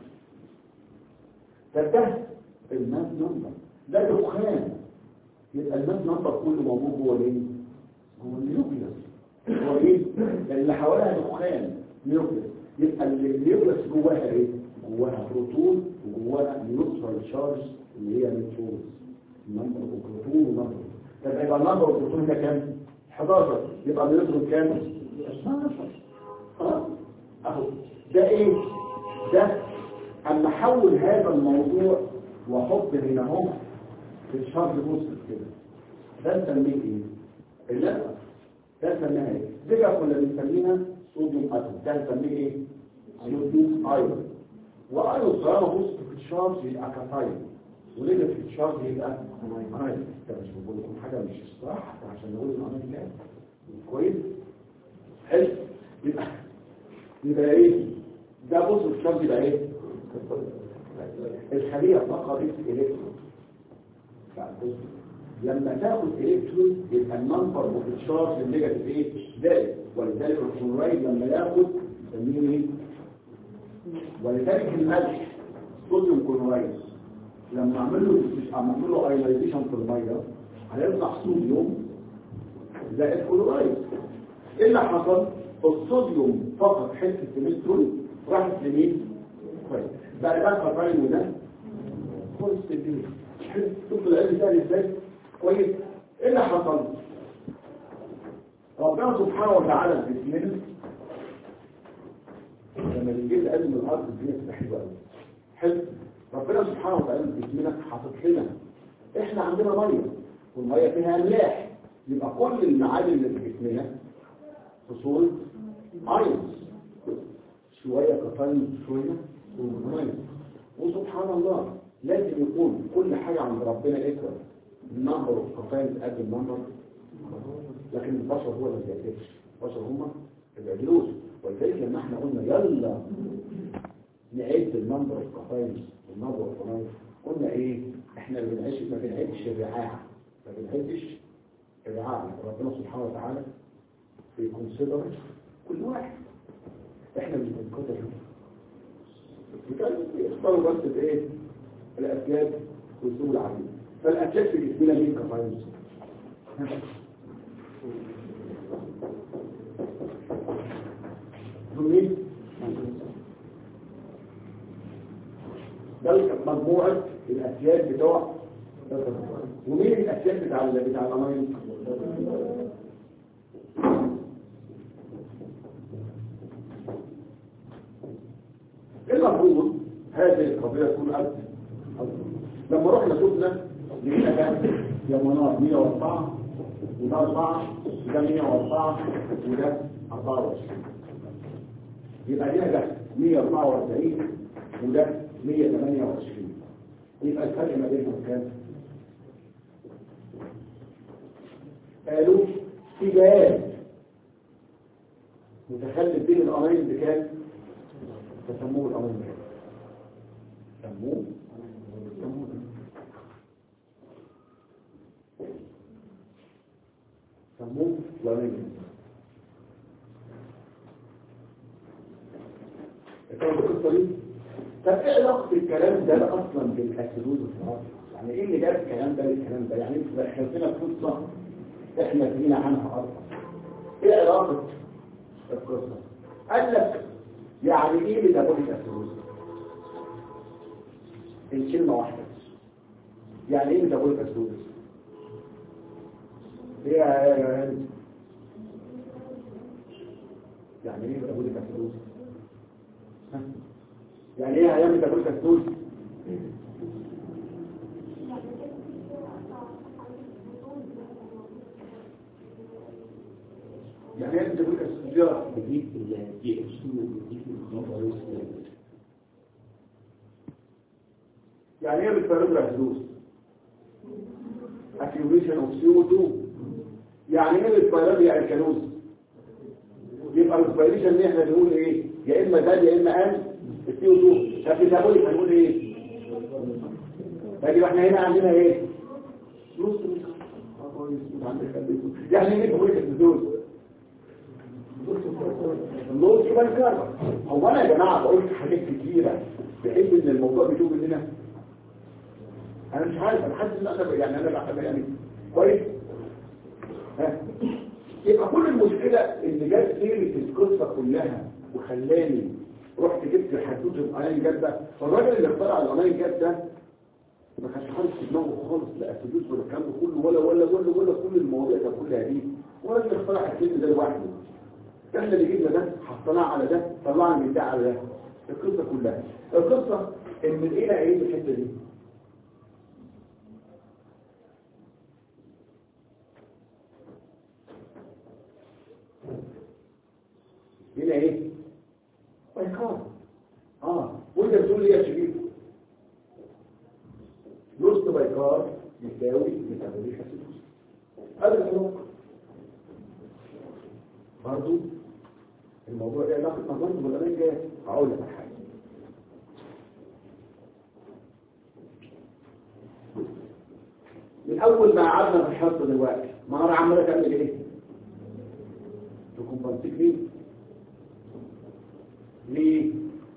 فده الماس نمبر ده دخان يبقى الماس نمبر كله موجود جوه الايه جوه النيوكليوس هو مين؟ لان اللي حواليها دخان نيوكليس يبقى النيوكليس جواها ايه؟ جواها بروتون وجواها نيوترال شارج اللي هي نيوترونز نمبر اوف بروتون ونمبر طب يبقى النمبر اوف بروتون ده كام؟ 11 يبقى النيوترون كام؟ 12 خلاص اهو ده ايه؟ ده اما احول هذا الموضوع واحط هنا اهو في الشارج بوستر كده ده نسميه ايه؟ اللفه ده نسميها ايه؟ دي بقى كنا بنسميها صوديوم اتوم ده نسميه ايه؟ صوديوم ايون وايون طالما بوست في الشارج يبقى كاتايون وليه في الشارج يبقى ايون ده مش بقول لكم حاجه مش صح عشان نقول المعنى كده كويس؟ حلو يبقى يبقى ايه؟ ده بص الشارج يبقى ايه؟ الخلية فقدت الكترون لما تاخد الكترون يبقى النمبر اوف الشارج النيجاتيف ايه زائد ولذلك الكلورايد لما ياخد نسميه ايه ولذلك الملح صوديوم كلورايد لما اعمل له مش اعمل له ايونايزيشن في الميه هيطلع صوديوم زائد كلورايد ايه اللي حصل الصوديوم فقد حته الكترون راحت لمين كويس بقى بقى الفايل ده كويس جدا شوف العلم ده ازاي كويس ايه اللي حصل ربنا سبحانه وتعالى في جسمنا لما بيجيب القلب من الارض الدنيا بتبقى حلوه قوي حلو ربنا سبحانه وتعالى في جسمنا حاطط لنا احنا عندنا ميه والميه فيها املاح يبقى كل المعادن اللي في جسمنا في صوره ايونز شويه كفاين شويه وميه وسبحان الله لازم يكون كل حاجة عند ربنا ايكوال النمبر اوف كفاين قد النمبر لكن البشر هو اللي ما بيعدلش البشر هم اللي بيعدلوش ولذلك لما احنا قلنا يلا نعد النمبر اوف كفاين والنمبر اوف كفاين قلنا ايه احنا ما بنعيش ما بنعدش الرعاع ما بنعدش الرعاع ربنا سبحانه وتعالى بيكونسيدر كل واحد احنا مش بنقدر يختاروا بس بايه الاسياد والسوق العربي فالاسياد في جسمنا مين كفاينس مين ده مجموعة الاسياد بتوع ومين الاسياد بتاع بتاع الامين المفروض هذه القضية تكون أكثر لما رحنا شفنا لقينا كام يا منار 104 وده 4 وده 104 وده 24 يبقى دي ده 144 وده 128 يبقى الفرق ما بينهم كام؟ قالوا في جهاز متخلف بين الأمرين بكام؟ فسموه الأمرين بكام؟ سموه سموه سموه الأمرين فاهم القصة دي؟ طب ايه علاقة الكلام ده اصلا بالاسيدوز والفراغ؟ يعني ايه اللي جاب الكلام ده بالكلام ده؟ يعني انت احنا فينا قصة احنا فينا عنها اصلا ايه علاقة القصة؟ قال لك يعني ايه ميتابوليك اسيدوز؟ الكلمة واحدة يعني ايه ميتابوليك اسيدوز؟ ايه يا هند؟ يعني ايه ميتابوليك اسيدوز؟ يعني ايه هيعمل تابوليك اسيدوز يعني ايه تابوليك اسيدوز بجيب الدي اتش 2 وبجيب يعني ايه بالتابوليك اسيدوز accumulation of CO2 يعني ايه بالتابوليك الكالوز يبقى الاسبيريشن اللي احنا بنقول ايه يا اما زاد يا اما قل السي او 2 طب ميتابوليك هنقول ايه فاجي احنا هنا عندنا ايه نص يعني ايه ميتابوليك اسيدوز النص يبقى الكربون هو انا يا جماعه بقول حاجات كتيره بحيث ان الموضوع بيشوف مننا انا مش عارف انا حاسس ان انا يعني انا يعني كويس ها يبقى كل المشكلة اللي جت سيرة القصة كلها وخلاني رحت جبت الحدوث الأناين جد ده فالراجل اللي اخترع الأناين جد ده ما كانش حاطط في دماغه خالص لا الحدوث ولا الكلام ده كله ولا ولا ولا ولا كل المواضيع ده كلها دي ولا اللي اخترع الكلمة ده لوحده احنا اللي جبنا ده حطيناه على ده طلعنا من ده على ده القصة كلها القصة ان من ايه ايه الحتة دي هنا ايه بايكار اه وانت بتقول لي يا شريف نص بايكار يساوي ميتابوليك اسيدوز هذا الحكم برضو الموضوع ده علاقه ما برضه بالامان جاي هقول لك حاجه من اول ما قعدنا في الحصه دلوقتي ما انا عماله تعمل ايه تكون بنتك ليه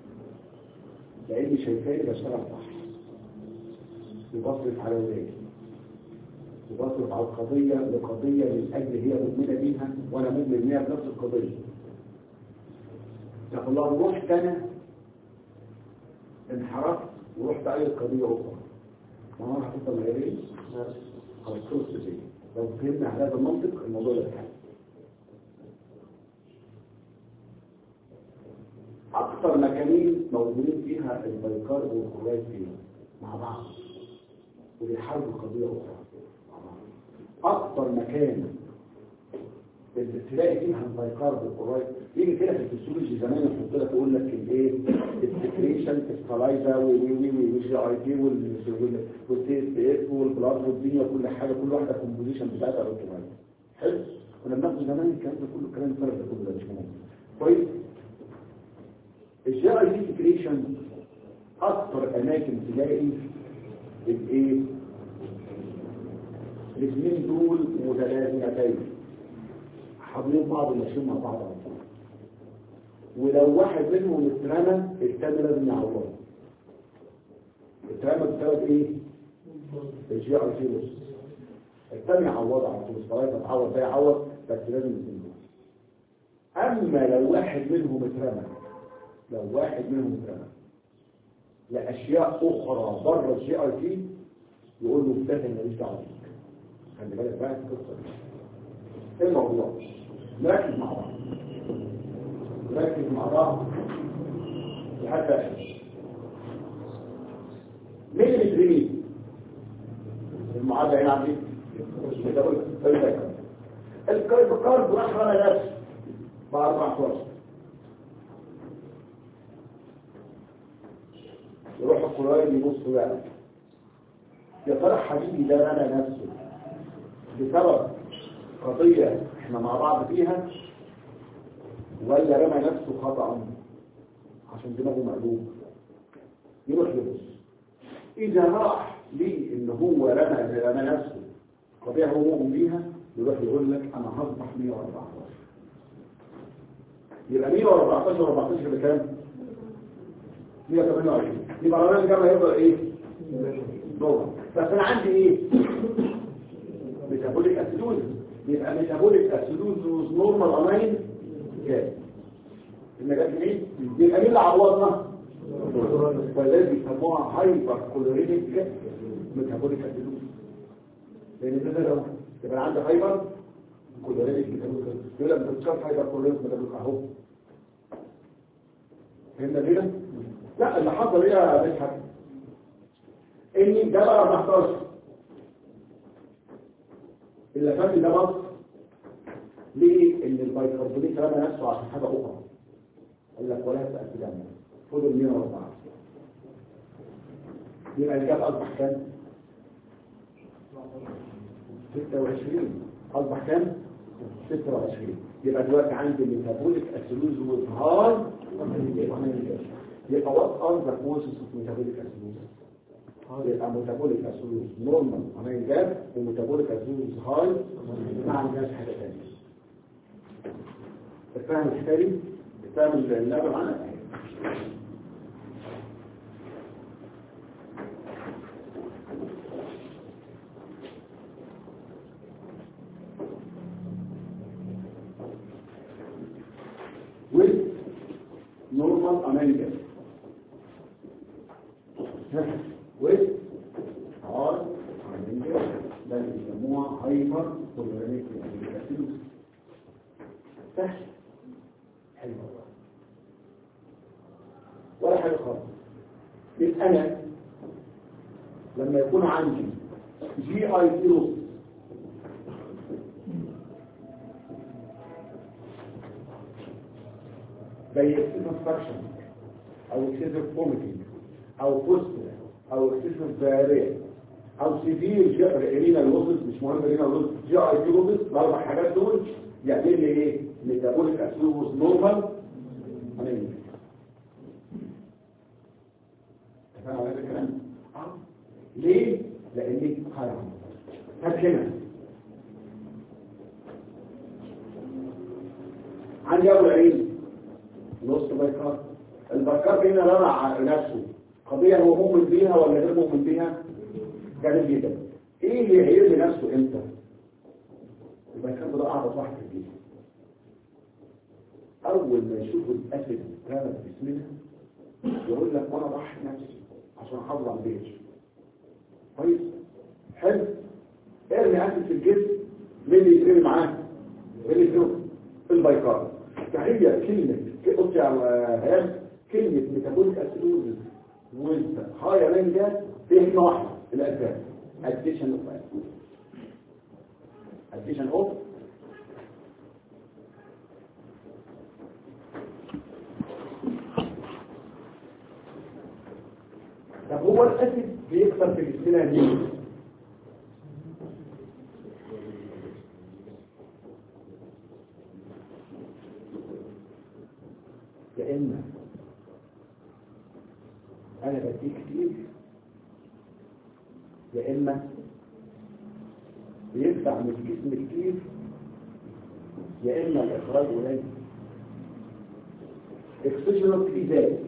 لاني شايفاني بشتغل صح وبصرف على ولادي وبصرف على القضيه لقضيه من اجل هي مؤمنه بيها وانا مؤمن بيها بنفس القضيه لكن لو رحت انا انحرفت ورحت اي قضيه اخرى ما هو هتفضل غيري خلاص خلصت دي لو فهمنا على هذا المنطق الموضوع ده اتحل اكثر مكانين موجودين فيها البيكار والكويت فيها مع بعض وبيحاربوا قضيه اخرى مع بعض اكثر مكان اللي تلاقي فيها البيكار والكويت يجي كده في الفسيولوجي زمان يحط لك يقول لك الايه السكريشن السلايزا وي وي وي والجي اي تي والتي اس اس والبلاد والدنيا وكل حاجه كل واحده كومبوزيشن بتاعتها بالكويت حلو كنا بناخد زمان الكلام ده كله الكلام الفرق ده كله ده مش مهم كويس الجي اي تي سكريشن اكثر اماكن تلاقي الايه الاثنين دول متلازمتين حاضرين بعض وماشيين مع بعض على طول ولو واحد منهم اترمى الثاني لازم يعوضه اترمى بسبب ايه؟ الجي اي تي بص الثاني يعوضه على طول الصلاة تعوض ده يعوض بس لازم يسيبه اما لو واحد منهم اترمى لو واحد منهم اترمى لاشياء اخرى بره الجي اي تي يقول له ده ماليش دعوه بيك خلي بالك بقى القصه دي ايه الموضوع نركز مع بعض نركز مع بعض لحد اخر مين اللي بيترمي المعادله هنا عندي الكارب كارب راح على نفسه بعد 14 يروح القرآن يبص بقى يا ترى حبيبي ده انا نفسه بسبب قضية احنا مع بعض فيها ولا رمى نفسه خطأ عشان دماغه مقلوب يروح يبص اذا راح ليه ان هو رمى رمى نفسه قضية هو مؤمن بيها يروح يقول لك انا هصبح 114 يبقى 114 و14 بكام 128 يبقى الرمى الجامعة يفضل ايه دولار بس انا عندي ايه ميتابوليك اسيدوز يبقى ميتابوليك اسيدوز نورمال امين كام المجال ايه يبقى مين اللي عوضنا فلازم يسموها هايبر كولورينيك ميتابوليك اسيدوز لان ده لو يبقى عندي هايبر كولورينيك ميتابوليك يقول لك بتشوف هايبر كولورينيك ميتابوليك اهو فهمنا ليه لا اللي حصل ايه يا مدحت ان ده بقى 14 اللي فات ده بص ليه ان البيكربونات رمى نفسه عشان حاجه اخرى قال لك ولا تأتي دم فضل 104 يبقى الجاب اصبح كام 26 اصبح كام 26 يبقى دلوقتي عندي ميتابوليك اسيلوز وظهار يبقى وات ار ذا كوزز اوف ميتابوليك اسيلوز يبقى ميتابوليك اسيلوز نورمال عمليه جاب وميتابوليك اسيلوز هاي ما عندناش حاجه ثانيه فاهم الحكايه فاهم اللعبه معانا with normal amenities with hard amenities ده اللي بيسموها هايبر توليرانيك اسيدوز سهل حلو والله. ولا حاجه خالص يبقى انا لما يكون عندي جي اي سيروس زي اكسسيف فاكشن او اكسسيف فوميتنج او فوستر او اكسسيف دايريا او سيفير رينا لوزس مش مهم رينا لوزس جي اي تي لوزس الاربع حاجات دول يعمل لي ايه ميتابوليك اسيدوز نورمال انيميا تفهم على الكلام اه ليه لاني حرام طب هنا عندي ابو العين نص بايكار البايكار هنا رمع نفسه قضية هو مؤمن بيها ولا غير مؤمن بيها جميل جدا ايه اللي هيرمي نفسه امتى البايكار ده اعبط واحد في الجيش اول ما يشوفوا الاسد رمى في جسمنا يقول لك وانا ضحي نفسي عشان احافظ على البيت كويس حلو ارمي اسد في الجسم مين اللي يترمي معاه مين اللي يترمي البايكار فهي كلمة قلت يا هيام كلمة ميتابوليك اسيدوزز والهاي رينجا هي كلمة واحدة الأسباب addition of acid addition of طب هو الأسيد بيكثر في جسمنا ليه؟ يا إما أنا بديك كتير يا إما بيدفع من الجسم كتير يا إما الإخراج قليل اكسجينال في ذات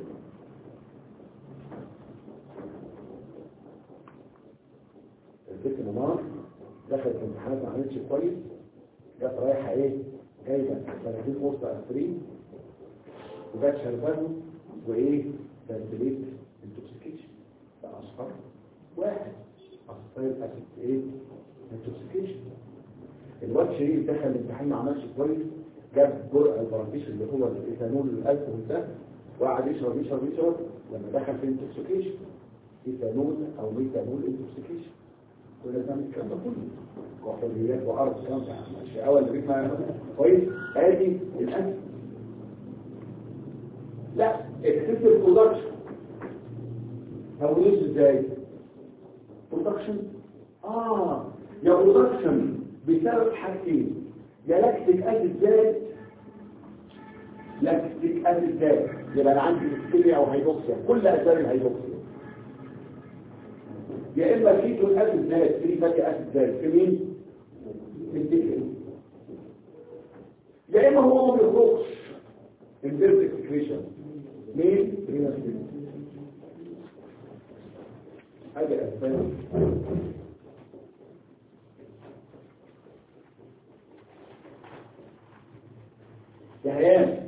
البنت منار دخلت الامتحانات ما عملتش كويس جت رايحه ايه جايبه سنتين وسط اسبرين وجات شربانه وايه تنزليت انتوكسيكيشن بقى اصفر واحد اصفر اسيد ايه انتوكسيكيشن الواد شريف دخل الامتحان ما عملش كويس جاب جرعه البرانتيش اللي هو الايثانول الالكوهول ده وقعد يشرب يشرب يشرب لما دخل في انتوكسيكيشن ايثانول او ميثانول انتوكسيكيشن كل ده من الكلام ده كله وحريات وارض كلام الشقاوه اللي بيتنا كويس ادي الاسد لا اكسسيف برودكشن توليد ازاي برودكشن اه يا برودكشن بسبب حاجتين يا لاكتيك اسيد زاد لاكتيك اسيد زاد يبقى انا عندي هيستيريا او هيبوكسيا كل اسباب الهيبوكسيا يا اما كيتو اسيد زاد في فاتي اسيد زاد في مين في الدكر يا اما هو ما بيخرجش البيرد اكسكريشن مين رينا ستيل حاجه اسباب يا هيام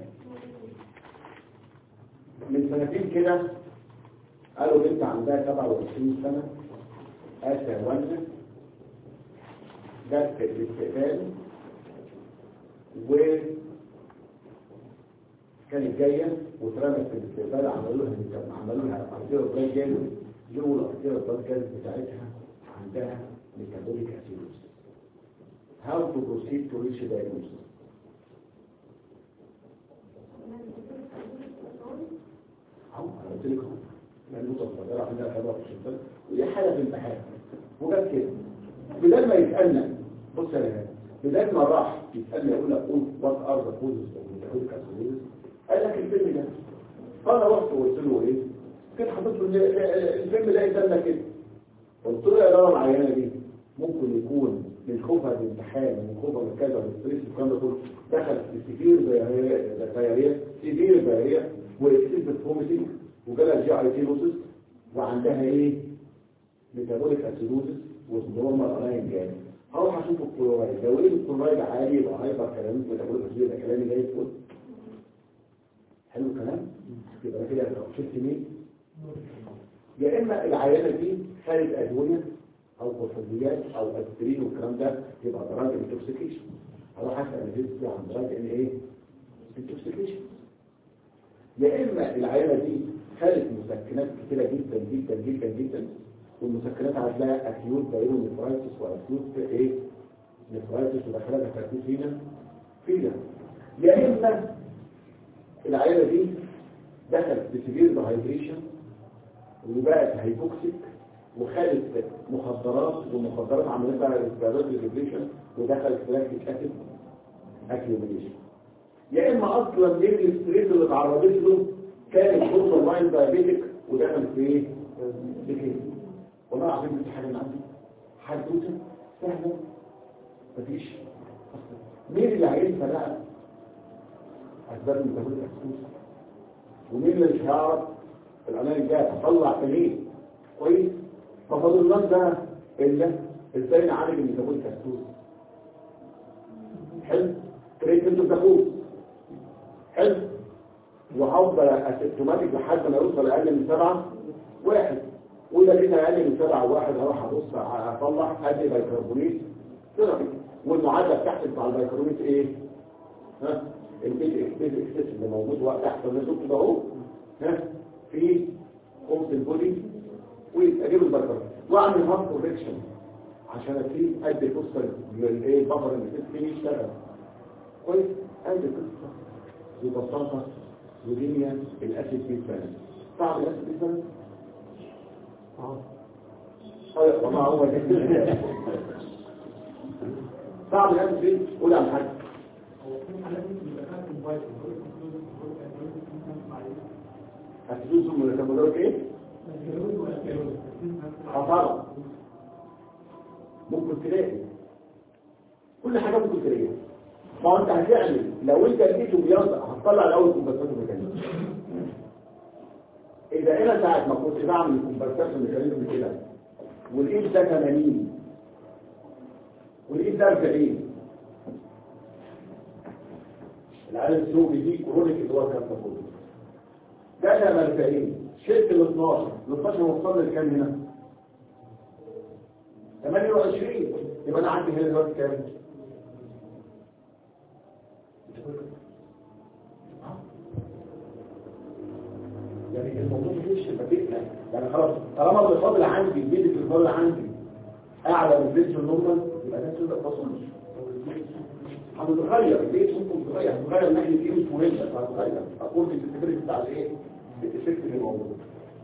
من سنتين كده قالوا بنت عندها 27 سنة آسيا والدة جت الاستقبال و كانت جاية واترمت في الاستقبال عملوا لها عملوا لها ارتيرو بلاي جامد لقوا الارتيرو بلاي جامد بتاعتها عندها ميتابوليك اسيدوس how to proceed to reach diagnosis اهو انا قلت لك اهو النقطة الصغيرة عندها خبرة في الشمال ودي حالة في الامتحان وجت كده بدل ما يسألنا بص يا رجال بدل ما راح يسألنا يقول لك قول وات ار ذا كوزز اوف ميتابوليك اسيدوز قال لك الفيلم ده فانا رحت وقلت له ايه كده حطيت له الفيلم ده يسألنا كده قلت له يا ترى العيانة دي ممكن يكون من خوفها من الامتحان ومن خوفها من كذا ومن ستريس والكلام ده كله دخل في سيفير دايريا سيفير دايريا واكسسيف فوميتنج وجالها جي اي تي لوسس وعندها ايه ميتابوليك اسيدوزس والنورمال الاين جامد هروح اشوف الكلورايد لو ايه الكلورايد عالي يبقى هايبر كلامي ميتابوليك اسيدوز ده كلامي زي الفل حلو الكلام يبقى كده لو شفت مين يا اما العيانه دي خدت ادويه او كحوليات او اسبرين والكلام ده يبقى دراج انتوكسيكيشن اروح اسال الفيزيك عن دراج ان ايه انتوكسيكيشن يا اما العيانه دي خدت مسكنات كتيره جدا جدا جدا جدا والمسكنات هتلاقي اكيوت بايرو نفرايتس واكيوت ايه نفرايتس ودخلها تركيز فينا فينا يا اما العيانه دي دخلت بسبير دهايدريشن وبقت هايبوكسيك وخدت مخدرات والمخدرات عملت لها ريسبيراتوري ديبريشن ودخلت في لاكتيك اسيد اكيوميليشن يا اما اصلا من الستريس اللي اتعرضت له كان البورتر لاين دايابيتك ودخل في ايه؟ في كده والله العظيم دي حاجه من عندي حدوته سهله مفيش أصلاً. مين اللي هينسى بقى اسباب الميتابوليك اسكوز ومين اللي مش هيعرف العنايه الجايه تطلع سليم كويس ففاضل الله ده الا ازاي نعالج الميتابوليك اسكوز حلو تريتمنت الدخول حلو وهفضل اسيمتوماتيك لحد ما يوصل اقل من سبعه واحد واذا كده اقل من سبعه واحد هروح ابص اطلع ادي بيكربونات ثيرابي والمعادله بتاعتي بتاع البيكربونات ايه؟ ها البيت اكسبيز اكسس اللي موجود وقت تحت النزول كده اهو ها في خمس البودي واجيب البيكربونات واعمل هارت كوركشن عشان اسيب ادي فرصه للايه بفر اللي فيه يشتغل كويس ادي قصه ببساطه ودنيا الاسيد في الفلس صعب الاسيد في الفلس اه طيب والله هو ده صعب الاسيد في قول على حاجه هتدوسوا من الكاميرات ايه خطر ممكن تلاقي كل حاجه ممكن تلاقيها ما هو انت هتعمل لو انت لقيته بيضع هتطلع الاول كومبنساتور ميكانيزم اذا انا ساعه ما كنت بعمل كومبنساتور ميكانيزم كده والايد ده 80 والايد ده 40 العالم السوقي دي كرونيك اللي هو كان تقول ده انا 40 شلت ال 12 ال 12 وصل لكام هنا 28 يبقى انا عندي هنا دلوقتي كام يعني الموضوع مش بدينا يعني خلاص طالما الفضل عندي البيت الفضل عندي اعلى من البيت النورمال يبقى ده كده تصنش هتتغير البيت ممكن تتغير هتتغير من ناحيه ايه مش مهمه هتتغير اقول في الفكره بتاع الايه الافكت اللي موجود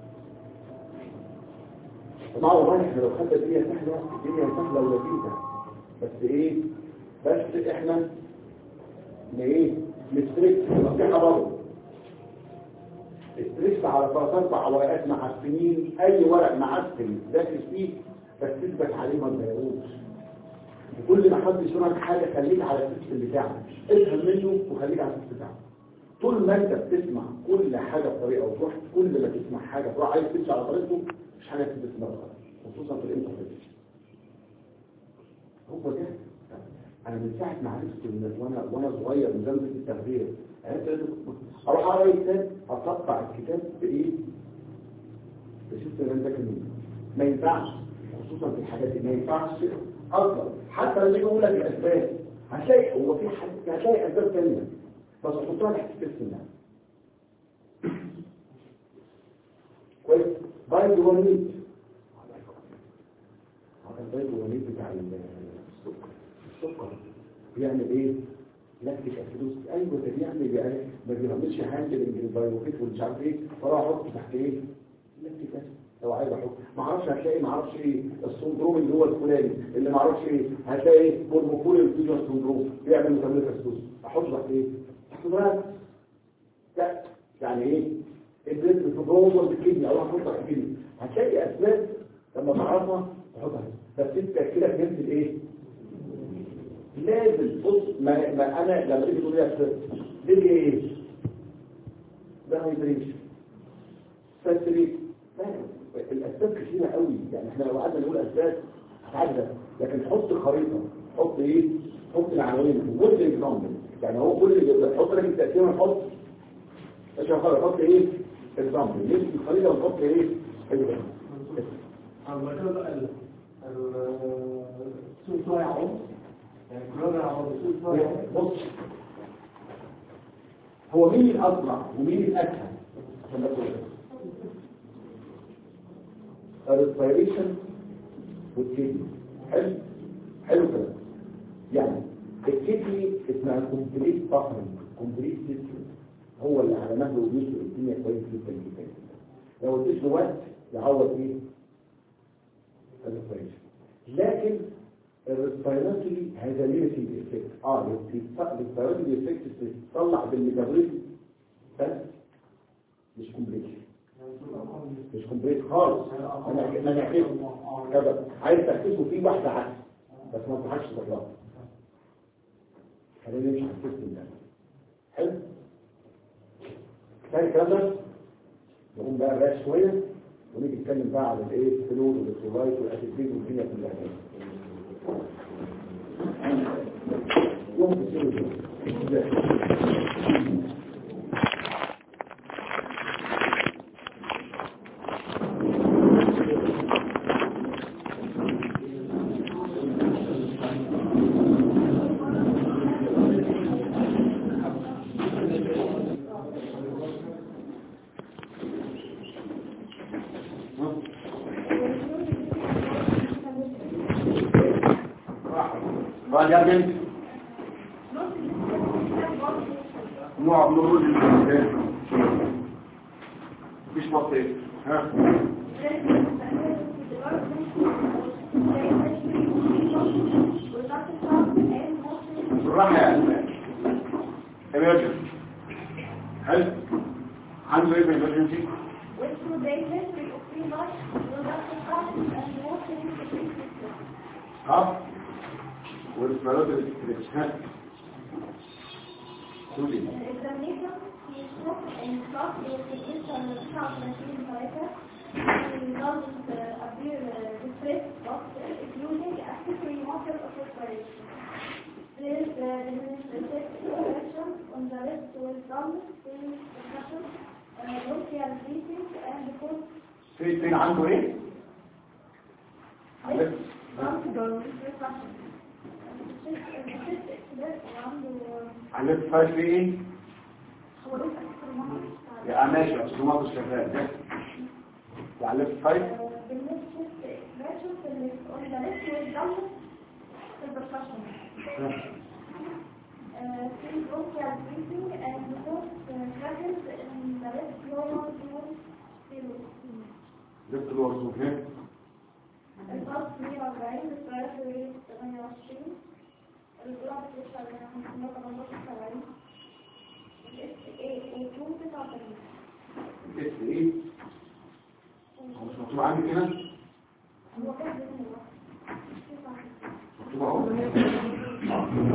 طبعا والله احنا لو خدنا الدنيا سهله الدنيا سهله ولذيذه بس ايه بس احنا ايه نستريكت نصيحه برضه استريكت على ثلاث اربع ورقات معفنين اي ورق معفن داخل فيه بس تثبت عليه ما تغيروش كل ما حد يشرح حاجه خليك على السيستم بتاعك افهم منه وخليك على السيستم بتاعك طول ما انت بتسمع كل حاجه بطريقه وتروح كل ما تسمع حاجه تروح عايز تمشي على طريقته مش حاجه تسمعها خصوصا في الانترنت هو ده انا من ساعه ما عرفت من وانا وانا صغير من زمن التغذيه عرفت اروح اقرا كتاب اقطع الكتاب بايه بشوف ده كمان ما ينفعش خصوصا في الحاجات دي ما ينفعش اصلا حتى لما يجي يقول لك الاسباب هتلاقي هو في حد هتلاقي اسباب ثانيه بس حطها تحت الاسم ده كويس بايد ونيت هذا البايد ونيت بتاع السكر السكر بيعمل ايه لاكتيك اسيدوس ايوه ده بيعمل يعني ما بيعملش حاجه البايوفيت والمش عارف ايه فراح احط تحت ايه لاكتيك اسيد لو عايز احط ما اعرفش هتلاقي ما اعرفش ايه السندروم اللي هو الفلاني اللي ما اعرفش ايه هتلاقي ايه بورموفول الفيجر سندروم بيعمل مكملات اسيدوس احط تحت ايه تحت بقى لا يعني ايه البيت بتتجوز بالكيمياء او احط تحت الكيمياء هتلاقي اسباب لما تعرفها تحطها بس انت كده فهمت الايه لازم بص ما, ما انا لما تيجي تقول لي اسباب دي ايه ده هيدريشن ساتريت الاسباب كثيره قوي يعني احنا لو قعدنا نقول اسباب هتعدى لكن حط خريطه حط ايه حط العناوين وقول اكزامبل يعني هو كل اللي حط لك التقسيمه حط عشان خلاص حط ايه الضم نفس الخليطه ونحط ايه الضم المكان بقى ال- السوق شوية عمر يعني كلنا عمر السوق شوية عمر بص هو مين الاسرع ومين الاسهل عشان ده كله الريسبيريشن والكيدني حلو حلو كده يعني الكيدني اسمها كومبليت بافرنج كومبليت سيستم هو اللي على مهله وبيشرب الدنيا كويس جدا جدا جدا لو اديت له وقت يعوض ايه الريسبيريشن لكن الريسبيراتوري هذا ليميتنج افكت اه الريسبيراتوري افكت بتطلع بالميتابوليزم بس مش كومبليت مش كومبليت خالص انا انا عكسه كذا عايز تركزه فيه واحده عكس بس ما تضحكش تطلع خلينا نمشي على السيستم ده حلو ثاني الكلام ده نقوم بقى نريح شويه ونيجي نتكلم بقى على الايه الفلود والاكسولايت والاسيدين والدنيا كلها يوم السلوك قال يا بنت نوع من الرجل مفيش بطيء ها بالراحة يا أسماء emergency هل عنده ايه emergency ها والاسمارات الاستريتش ها سوري Please, uh, administrative questions on the list will come to discussion, uh, local briefing and the court فين فين عنده ايه عندك عندك فايف في ايه يا ماشي اصل ما مش شغال ده وعليك فايف جبت له ورزوك هنا الفرق 140 الثلاثة ريت 28 الجرعة بتوصل ل 518 الاس اي او 2 89 الاس ايه هو مش مكتوب عندي كده هو كده بإذن الله مكتوب اهو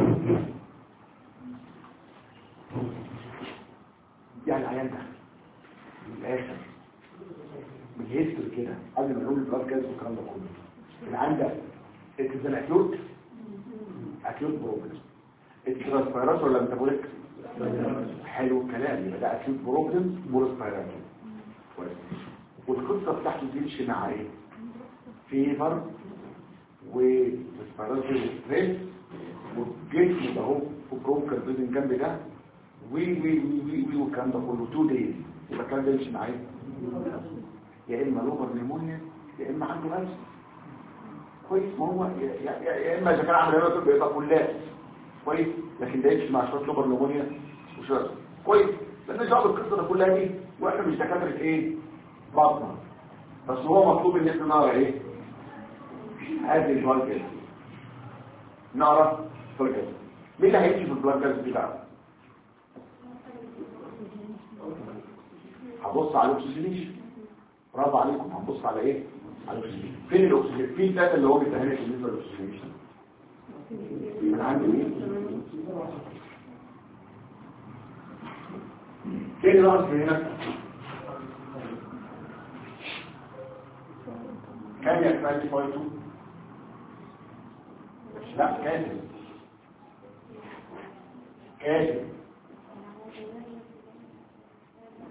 يعني العيان ده من الاخر من الهيستوري كده قبل ما نقول البلاد جاز والكلام ده كله اللي عندك اتزان اكيوت اكيوت بروبلم اتراسبيرات ولا ميتابوليك حلو الكلام يبقى ده اكيوت بروبلم ورسبيرات كويس والقصه بتاعته تمشي مع ايه فيفر وريسبيراتوري ستريس والجسم ده اهو في برونكال بريزنج جنب ده وي وي وي وي وي والكلام ده كله تو دايز يبقى الكلام ده يمشي مع ايه يا اما لوبر نيمونيا يا اما عنده هلس كويس ما هو يا, يا, يا يا اما اذا كان عامل هنا بيبقى كلات كويس لكن ده يمشي مع شويه لوبر نيمونيا وشويه كويس لان جواب القصه ده كلها دي واحنا مش دكاتره ايه بطنه بس هو مطلوب ان احنا نقرا ايه هذه البلاد جاز نقرا بلاد جاز مين اللي هيمشي في البلاد جاز دي بقى هبص على الاكسجينيشن برافو عليكم هنبص على ايه على الاكسجين فين الاكسجين فين الداتا اللي هو بيديها لك بالنسبه للاكسجينيشن انا عندي ايه فين الارض هنا كام يا كمالي فايتو لا كاتب كاتب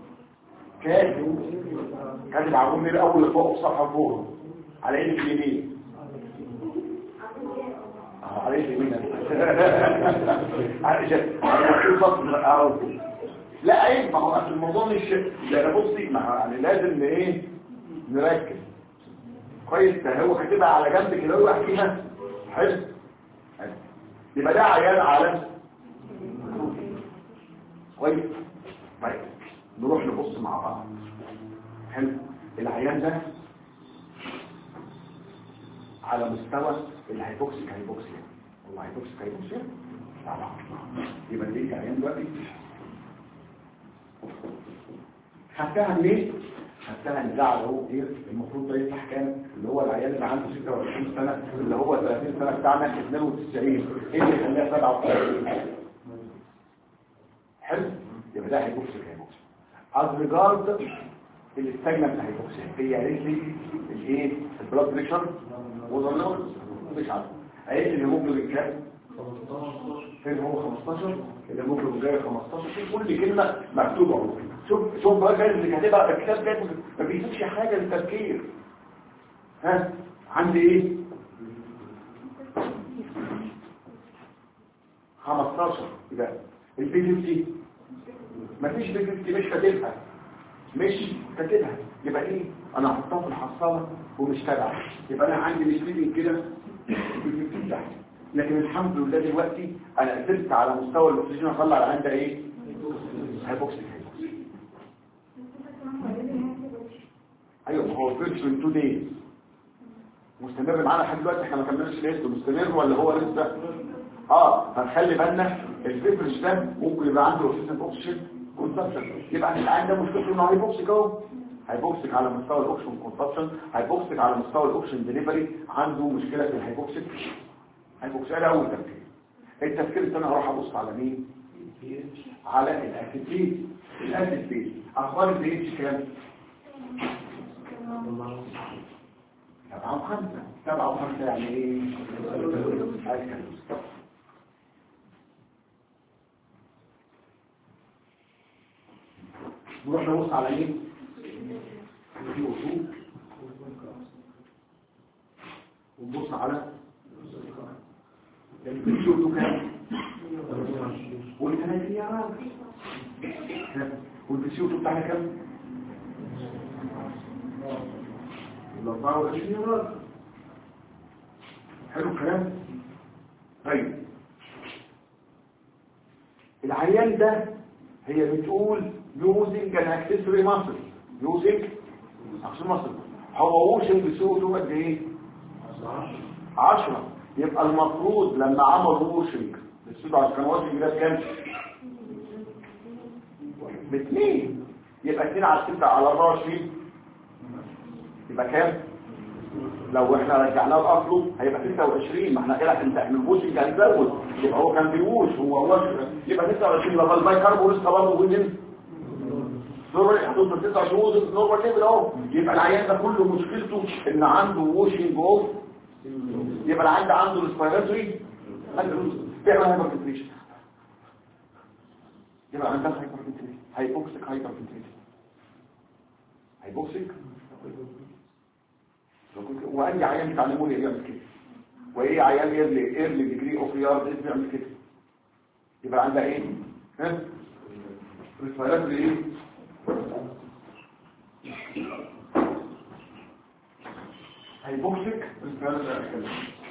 كاتب كاتب على الرمل الاول اللي فوق الصفحه فوق على ايدك اليمين اه على ايدك اليمين على ايدك لا عيب ما هو اصل الموضوع مش ده انا بصي ما هو يعني لازم ايه نركز كويس ده هو كاتبها على جنب كده ويروح فيها حلو حلو. يبقى ده عيان على كويس طيب نروح نبص مع بعض حلو العيان ده على مستوى الهيبوكسيك هيبوكسيا والله هيبوكسيك هيبوكسيا طبعا يبقى دي عيان دلوقتي خدتها منين؟ خدتها ان ده على هو ايه المفروض ده يفتح كام اللي هو العيان اللي عنده 26 سنه اللي هو 30 سنه بتاعنا 92 ايه اللي خلاه 97 حلو يبقى ده هيبوكسيك هيبوكسيك از ريجارد الاستجنة بتاع هيبوكسيك هي قالت لي الايه البلاد بريشر وظنه مش عارف قالت لي الهيموجلوبين كام فين هو 15 الهيموجلوبين جاي 15 في كل كلمه مكتوبه اهو شوف شوف بقى كان اللي كاتبها في الكتاب ده ما بيسيبش حاجه للتفكير ها عندي ايه 15 يبقى البي 50 مفيش بي 50 مش كاتبها مش كاتبها يبقى ايه انا هحطها في الحصاله ومش تابعه يبقى انا عندي مش كده البي 50 تحت لكن الحمد لله دلوقتي انا قدرت على مستوى الاكسجين اطلع على عندها ايه هيبوكسيك ايوه ما هو فيرش من 2 دايز مستمر معانا لحد دلوقتي احنا ما كملناش لسه مستمر ولا هو لسه اه فنخلي بالنا الفيبرش ده ممكن يبقى عنده اوكسجين اوكسجين كونسبشن يبقى العين ده مشكلته انه هيبوكسيك اهو هيبوكسيك على مستوى الاوكسجين كونسبشن هيبوكسيك على مستوى الاوكسجين ديليفري عنده مشكله في الهيبوكسيك هيبوكسيك ده اول تفكير التفكير الثاني هروح ابص على مين على الاسيد فيز الاسيد فيز اخبار البي اتش كام سبعة وخمسة سبعة وخمسة يعني ايه الكالوس نروح نبص على ايه في وصول ونبص على البيشوتو كام والثلاثين يا راجل والبيشوتو بتاعنا كام الأربعة وعشرين يا راجل حلو الكلام طيب العيان ده هي بتقول using an accessory muscle using accessory muscle هو ووشن بسوته قد ايه 10 يبقى المفروض لما عمل ووشنج بالسوده عشان كان ووشنج ده بكام باثنين يبقى 2 على 6 على 24 يبقى كام لو احنا رجعناه لاصله هيبقى 26 ما احنا كده عشان تعملوش كان زود يبقى هو كان بيوش هو وش يبقى 26 لو الباي كاربو لسه برضه وزن نورمال هتوصل 29 وزن نورمال ليفل اهو يبقى العيان ده كله مشكلته ان عنده ووشنج اوف يبقى العيان ده عنده ريسبيراتوري بيعمل هايبر فنتريشن يبقى عندها هايبر فنتريشن هايبوكسيك هايبر فنتريشن هايبوكسيك واي عيان يتعلموا لي يعمل كده وايه عيان يرلي ايرلي ديجري اوف يارد يعمل كده يبقى عندها ايه ها ريسبيراتوري ايه هيبوكسيك ريسبيراتوري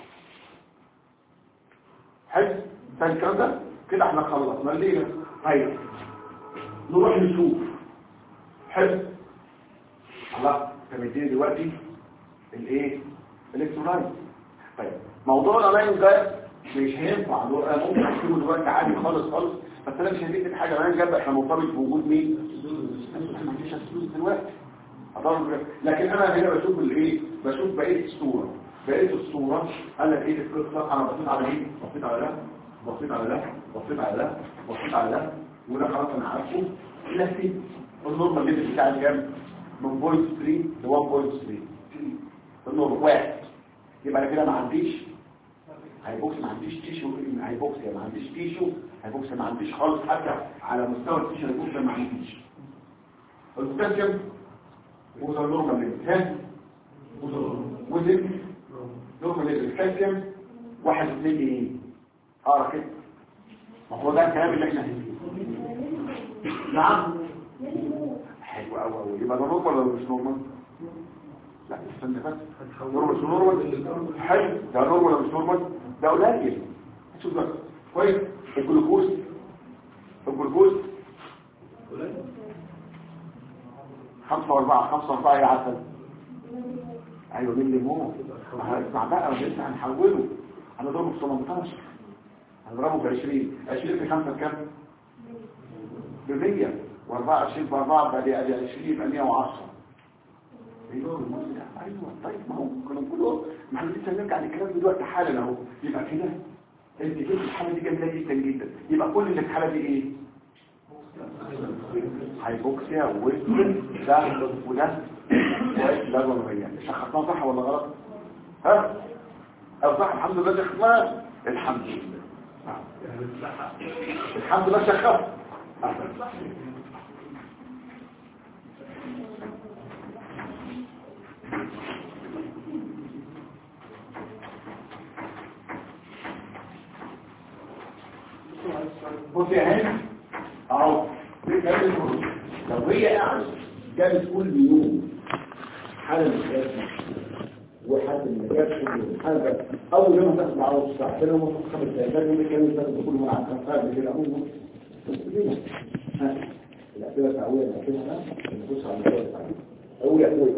حلو ثاني الكلام ده كده احنا خلصنا الليله طيب نروح نشوف حلو خلاص فمديني دلوقتي الايه الالكترولايت طيب موضوع الالاين ده مش هينفع انا ممكن اكتبه دلوقتي عادي خالص خالص بس انا مش هديك حاجه انا جنب احنا مرتبط بوجود مين ما فيش فلوس دلوقتي أضرب لكن انا هنا بشوف الايه بشوف بقيه الصوره بقيه الصوره قال لك ايه القصه انا بصيت على ايه بصيت على ده بصيت على ده بصيت على ده بصيت على ده وده خلاص انا عارفه لكن النورمال ليفل بتاعي كام من 0.3 ل 1.3 النور واحد يبقى انا كده ما عنديش هيبوكس ما عنديش تيشو هيبوكس ما عنديش تيشو هيبوكس ما عنديش خالص حتى على مستوى التيشو هيبوكس ما عنديش البوتاسيوم وصل نورمال ليفل ها وزن نورمال ليفل الكالسيوم واحد اثنين ايه اقرا كده ما هو ده الكلام اللي احنا فيه نعم حلو قوي قوي يبقى ده نورمال ولا مش نورمال لا استنى بس نورمال مش نورمال حلو ده نورمال ولا مش نورمال ده قليل شوف بقى كويس الجلوكوز الجلوكوز خمسة واربعة خمسة واربعة يا عسل ايوه مين اللي مو اسمع بقى لسه هنحوله هنضربه في 18 هنضربه في 20 20 في 5 بكام؟ ب 100 و24 ب 4 بقى دي 20 يبقى 110 ايوه ايوه طيب ما هو كنا كله ما احنا لسه هنرجع للكلام دلوقتي حالا اهو يبقى كده انت جبت الحاله دي جميله جدا جدا يبقى كل اللي الحاله دي ايه هايبوكسيا وده وده لا ولا غير شخصناه صح ولا غلط ها او صح الحمد لله شخصناه الحمد لله الحمد لله شخص بص يا هاني اهو لو هي قاعده كانت كل يوم حالة مكاسب وحد المكاسب وحاجة أول يوم تاخد معاه الساعة ثاني يوم تاخد خمس دقايق ثاني يوم كان تاخد كل مرة عن خمسة كده أول الأسئلة التعوية اللي هتبقى نبص على الأسئلة التعوية أول يا أخوي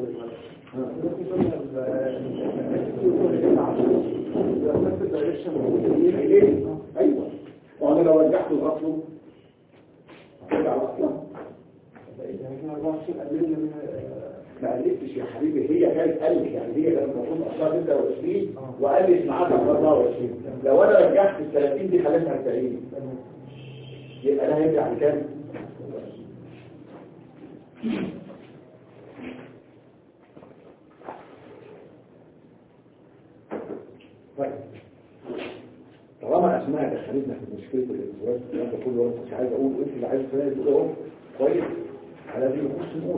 ايوه وانا لو رجعته الاصل هرجع الاصل ما قلتش يا حبيبي هي كانت قلت يعني هي لما تكون اصلا 26 وقلت معاك 24 لو انا رجعت ال 30 دي خليتها 40 يبقى ده هيرجع لكام؟ طيب طالما اسماء دخلتنا في مشكله الازواج الكلام ده كله وانا مش عايز اقول انت اللي عايز تقول اهو كويس على دي نخش نقول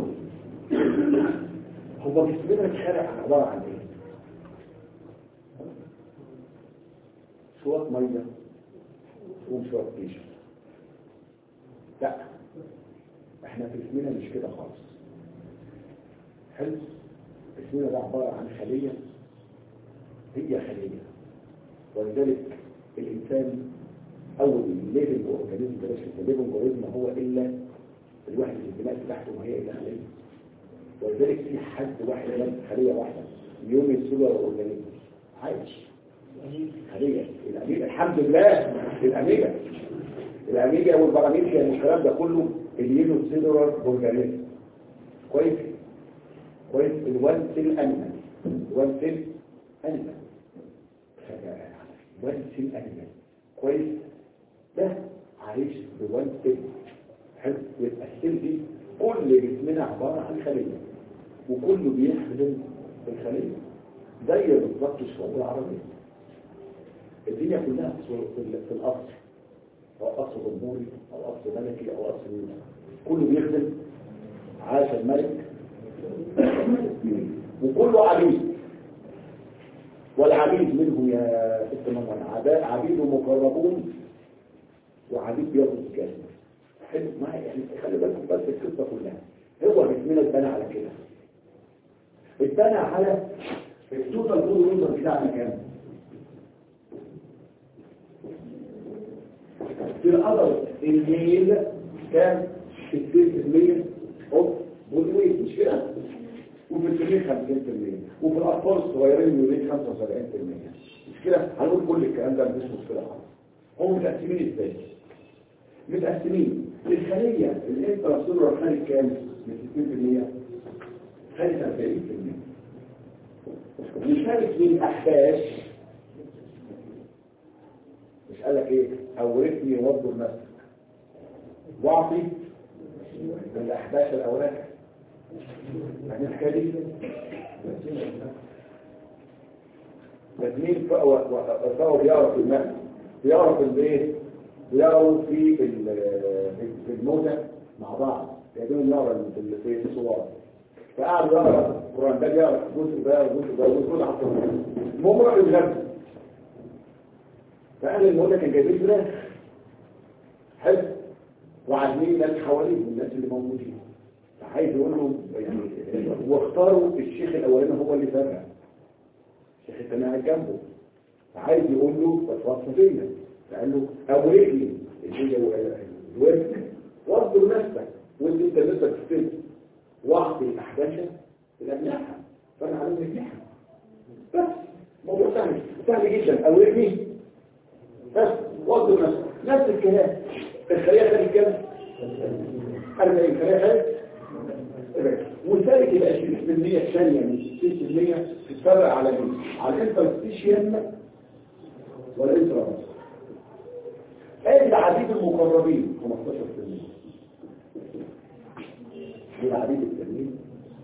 هو جسمنا الشارع عباره عن ايه؟ شويه ميه وشويه قشر لا احنا في جسمنا مش كده خالص حلو جسمنا ده عباره عن خليه هي خليه ولذلك الإنسان أول الليفنج أورجانيزم بلاش الليفنج أورجانيزم ما هو إلا الوحدة البناء بتاعته ما هي إلا خلية ولذلك في حد واحد بس خلية واحدة يوم السولار أورجانيزم عايش خلية الأميجا الحمد لله الأميجا الأميجا والبراميجا والكلام ده كله اليونو سيلولار أورجانيزم كويس كويس الوان سيل أنيمال الوان سيل أنيمال وان سيل أنيمال كويس ده عايش بوان سيل حلو يبقى السيل دي كل جسمنا عبارة عن خلية وكله بيخدم الخلية زي بالظبط الشعوب العربية الدنيا كلها في في القصر أو قصر جمهوري أو قصر ملكي أو قصر ملكي كله بيخدم عاش الملك وكله عبيد والعبيد منه يا ست مرة عبيد مقربون وعبيد بياخد الجنة حلو معايا يعني خلي بالكم بس القصة كلها هو جسمنا اتبنى على كده اتبنى على التوتال كل يوزر بتاعنا كام في الأدر الميل كان 60% اوف بودي ويت مش كده وفي الكبير 50% وفي الأطفال الصغيرين يوريد 75% مش كده هنقول كل الكلام ده مش مشكلة خالص هم متقسمين ازاي متقسمين الخلية الانتراسيلولار خارج كام من 60% خارج 40% يشارك من الأحباش مش قال لك ايه اورثني وضر نفسك واعطي من الأحباش الأوراق يعني الحكاية دي تسمين فهو بيعرف المال بيعرف الايه بيعرف في في الموتى مع بعض جايبين يقرا في في الصور فقعد يقرا القران ده يقرا جزء ده وجزء ده وجزء ده حطه المهم راح يتغدى فقال المولى كان جايبين فراخ حلو وعازمين ناس حواليه من الناس اللي موجودين فعايز يقول لهم يعني واختاروا الشيخ الاولاني هو اللي فرق الشيخ الثاني قاعد جنبه فعايز يقول له اتوصى بيا فقال له ابو رجلي اللي هي الورد واصبر نفسك وانت انت لسه بتستلم واعطي الاحداث الابنائها فانا على نجيحها بس موضوع سهل سهل جدا ابو رجلي بس واصبر نفسك نفس الكلام الخليه خدت كام 40 خليه خدت وذلك يبقى 20% الثانية من 60% تتفرق على مين؟ على الانترستيشيال والانترا ادي العديد المقربين 15% دي العديد التانيين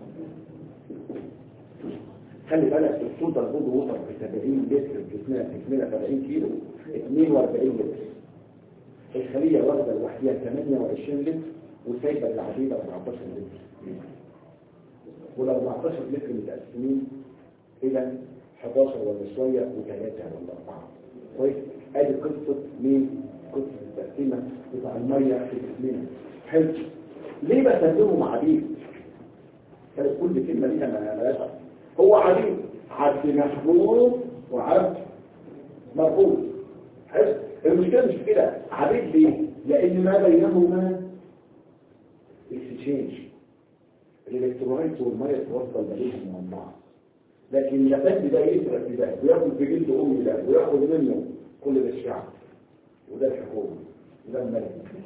خلي بالك الصوت البوض وصل ب 70 لتر جسمنا جسمنا 70 كيلو 42 لتر الخلية واخدة لوحدها 28 لتر وسايبة العديد 14 لتر وال 14 لتر متقسمين الى 11 ولا شويه وثلاثه ولا اربعه كويس ادي قصه مين قصه التقسيمه بتاع الميه في جسمنا حلو ليه بستخدمهم عديد كانت كل كلمه ليها مالهاش هو عديد عبد محبوب وعبد مرفوض حلو المشكله مش في كده عبيد ليه لان ما بينهما اكسشينج الالكترولايت والميه توصل بينهم من بعض لكن النبات ده يسرق في ده وياخد في جلد امي ده وياخد منه كل ده الشعب وده الحكومه وده الملك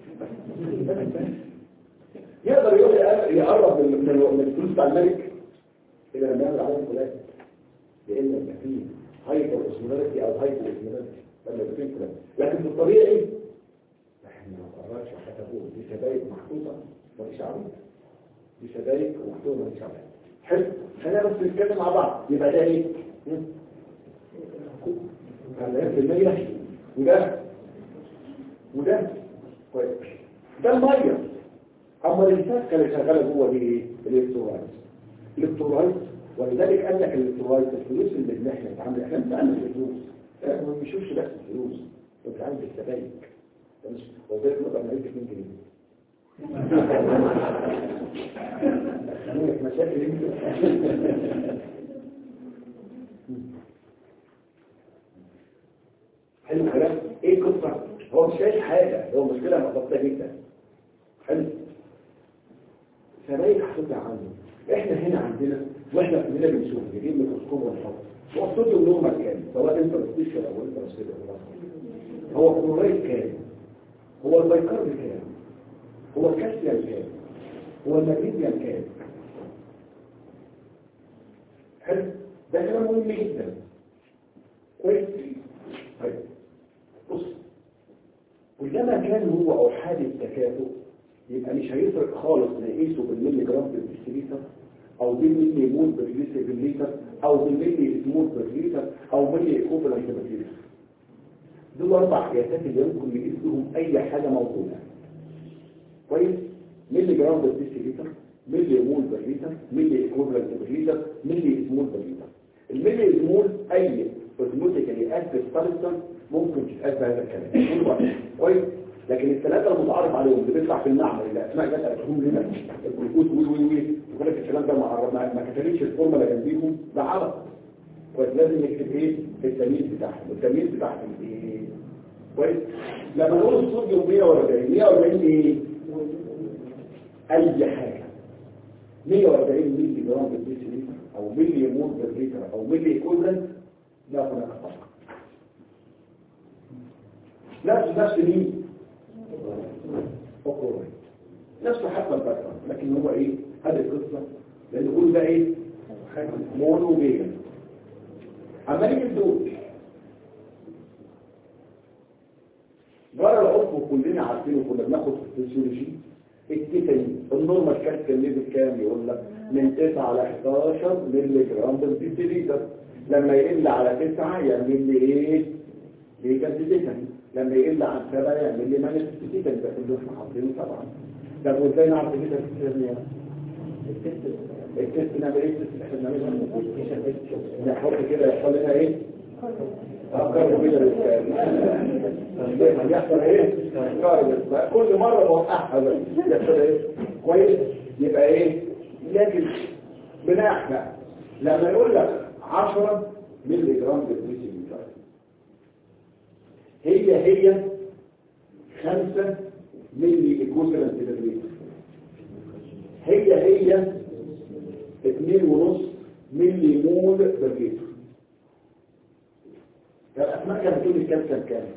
يقدر يروح يقرب من من من الفلوس بتاع الملك الى لما يعمل عليه فلان لان يبقى فيه هايبر اوسمولاريتي او هايبر اوسمولاريتي لما يبقى فيه فلان لكن في الطبيعي احنا ما قررش حسبوه دي سبايك محطوطه مفيش عروض دي سبايك ومحطوطه مفيش عروض حلو خلينا بس نتكلم مع بعض يبقى ده ايه؟ 40% وده وده كويس ده الميه اما الانسان كان شغاله جوه دي ايه؟ الالكترولايت الالكترولايت ولذلك قال لك الالكترولايت الفلوس اللي احنا بنتعامل احنا بنتعامل بالفلوس ما بنشوفش بس الفلوس بنتعامل بالسبائك وذلك نقدر نعيش 2 جنيه مشاكل حلو الكلام ايه القصه هو مش شايف حاجه هو مشكله بسيطه جدا حلو سبايك هتطلع عنه احنا هنا عندنا واحنا كلنا بنشوف نجيب ميكروسكوب ونحط هو الصوديوم نورمال كام سواء انت بتستيشن او انت بتستيشن هو كلورايد كام هو البيكارب كام هو الكالسيوم كام هو المغنيسيوم كام حلو ده كلام مهم جدا كويس طيب بص كلما كان هو احاد التكافؤ يبقى مش هيفرق خالص نقيسه بالملي جرام بالديسيليتر او بالملي مول بالليتر او بالملي اسمول بالليتر او ملي ايكوفالنت بالليتر دول اربع قياسات اللي يمكن نقيس بهم اي حاجه موجوده كويس ملي جرام بالديسيليتر ملي مول بالليتر ملي ايكوفالنت بالليتر ملي اسمول بالليتر الملي اسمول اي اوزموتيكالي اكتف سبستانس ممكن تتقاس بهذا الكلام كويس لكن الثلاثه المتعارف عليهم اللي بيطلع في المعمل اللي اسماء جت قالتهم لنا الجلوكوز وي وي وي وقال لك الكلام ده ما ما ما كتبتش الفورمولا جنبيهم ده عرض كويس لازم نكتب ايه التمييز بتاعهم التمييز بتاعهم ايه كويس لما نقول الصوديوم 140 140 ايه اي حاجه 140 مللي جرام بالديسيليتر او ملي مول بالليتر او ملي ايكوفالنت لا هناك فرق نفس نفس مين اوكورايت نفسه حتى البكر لكن هو ايه هذه القصة لان يقول ده ايه مونو بيجن عمالين الدول بره العضو كلنا عارفينه كنا بناخد في الفسيولوجي التيتاني النورمال كانت كان ليفل كام يقول لك من 9 على 11 مللي جرام بالديسيليتر لما يقل على 9 يعمل لي ايه ليه كان تيتاني لما يقل عن سبعة يعمل لي مانستيتيكال ده كله احنا حاطينه طبعا طب وازاي نعرف ان انت بتسير التست نعمل ايه التست اللي احنا بنعملها نحط كده يحصل لنا ايه افكار كده يحصل ايه افكار كل مره بوقعها بس يحصل ايه كويس يبقى ايه لكن بنحكى لما يقول لك 10 مللي جرام بالبريسي هي هي 5 مللي ايكوفالنت للريت هي هي 2.5 مللي مول بالليتر الاسماء كانت بتقول الكالسيوم كام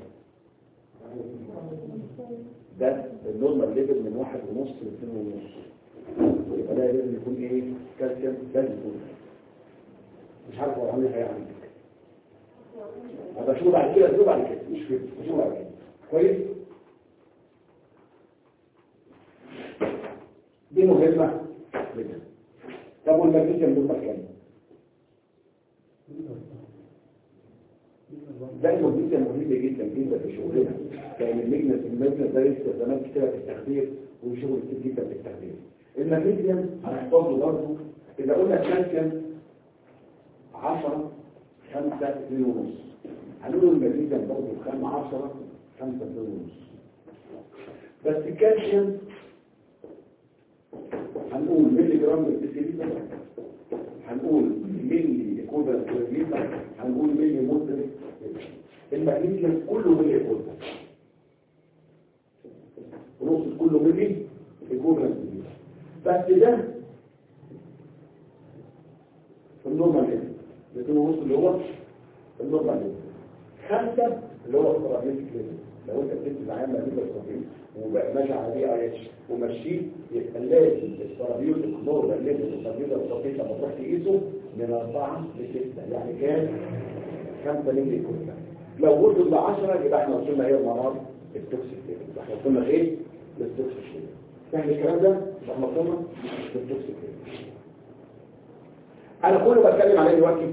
ده النورمال ليفل من واحد ونص لاثنين ونص يبقى ده لازم يكون ايه كالسيوم لازم يكون مش عارف هو عامل هيعمل هذا شو بعد كده شو بعد كده مش كده شو بعد كده كويس دي مهمة جدا طب والمغنيسيوم دول كام ده المغنيسيوم مهم جدا جدا في شغلنا لان المجنس المجنس ده لسه زمان كتير في التخدير وشغل كتير جدا في التخدير المغنيسيوم هنحفظه برضه اذا قلنا كالسيوم 10 5 2 ونص هنقول المغنيسيوم برضه خم 10 5 2 ونص بس الكالسيوم هنقول ملي جرام بالديسيليتر هنقول ملي كودا بالليتر هنقول ملي مولتر المغنيسيوم كله ملي كودا نص كله ملي كودا بس ده النورمال ليفل الاثنين ونص اللي هو النورمال ليفل خمسة اللي هو الترابيزيك ليفل لو انت بتدي العام ما بيبقى الترابيز وبقى ماشي على دي اي اتش ومشيه يبقى لازم الترابيز الكبار الليفل والترابيز البسيط لما تروح تقيسه من أربعة لستة يعني كام؟ خمسة مللي كل لو وصل ل 10 يبقى احنا وصلنا ايه المرض التوكسيك ليفل احنا وصلنا ايه؟ للتوكسيك ليفل فاهم الكلام ده؟ يبقى احنا وصلنا للتوكسيك ليفل انا كله بتكلم على ايه دلوقتي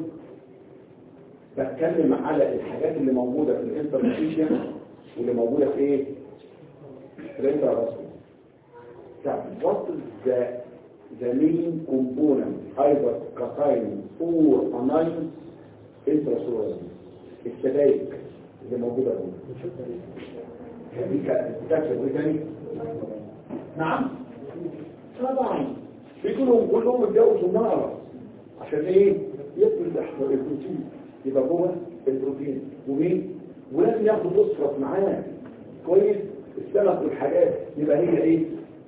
بتكلم على الحاجات اللي موجودة في الانترنتيشن واللي موجودة في ايه في الانترنتيشن طب what is the the main component either caffeine or anions intracellular السبائك اللي موجودة هنا دي كتابة ايه تاني نعم طبعا بيكونوا كلهم اتجوزوا نعرف عشان ايه يدخل البروتين يبقى جوه البروتين ومين ولازم ياخد فوسفورس معاه كويس السمك والحاجات يبقى هي ايه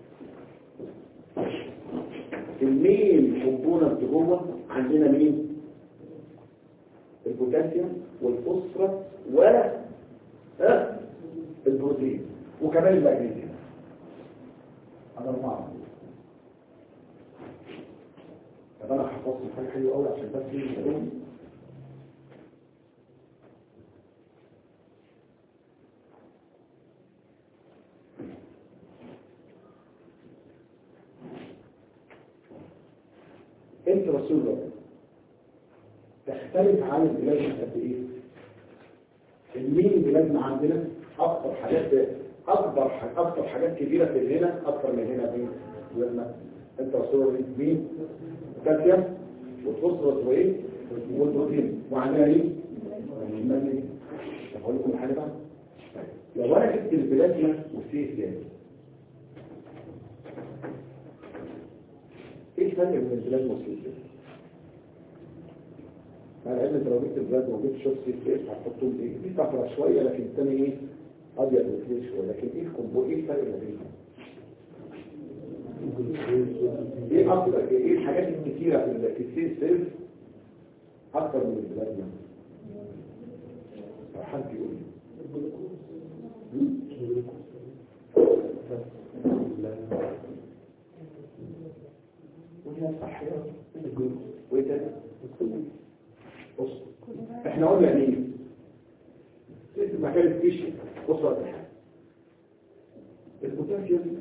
المين كومبوننت جوه عندنا مين البوتاسيوم والفوسفورس و ها البروتين وكمان المغنيسيوم هذا اربعه طب انا حفظت حاجه حلوه قوي عشان بس يجي انت رسول الله تختلف عن البلاد قد ايه المين بلادنا عندنا اكتر حاجات اكبر اكتر حاجات كبيره في هنا اكتر من هنا فين بلادنا انت رسول الله مين كالسيوم والفوسفورس وايه والبروتين وعندنا ايه المغنيسيوم طب اقول لكم حاجه بقى لو انا جبت البلازما والسي اس ايه الفرق بين البلازما والسي اس على علم انت لو جبت البلازما وجبت شوت سي اس هتحطهم ايه دي صفرا شويه لكن الثاني ايه ابيض وكلير شويه لكن ايه الكومبو ايه الفرق ما بينهم ايه اكتر ايه الحاجات الكتيره في في السي اس اس اكتر من البلازما حد يقول لي وهي صح وايه تاني بص احنا قلنا ايه في مكان الفيشن بص على الحاجه البوتاسيوم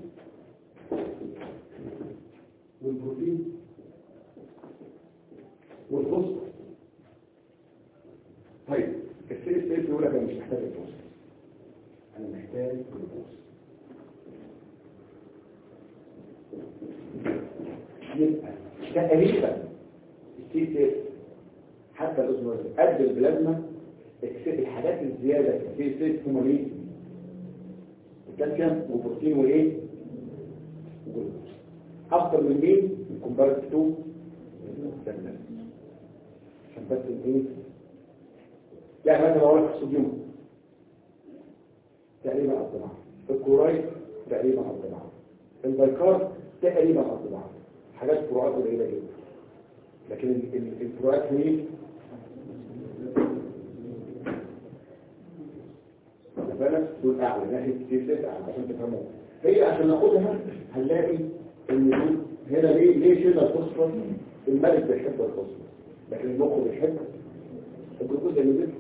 والبروتين والفوسفور طيب السيل السيل بيقول لك انا مش محتاج الفوسفور انا محتاج جلوكوز تقريبا السي سي حتى الأسبوع قد البلازما اكس- الحاجات الزيادة في السي سي هم مين؟ الكالسيوم وبروتين وايه؟ وجلوكوز أكتر من مين؟ الكومبارت 2 عشان بس الايه؟ يعني مثلا لو لك الصوديوم تقريبا قد بعض الكورايد تقريبا قد بعض البيكار تقريبا قد بعض حاجات فروقات قليله جدا لكن ال- ال- الفروقات مين؟ خد بالك دول اعلى ناحيه سي اعلى عشان تفهموا هي عشان ناخدها هنلاقي ان دول هنا ليه ليه شلنا الفوسفور الملك بيحب الفوسفور لكن المخ بيحب الجلوكوز اللي بيحب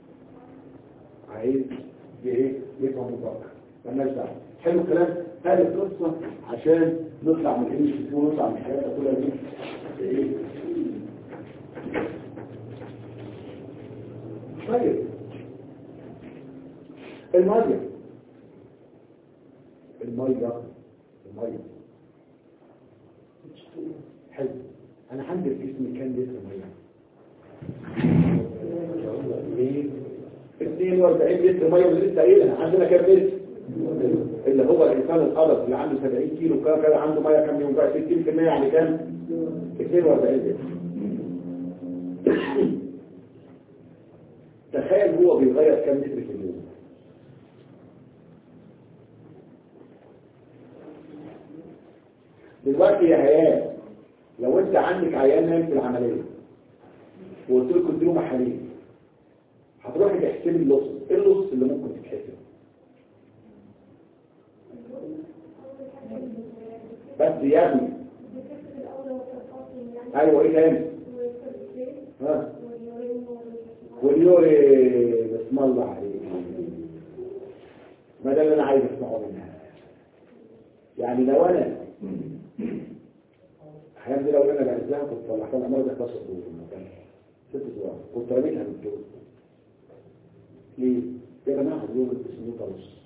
عايز بايه يفهم مفكر مالناش دعوه حلو الكلام هذه القصه عشان نطلع من الانجليزي ونطلع من الحياه كلها دي بايه طيب الميه الميه الميه حلو انا عندي في جسمي كام لتر ميه 42 لتر ميه اللي لسه قايلها عندنا كام لتر اللي هو الانسان القرض اللي عنده 70 كيلو كده كده عنده ميه كام يوم بقى 60% يعني كام 42 لتر تخيل هو بيغير كام لتر في اليوم دلوقتي يا هيام لو انت عندك عيان نايم في العمليه وقلت لكم اديله محاليل هتروحي تحسبي اللص ايه اللص اللي ممكن تتحسب بس يا ابني ايوه ايه تاني ها واليوري بسم الله عليك ما ده اللي انا عايز اسمعه منها يعني لو انا احيانا دي لو انا بعزها كنت طلعتها الامراض ده 11 دور المكان ست دور كنت رميتها من الدور ليه؟ يا جماعه اليوم اسمه طرش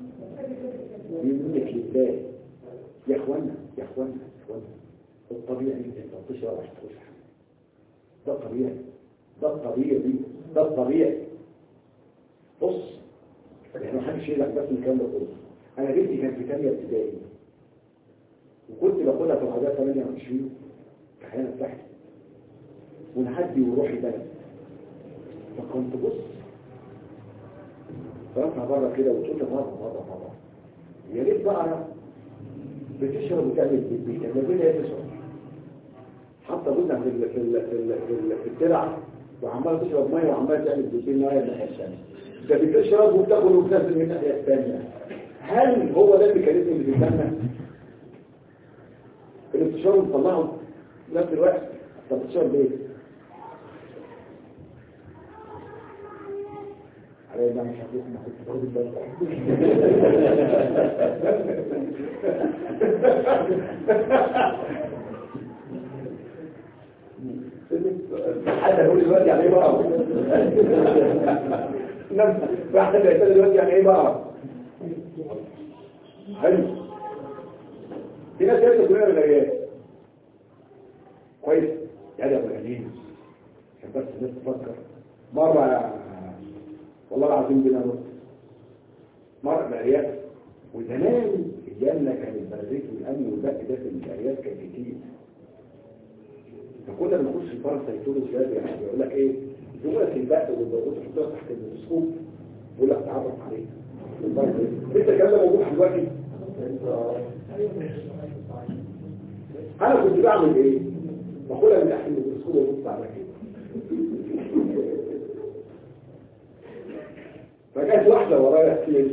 يملك ازاي يا اخوانا يا اخوانا يا اخوانا الطبيعي انت تشرب عشان تخش حاجه ده الطبيعي ده الطبيعي ده الطبيعي بص احنا محدش يقلق بس من الكلام ده كله انا بنتي كانت في ثانيه ابتدائي وكنت باخدها في العادات 28 كحيانة تحت ونعدي وروحي بلد فكنت بص فرفع بره كده وتقول لي بابا بابا بابا يا ريت بقى بتشرب وتعمل بيبي كان بيبي هي تشرب حاطه جوزها في ال في ال في ال في, ال في الترعه وعماله تشرب ميه وعماله تعمل بيبي النهايه الناحيه الثانيه ده بتشرب وبتاكل وبتنزل من الناحيه الثانيه هل هو ده الميكانيزم اللي بيتمنى الانتشار وتطلعه في نفس الوقت طب انتشار ليه؟ على ده مش هتروح ما كنت باخد البلد حتى نقول دلوقتي يعني ايه بقى نفس واحد يقول دلوقتي يعني ايه بقى حلو في ناس يبدو كلنا بالعيال كويس يعني يا ابو الامين عشان بس الناس تفكر مرة والله العظيم بنا نص مرة العيال وزمان ايامنا كان البرازيت والامن والبق ده في العيال كان كتير فكنا بنخش الباراسيتولوجي ده يعني بيقول لك ايه يقول لك البق والضغوط تحطها تحت الميكروسكوب يقول لك تعرف عليه لسه الكلام ده موجود دلوقتي انا كنت بعمل ايه باخدها من تحت الميكروسكوب وابص على كده فجت واحده ورايا كتير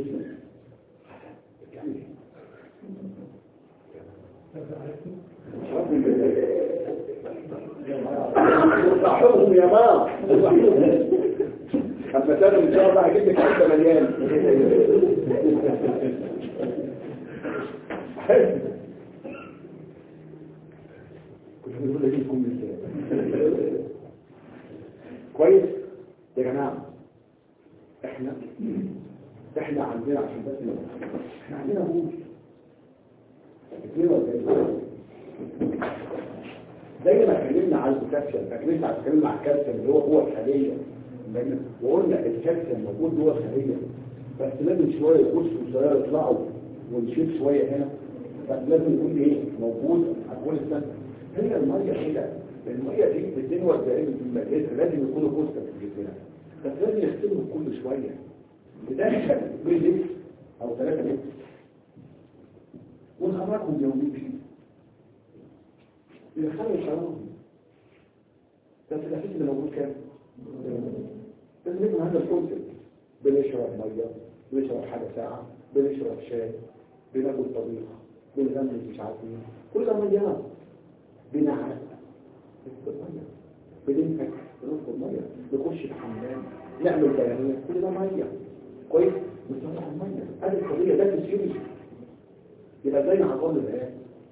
صاحبهم يا ما صاحبهم اما تاخد ان شاء الله هجيب لك حته مليان كنت بنقول لك لكم ازاي كويس يا جماعه احنا احنا عندنا عشان بس نبقى. احنا عندنا بول 42 الكالسيوم لكن انت هتتكلم مع الكالسيوم اللي هو جوه الخليه لكن- وقلنا الكالسيوم موجود جوه الخليه بس لازم شويه يخش وشويه يطلعوا ونشيل شويه هنا بس لازم يكون ايه موجود على كل السنه هي الميه كده الميه دي 240 مللتر لازم يكونوا كوستا في جسمنا بس لازم يغسلهم كل شويه لذلك 2 لتر او 3 لتر ونخرجهم يوميا يدخلوا يشربهم بس الأساس اللي موجود كام؟ لازم يكون هذا الكونسيبت بنشرب ميه بنشرب حاجه ساعه بنشرب شاي بناكل طبيخ بنغمس مش عارف ايه كل ده ميه بنعرق نشرب ميه بننفك بنشرب ميه نخش الحمام نعمل بيانات كل ده ميه كويس بنطلع الميه هذه القضيه ده فيسيولوجي يبقى ازاي نعوض الآن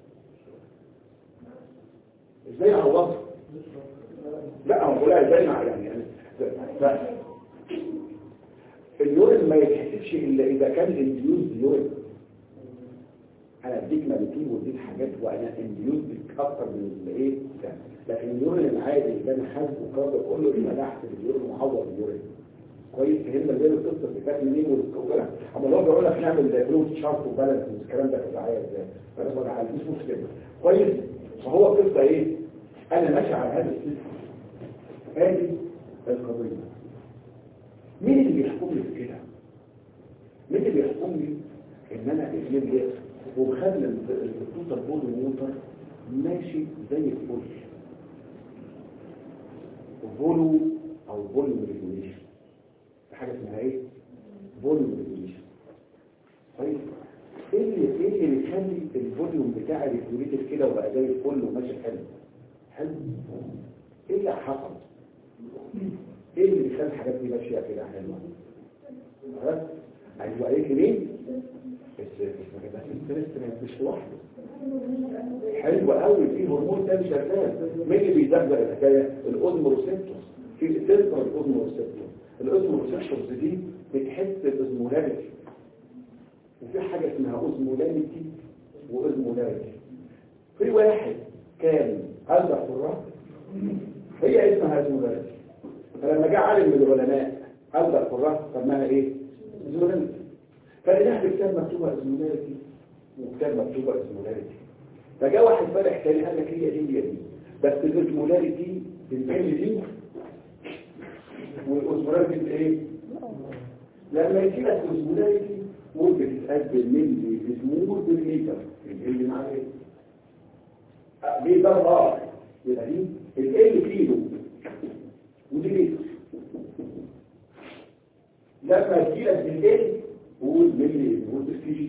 ازاي نعوضها لا هو بقولها ازاي مع يعني يعني ف- اليورين ما يتحسبش الا اذا كان انديوز يورين انا اديك مالتين واديك حاجات وانا انديوز بك اكتر من الايه ده. لكن اليورين العادي اللي انا حاسبه الكلام ده كله يبقى انا احسب اليورين معوض اليورين كويس فهمنا زي القصه اللي كانت منين والكلام اما لو بيقول لك نعمل بلوت شارت وبالانس والكلام ده كده عايز ازاي فانا ما عنديش مشكله كويس فهو القصه ايه انا ماشي على هذا السيستم هذه القضيه مين اللي بيحكم لي في كده مين اللي بيحكم لي ان انا اجيب لي وخلي التوتال بودي موتر ماشي زي الفل فولو او فوليوم ريجوليشن حاجه اسمها ايه فوليوم ريجوليشن طيب ايه اللي ايه اللي بيخلي الفوليوم بتاعي ريجوليتد كده وبقى زي الفل وماشي حلو حلو ايه اللي حصل ايه اللي بيخلي الحاجات دي ماشيه كده حلوه خلاص ايوه ايه مين بس بس الستريس مش لوحده حلو قوي في هرمون تاني شغال مين اللي بيدغدغ الحكايه الاوزموروسيبتوس في سنتر الاوزموروسيبتوس الاوزموروسيبتوس دي بتحس باوزمولاريتي وفي حاجه اسمها اوزمولاريتي واوزمولاريتي في واحد كان ألدغ في الرأس هي اسمها اوزمولاريتي فلما جاء عالم من العلماء ألدغ في الرأس سماها ايه؟ اوزمولاريتي فلقاها بكتاب مكتوبه اوزمولاريتي وكتاب مكتوبه اوزمولاريتي فجاء واحد فرح تاني قال لك هي دي هي دي بس الاوزمولاريتي بالملي دي والاوزمولاريتي بايه؟ لما يجي لك اوزمولاريتي ممكن تتقاد بالملي بسمول بالليتر اللي معاه ايه؟ آه، دي ده اه يبقى دي ال كيلو ودي لتر لما تجي لك بالال قول ملي قول بالكيجي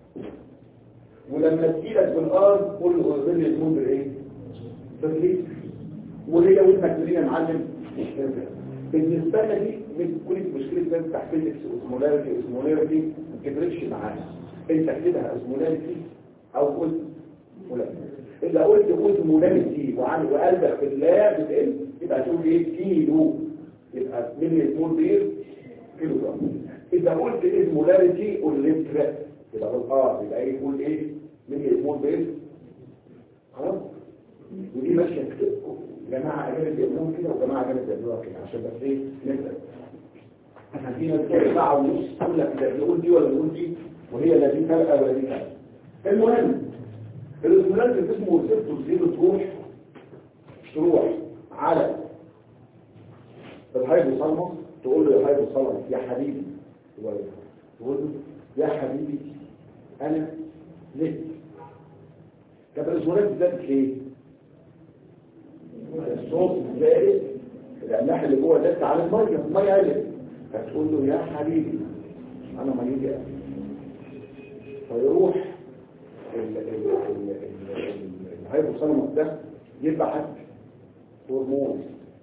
ولما تجيلك بالارض قول له قول لي تكون بالايه بالليل وهي ودنك منين يا معلم بالنسبه لي دي من كل مشكله ده تحفيز اسمولاريتي اسمولاريتي ما تفرقش معانا انت كتبها اسمولاريتي او قلت ولا اذا قلت اسمولاريتي وعن وقلبك في الله بتقل يبقى تقول ايه كيلو يبقى ملي سمول بير كيلو جرام اذا قلت اسمولاريتي قول لتر يبقى بالار يبقى ايه يقول ايه مين يقول بايه خلاص ودي ماشيه كده جماعه اجانب بيعملوها كده وجماعه اجانب بيعملوها كده عشان بس ايه نبدا احنا فينا كده ساعه ونص تقول لك ده نقول دي ولا نقول دي وهي لا دي فرقه ولا دي فرقه المهم الاسمولات اللي اسمه ريسبتور دي بتروح تروح على الهايبوثالاموس تقول له يا هايبوثالاموس يا حبيبي تقول له يا حبيبي انا ليه طب الاسمولات زادت ليه الصوت زائد الاملاح اللي جوه زادت على الميه الميه قلت فتقول له يا حبيبي انا ميتي قلت فيروح الهايبوثالاموس ده يبعت هرمون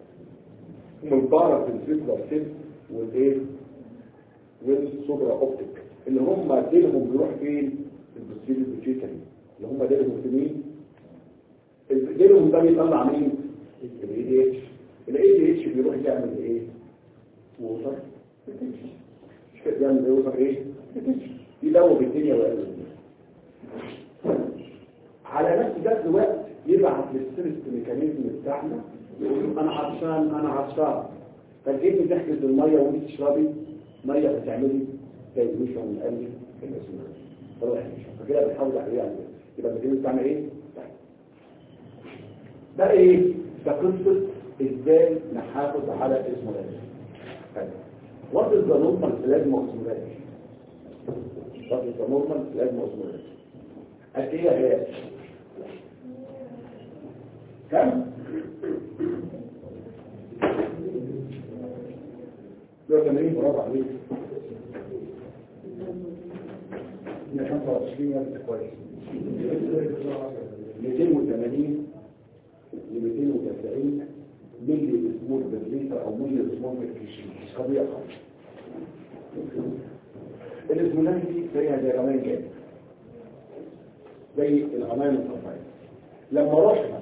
مبارك الفكره السن والايه والسوبرا اوبتيك اللي هم ديلهم بيروح فين البوستيريو بيتيتري اللي هم ديلهم في مين ديلهم ده بيطلع مين الاي دي اتش الاي دي اتش بيروح يعمل ايه ووتر مش كده يعمل ايه ووتر ايه يدوب الدنيا ويقلل على نفس ذات الوقت يبعت للسيرست ميكانيزم بتاعنا يقول له انا عطشان انا عطشان فالابن تحجز الميه وانت تشربي ميه بتعملي دايلوشن من قلب الاسماك طلع احنا فكده بنحافظ عليه على كده. يبقى الميكانيزم بتاعنا ايه؟ طيب. ده ايه؟ ده قصه ازاي نحافظ على اسمه ده What is the normal plasma osmolality? What is the normal plasma osmolality? قد ايه يا غاز؟ كم؟ 180 برافو عليك 125 وقت كويس 280 ل 290 ملي اسمول بالليتر او ملي اسمول بالكيشن مش قضيه خالص الاسمولات دي زيها زي غمان جامد زي الغنايم الطبيعيه لما رحنا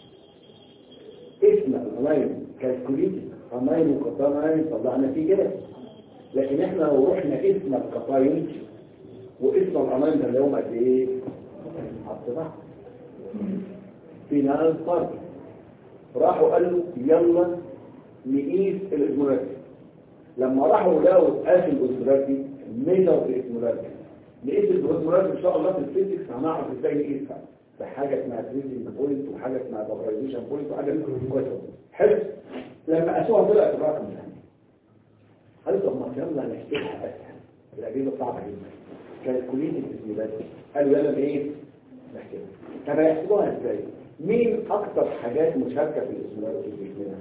اسم الغنايم كالكوليتي غنايم وقطايم طلعنا فيه كده لكن احنا لو رحنا اسم القطايم واسم الغنايم ده اللي هم قد ايه؟ حط بعض في نهاية الفرق راحوا قالوا يلا نقيس الاسمولاتي لما راحوا لقوا قاس الاسمولاتي ميجر الاسمولاتي نقيس الاسمولاتي ان شاء الله في الفيزيكس هنعرف ازاي نقيسها بحاجه اسمها تريزنج بوينت وحاجه اسمها فابرايزيشن بوينت وحاجه كويسه حلو لما قاسوها طلعت الرقم ده قالوا طب ما يلا نحسبها اسهل الاجهزه صعبه جدا كانت كليه الاسمولاتي قالوا يلا ايه نحسبها طب هيحسبوها ازاي مين اكتر حاجات مشاركه في الاسمولاتي في جسمنا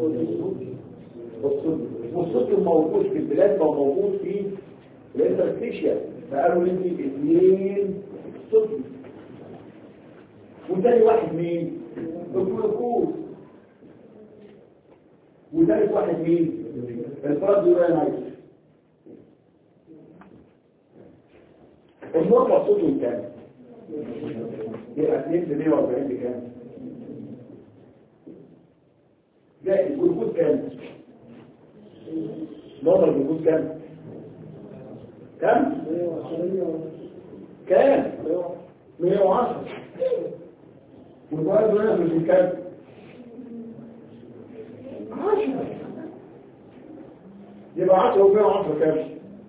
الصوديوم والصوديوم موجود في البلاد وموجود في الانترستيشيال فقالوا ندي اثنين صوديوم وتاني واحد مين الجلوكوز وتالت واحد مين البرازيلانايت النقطة الصوديوم كام يبقى 2 ب 140 بكام زائد الجلوكوز كام نقطة الجلوكوز كام كام كام 110 والبرد هنا مش كام 10 يبقى 10 و110 كام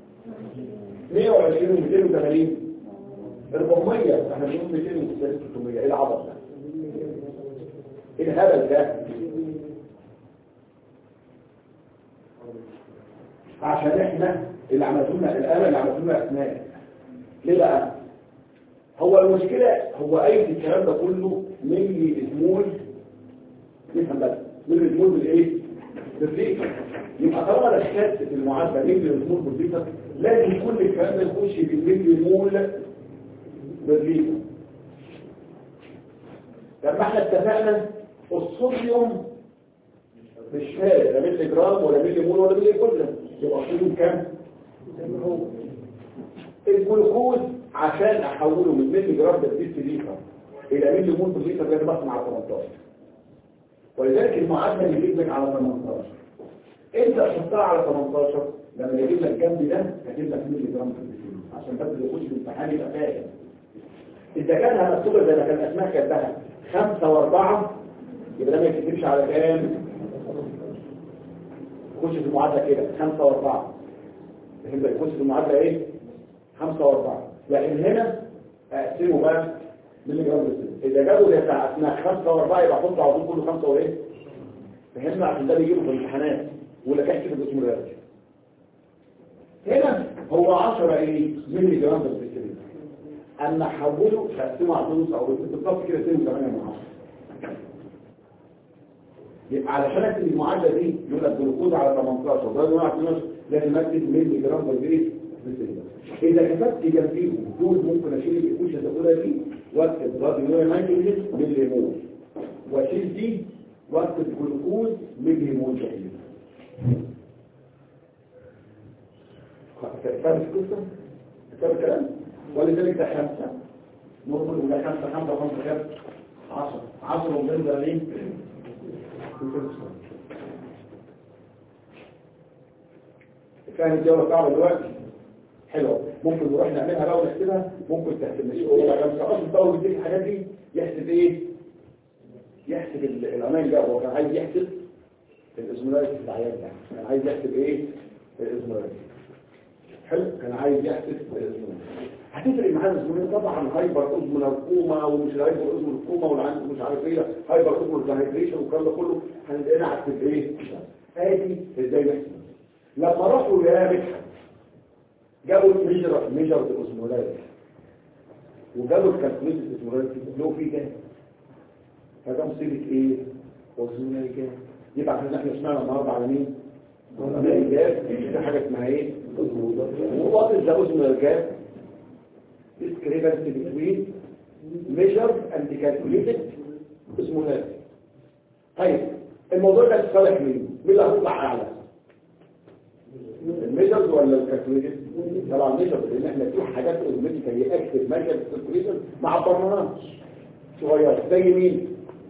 120 و280 400 احنا بنقول 200 و 300 ايه العبط ده ايه الهبل ده عشان احنا اللي عملوا لنا الآلة اللي عملوا لنا اسنان ليه بقى هو المشكلة هو اي الكلام ده كله ملي اسمول نفهم بس ملي اسمول بالايه بالليتر يبقى طالما دخلت في المعادله ملي اسمول بالليتر لازم كل الكلام ده يخش في الملي مول بالليتر لما احنا اتفقنا الصوديوم مش فارق لا ملي جرام ولا ملي مول ولا ملي كله يبقى الصوديوم كام الجلوكوز عشان احوله من ملي جرام بالديس ليتر الى ملي مول بالليتر لازم اقسم على 18 ولذلك المعادله اللي يجيب لك على 18 انت تحطها على 18 لما يجيب لك جنب ده هتجيب لك ملي جرام بالديس عشان بس اللي يخش في الامتحان يبقى فاهم اذا كانها مكتوبه زي ما كان اسمها كاتبها 5 و4 يبقى ده ما يكتبش على كام يخش في المعادله كده 5 و4 فهمت يخش في المعادله ايه 5 و4 لكن هنا اقسمه بقى ملي جرام بالديس اذا جابوا ده بتاع اسمها 5 و4 يبقى احط على طول كله 5 وايه فهمنا عشان ده بيجيبه في الامتحانات ولا كحش في الاسم الرياضي هنا هو 10 ايه ملي جرام بالديس اما حوله تقسمه على طول او بالظبط كده 2 8 من 10 يبقى علشان اكتب المعادله دي يقول لك جلوكوز على 18 وده على 12 لازم اكتب ملي جرام بالديس اذا كتبت جنبيهم دول ممكن اشيل الايكويشن الاولى دي واكتب بلاد نيتروجين ملي مول واشيل دي واكتب جلوكوز ملي مول تقريبا فاهم القصه؟ فاهم الكلام؟ ولذلك ده خمسه نورمال ولا خمسه خمسه خمسه كام؟ 10 10 وبنزل ليه؟ فاهم الجوله صعبه دلوقتي؟ حلوة ممكن نروح نعملها بقى ونحسبها ممكن تحسب مش هو بقى مش اصلا بقى ويديك الحاجات دي يحسب ايه يحسب ال- الامان ده هو كان عايز يحسب الازمولاريتي في العيان ده كان عايز يحسب ايه الازمولاريتي حلو كان عايز يحسب الازمولاريتي هتفرق معاه الازمولاريتي طبعا هايبر ازمولار كوما ومش هايبر ازمولار كوما والعند مش عارف ايه هايبر ازمولار دايهيدريشن والكلام ده كله هنلاقينا هكتب ايه ادي ازاي نحسب لما راحوا يا مدحت جابوا الميجر ميجر الازمولاريتي وجابوا الكالكوليتد الازمولاريتي اللي هو فيه ده فده مصيبة ايه؟ وزن الجاب يبقى احنا احنا سمعنا النهارده على مين؟ على الجاب في حاجة اسمها ايه؟ ووات از ذا وزن الجاب discrepancy between measured and calculated اسمه طيب الموضوع ده لصالح مين؟ مين اللي هيطلع اعلى؟ الميجرز ولا الكالكوليتد؟ طبعا الميجرز لان احنا في حاجات اوتوماتيكالي اكتف ماشيه بالكالكوليتد ما عبرناهاش صغيره زي مين؟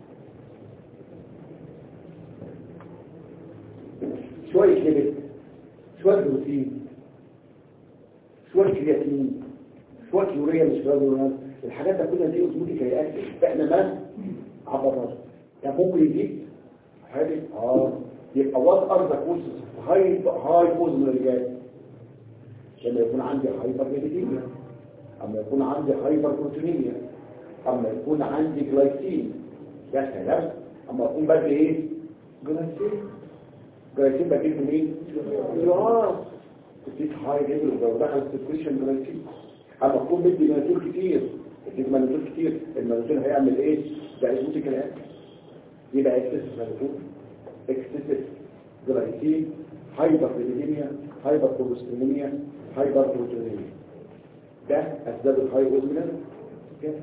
شوية لبس شوية بروتين شوية كرياتين شوية يوريا مش بازونات الحاجات ده كلها دي اوتوماتيك رياكتيف فاحنا ما عبرناش يعني ممكن يجيب حاجة اه يبقى وات ار ذا كوزز هاي هاي كوز من الرجال لما يكون عندي هايبر جليديميا اما يكون عندي هايبر بروتينيميا اما يكون عندي جلايسين يا سلام اما يكون بدي ايه جلايسين جلايسين بجيب منين اه كنت هاي ليفل ولو دخل سيتويشن جلايسين اما اكون بدي منازول كتير بدي منازول كتير المنازول هيعمل ايه ده اسمه كلام يبقى اكسس منازول اكسس جلايسين هايبر جليديميا هايبر كوليستروليميا هايبر بروتينيميا ده اسباب الهاي اوزمينال كده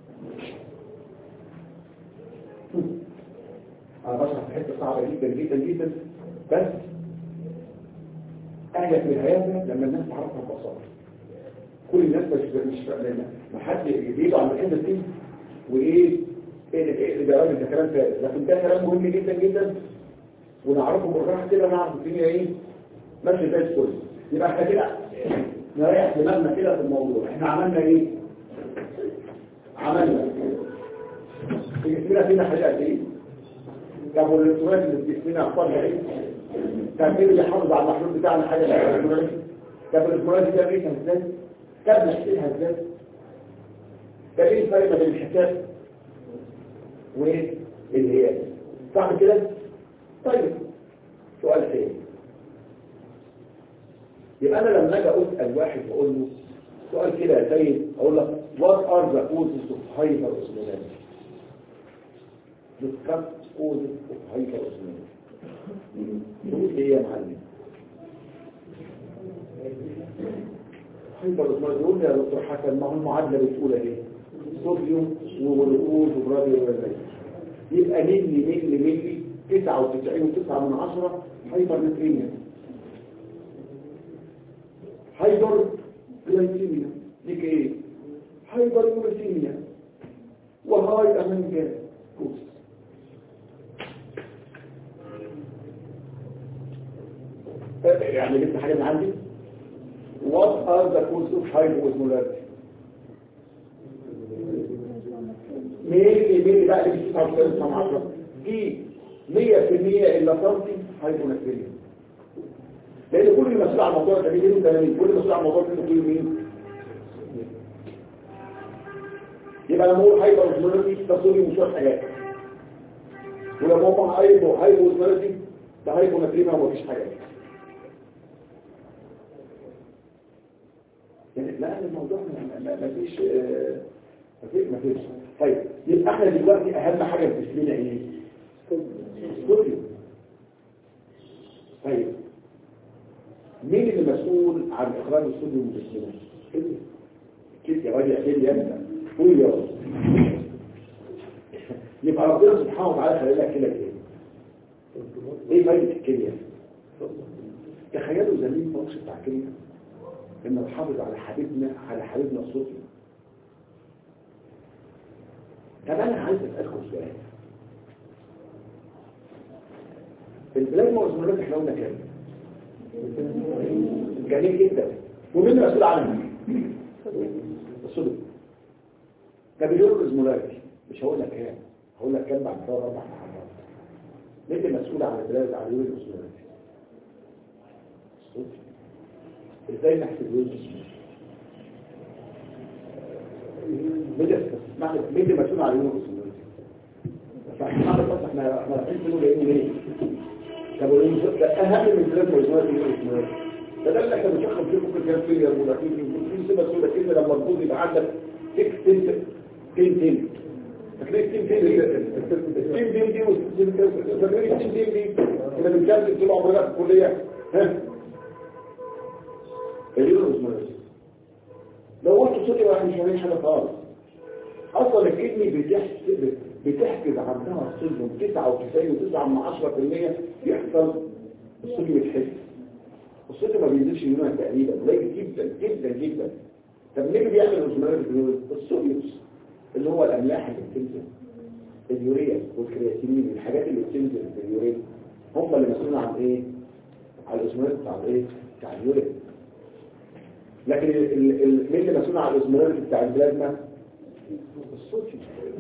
انا بشرح في حته صعبه جدا جدا جدا بس اهلك من هذا لما الناس تعرفها ببساطه كل الناس مش مش فاهمه ما حد بيجوا عند الحته دي وايه ايه ده ايه ده يا راجل ده كلام فارغ لكن ده كلام مهم جدا جدا ونعرفه بالراحه كده نعرف الدنيا ايه ماشيه زي الفل يبقى احنا كده نريح دماغنا كده في الموضوع احنا عملنا ايه عملنا في جسمنا فينا حاجات ايه طب والالكترونات اللي في جسمنا اخطارها ايه كان مين اللي يحافظ على المحلول بتاعنا حاجه الالكترونات طب الالكترونات دي بقى ازاي طب نحسبها ازاي ده ايه الفرق ما بين الحساب والهياس صح كده طيب سؤال ثاني يبقى انا لما اجي اسال واحد واقول له سؤال كده يا سيد اقول لك what are the causes of hyperosmolality discuss causes of hyperosmolality تقول ايه يا معلم hyperosmolality يقول لي يا دكتور حسن ما هو المعادله بتقول ايه صوديوم وجلوكوز وبراديو وغيره يبقى ملي ملي ملي 99.9 من عشرة هايبر نتريميا هايبر جلايسيميا ديك ايه هايبر يوريسيميا وهاي امانجا كوس يعني جبت حاجه من عندي what are the causes of hyperosmolality ميلي ميلي بقى اللي بيسمع بسنة مع عشرة دي مية في المية إلا فرصي هايبونكريميا لأن كل المسؤول عن الموضوع ده مين ده مين كل المسؤول عن الموضوع ده كل مين يبقى لما اقول هايبر اوزمولوجي تصوري مش شويه حاجات ولما هو هايبو هايبو اوزمولوجي ده هايبونكريميا ومفيش حاجات يعني لا الموضوع ما فيش مفيش مفيش طيب يبقى احنا دلوقتي اهم حاجه في جسمنا ايه الصوديوم طيب مين اللي مسؤول عن اخراج الصوديوم من جسمنا كده كده يا راجل كده يا ابني قول يا رب يبقى ربنا سبحانه وتعالى خلق لك كده كده ايه فايده الكيمياء تخيلوا زميل ماتش بتاع كيمياء ان نحافظ على حبيبنا على حبيبنا الصوديوم طب انا عايز اسالكم سؤال البلازما والهرمونات احنا قلنا كام جميل جدا ومين المسؤول عنها الصدق طب اليورو الازمولاريتي مش هقول لك كام هقول لك كام بعد ثلاث اربع محاضرات مين اللي مسؤول عن البلاد على اليورين اوسمولاريتي ازاي نحسب اليورين اوسمولاريتي مين اللي اسمعني مين اللي مسؤول عن اليورين اوسمولاريتي فاحنا بس احنا احنا رايحين منه جايين ليه طب ده اهم من ثلاث موضوعات اليورين اوسمولاريتي ده ده اللي احنا بنشخص فيه ممكن كان فيلير ولا في في سبب سودا كده لما الجوز يبقى عندك تك تنت تين تين هتلاقي التين تين دي التين تين دي والتين التين تين دي كنا بنكمل طول عمرنا في الكليه ها اليورو اسمه لو قلت صوتي واحد مش هلاقي حاجه خالص اصلا الكدني بتحسب بتحجز عندها الصوديوم 99.9 من 10% يحصل الصوديوم يتحس الصوديوم ما بينزلش منها تقريبا قليل جدا جدا جدا طب مين اللي بيعمل اوزمولار الجلوز الصوديوم اللي هو الاملاح اللي بتنزل اليوريا والكرياتينين الحاجات اللي بتنزل في اليوريا هم اللي مسؤولين عن ايه على الاوزمولار بتاع الايه بتاع اليوريا لكن ال- ال- ال- مين اللي مسؤول عن الاوزمولار بتاع البلازما الصوديوم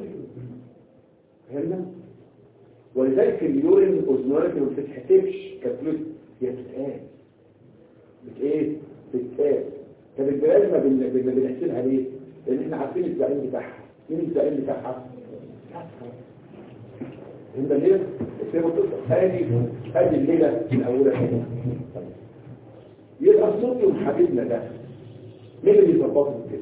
فهمنا ولذلك اليورين اوزمولاريتي ما بتتحسبش كفلوس هي بتتقال بت ايه بتتقال طب البلازما بن- بن- بنحسبها ليه لان احنا عارفين الزعيم بتاعها مين الزعيم بتاعها انت ليه السيبه ادي ادي الليله من اولها كده يبقى الصوديوم حبيبنا ده مين اللي بيظبطه كده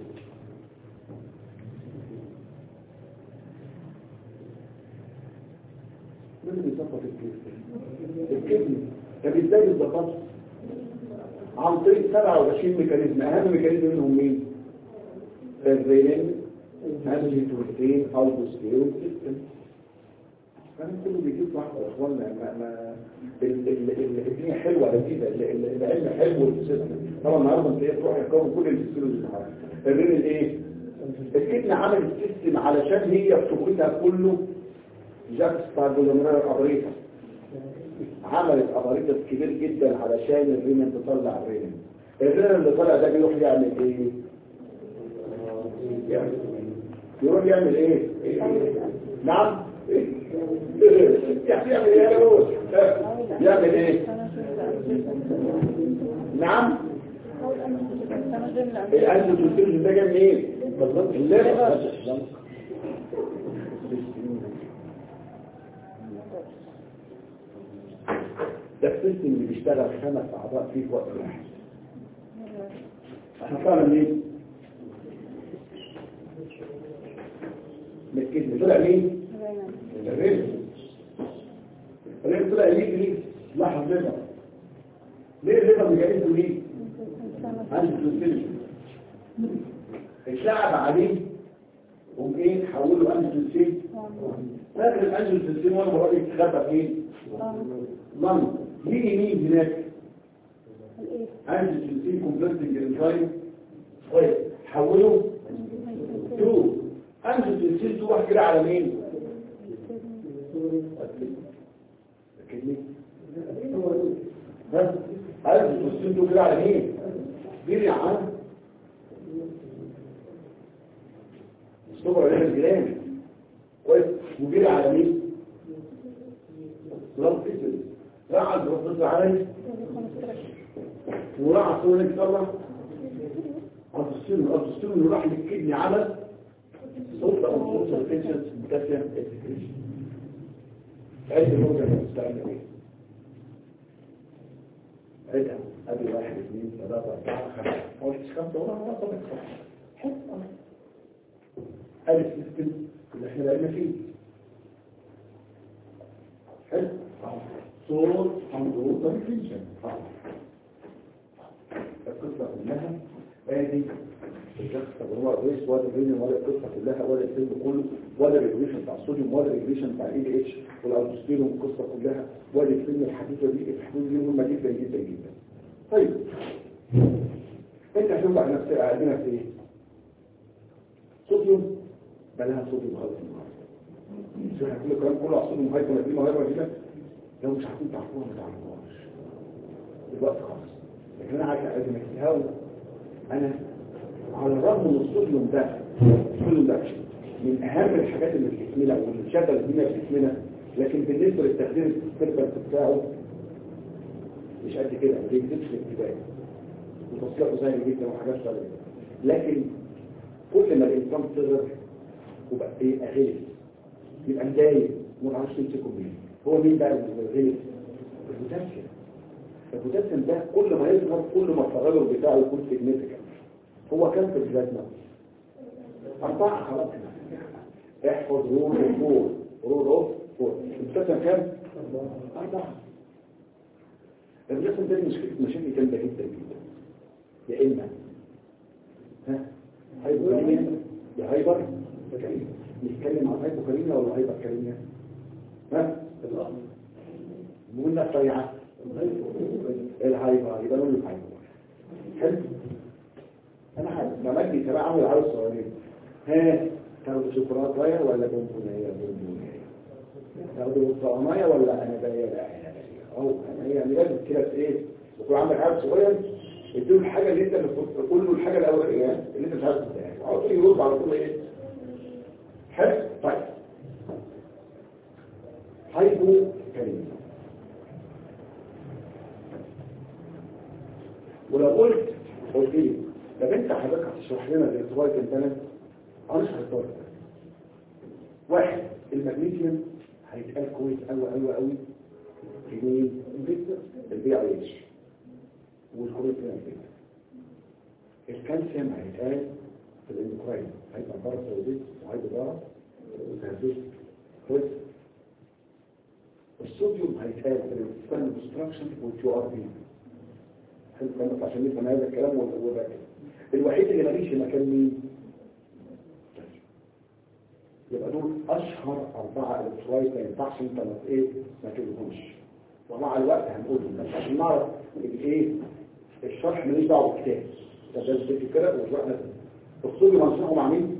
مين اللي بيظبط الكيس الكدني طب ازاي بيظبطه عن طريق 27 ميكانيزم اهم ميكانيزم منهم مين الرينين انجيتوتين البوستيرون سيستم الكلام كله بيجيب لحظه يا اخوانا ما ما ال- ال- ال- الدنيا حلوه لذيذه ال- ال- العلم حلو والسيستم طبعا النهارده انت ايه تروح يكون كل الفسيولوجي اللي حواليك الرينين ايه الكدنه عملت سيستم علشان هي بتوقيتها كله جاكس باربولومينال ابريتا عملت ابريتس كبير جدا علشان الرينين تطلع الرينين الرينين اللي طلع ده بيروح يعمل ايه يعمل يروح يعمل ايه نعم يعمل ايه يا روز يعمل ايه نعم الأنت تلتزم ده جاي منين بالظبط الليفر ده السيستم اللي بيشتغل خمس اعضاء فيه في وقت واحد احنا طالع منين من الكذب طلع مين الرزق الرزق طلع ليه ليه لاحظ رضا ليه الرضا مجالسه ليه عنده تنسلش اتلعب عليه قوم ايه حوله انجل سيل فاكر الانجل سيل وانا بقول لك تخبى فين لم ليه مين هناك انجل سيل كونفرتنج انزايم طيب حوله تو انجل سيل تو واحد كده على مين أكيد. ها انجل سيل تو كده على مين ديري عن الصبر علينا الجيران كويس وجري على مين رب اسم راح على الرب عليه وراح على الصور اللي طلع على السن على السن اللي راح للكدني عمل صوت او صوت الفيشنز بوتاسيوم اكسكريشن عد النقطة اللي بتستعمل ايه عدها ادي واحد اثنين ثلاثة اربعة خمسة ما قلتش خمسة ولا ما طبعا حط ادي السيستم اللي احنا بقينا فيه حلو صوت حمضوط الفيشن القصة كلها ادي الشخص طب هو رئيس ولا الرينيوم ولا القصة كلها ولا الفيلم كله ولا الريجريشن بتاع الصوديوم ولا الريجريشن بتاع الاي دي اتش والالبوستيرون القصة كلها ولا الفيلم الحديثة دي الحدود دي مهمة جدا جدا جدا طيب انت هتوقع نفسك عندنا في ايه؟ صوديوم بلاها صوديوم خالص النهارده شو هتقول الكلام كله على صوديوم هايبر دي مهمة جدا لو مش عارفين تعرفوها ما تعرفوهاش دلوقتي خالص لكن انا عايز اقدم التهاوي انا على الرغم من الصوديوم ده الصوديوم ده من اهم الحاجات اللي في جسمنا واللي بتشغل الدنيا في جسمنا لكن بالنسبه للتخدير السيرفر بتاعه مش قد كده ما بيكذبش الانتباه وتصليحه سهل جدا وحاجات سهله لكن كل ما الانسان صغر وبقى ايه اغلس يبقى مضايق وما تعرفش تمسكه مين هو مين بقى اللي الغلس البوتاسيوم البوتاسيوم ده كل ما يظهر كل ما التغير بتاعه يكون سيجنيفيكانت هو كام في البلازما أربعة خلاص احفظ رول فور رول اوف فور البوتاسيوم كام؟ أربعة البوتاسيوم ده مشكلة مشاكل جامدة جدا جدا يا إما ها هايبوكاليميا يا هايبر كاليميا نتكلم عن هايبوكاليميا ولا هايبر كاليميا ها قلنا الطيعة الهايبر يبقى نقول الهايبر حلو انا عارف ما مجدي تبع عامل عاوز صغيرين ها تاخدوا شوكولاته ولا بونبونيه بونبونيه تاخدوا طعميه ولا انا بايه لا انا بايه او انا يعني لازم كده في ايه يكون عندك عيل صغير اديله الحاجه اللي انت قول له الحاجه الاولانيه اللي انت مش عايز تديها على طول يرد على طول ايه حلو طيب هايبو كلمه ولو قلت قلت لي طب انت حضرتك هتشرح لنا الارتباط البلد هنشرح الارتباط واحد المغنيسيوم هيتقال كويس قوي قوي قوي في مين؟ البي اي اتش والكروتين البيتا الكالسيوم هيتقال في الاندوكراين هيبقى بره سوديت وهيبقى بره وتهديد كويس الصوديوم هيتقال في الانسان ديستراكشن والكيو ار بي حلو كلامك عشان نفهم هذا الكلام وده الوحيد اللي ماليش مكان مين يبقى دول اشهر اربعه الكترولايت ما ينفعش انت ما ايه ما تقولهمش ومع الوقت هنقولهم بس عشان نعرف الايه الشرح ماليش دعوه بالكتاب ده بس كده كده وشرحنا الصوديوم هنشرحه مع مين؟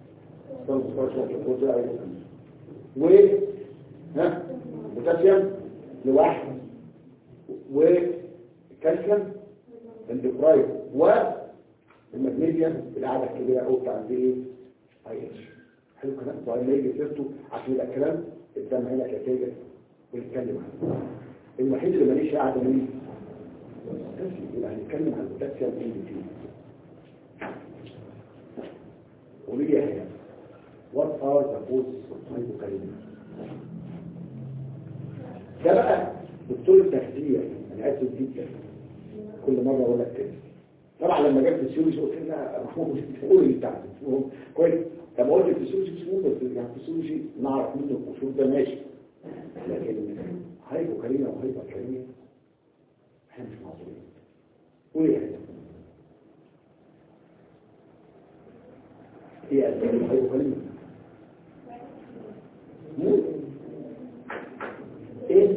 و ها بوتاسيوم لواحد وكالسيوم اندوكراين والمغنيسيوم القعده الكبيره قوي بتاع الايه اي اتش حلو كلام طيب ما يجي سيرته عشان يبقى الكلام قدام عينك يا تاجر ونتكلم عنه الوحيد اللي ماليش قاعده مين يبقى هنتكلم عن البوتاسيوم ايه اللي فيه قولي لي يا هيا what are the causes of hypokalemia ده بقى دكتور التخدير انا اسف جدا كل مرة اقول لك كده طبعا لما جبت الفسيولوجي قلت لا محمود مش بتقول اللي بتاعتك كويس طب قلت الفسيولوجي مش مهم بس يعني الفسيولوجي نعرف منه القشور ده ماشي لكن هايبو كريمه وهايبر كريمه احنا مش معذورين قول يا هيدا ايه اسباب الهايبو كريمه ايه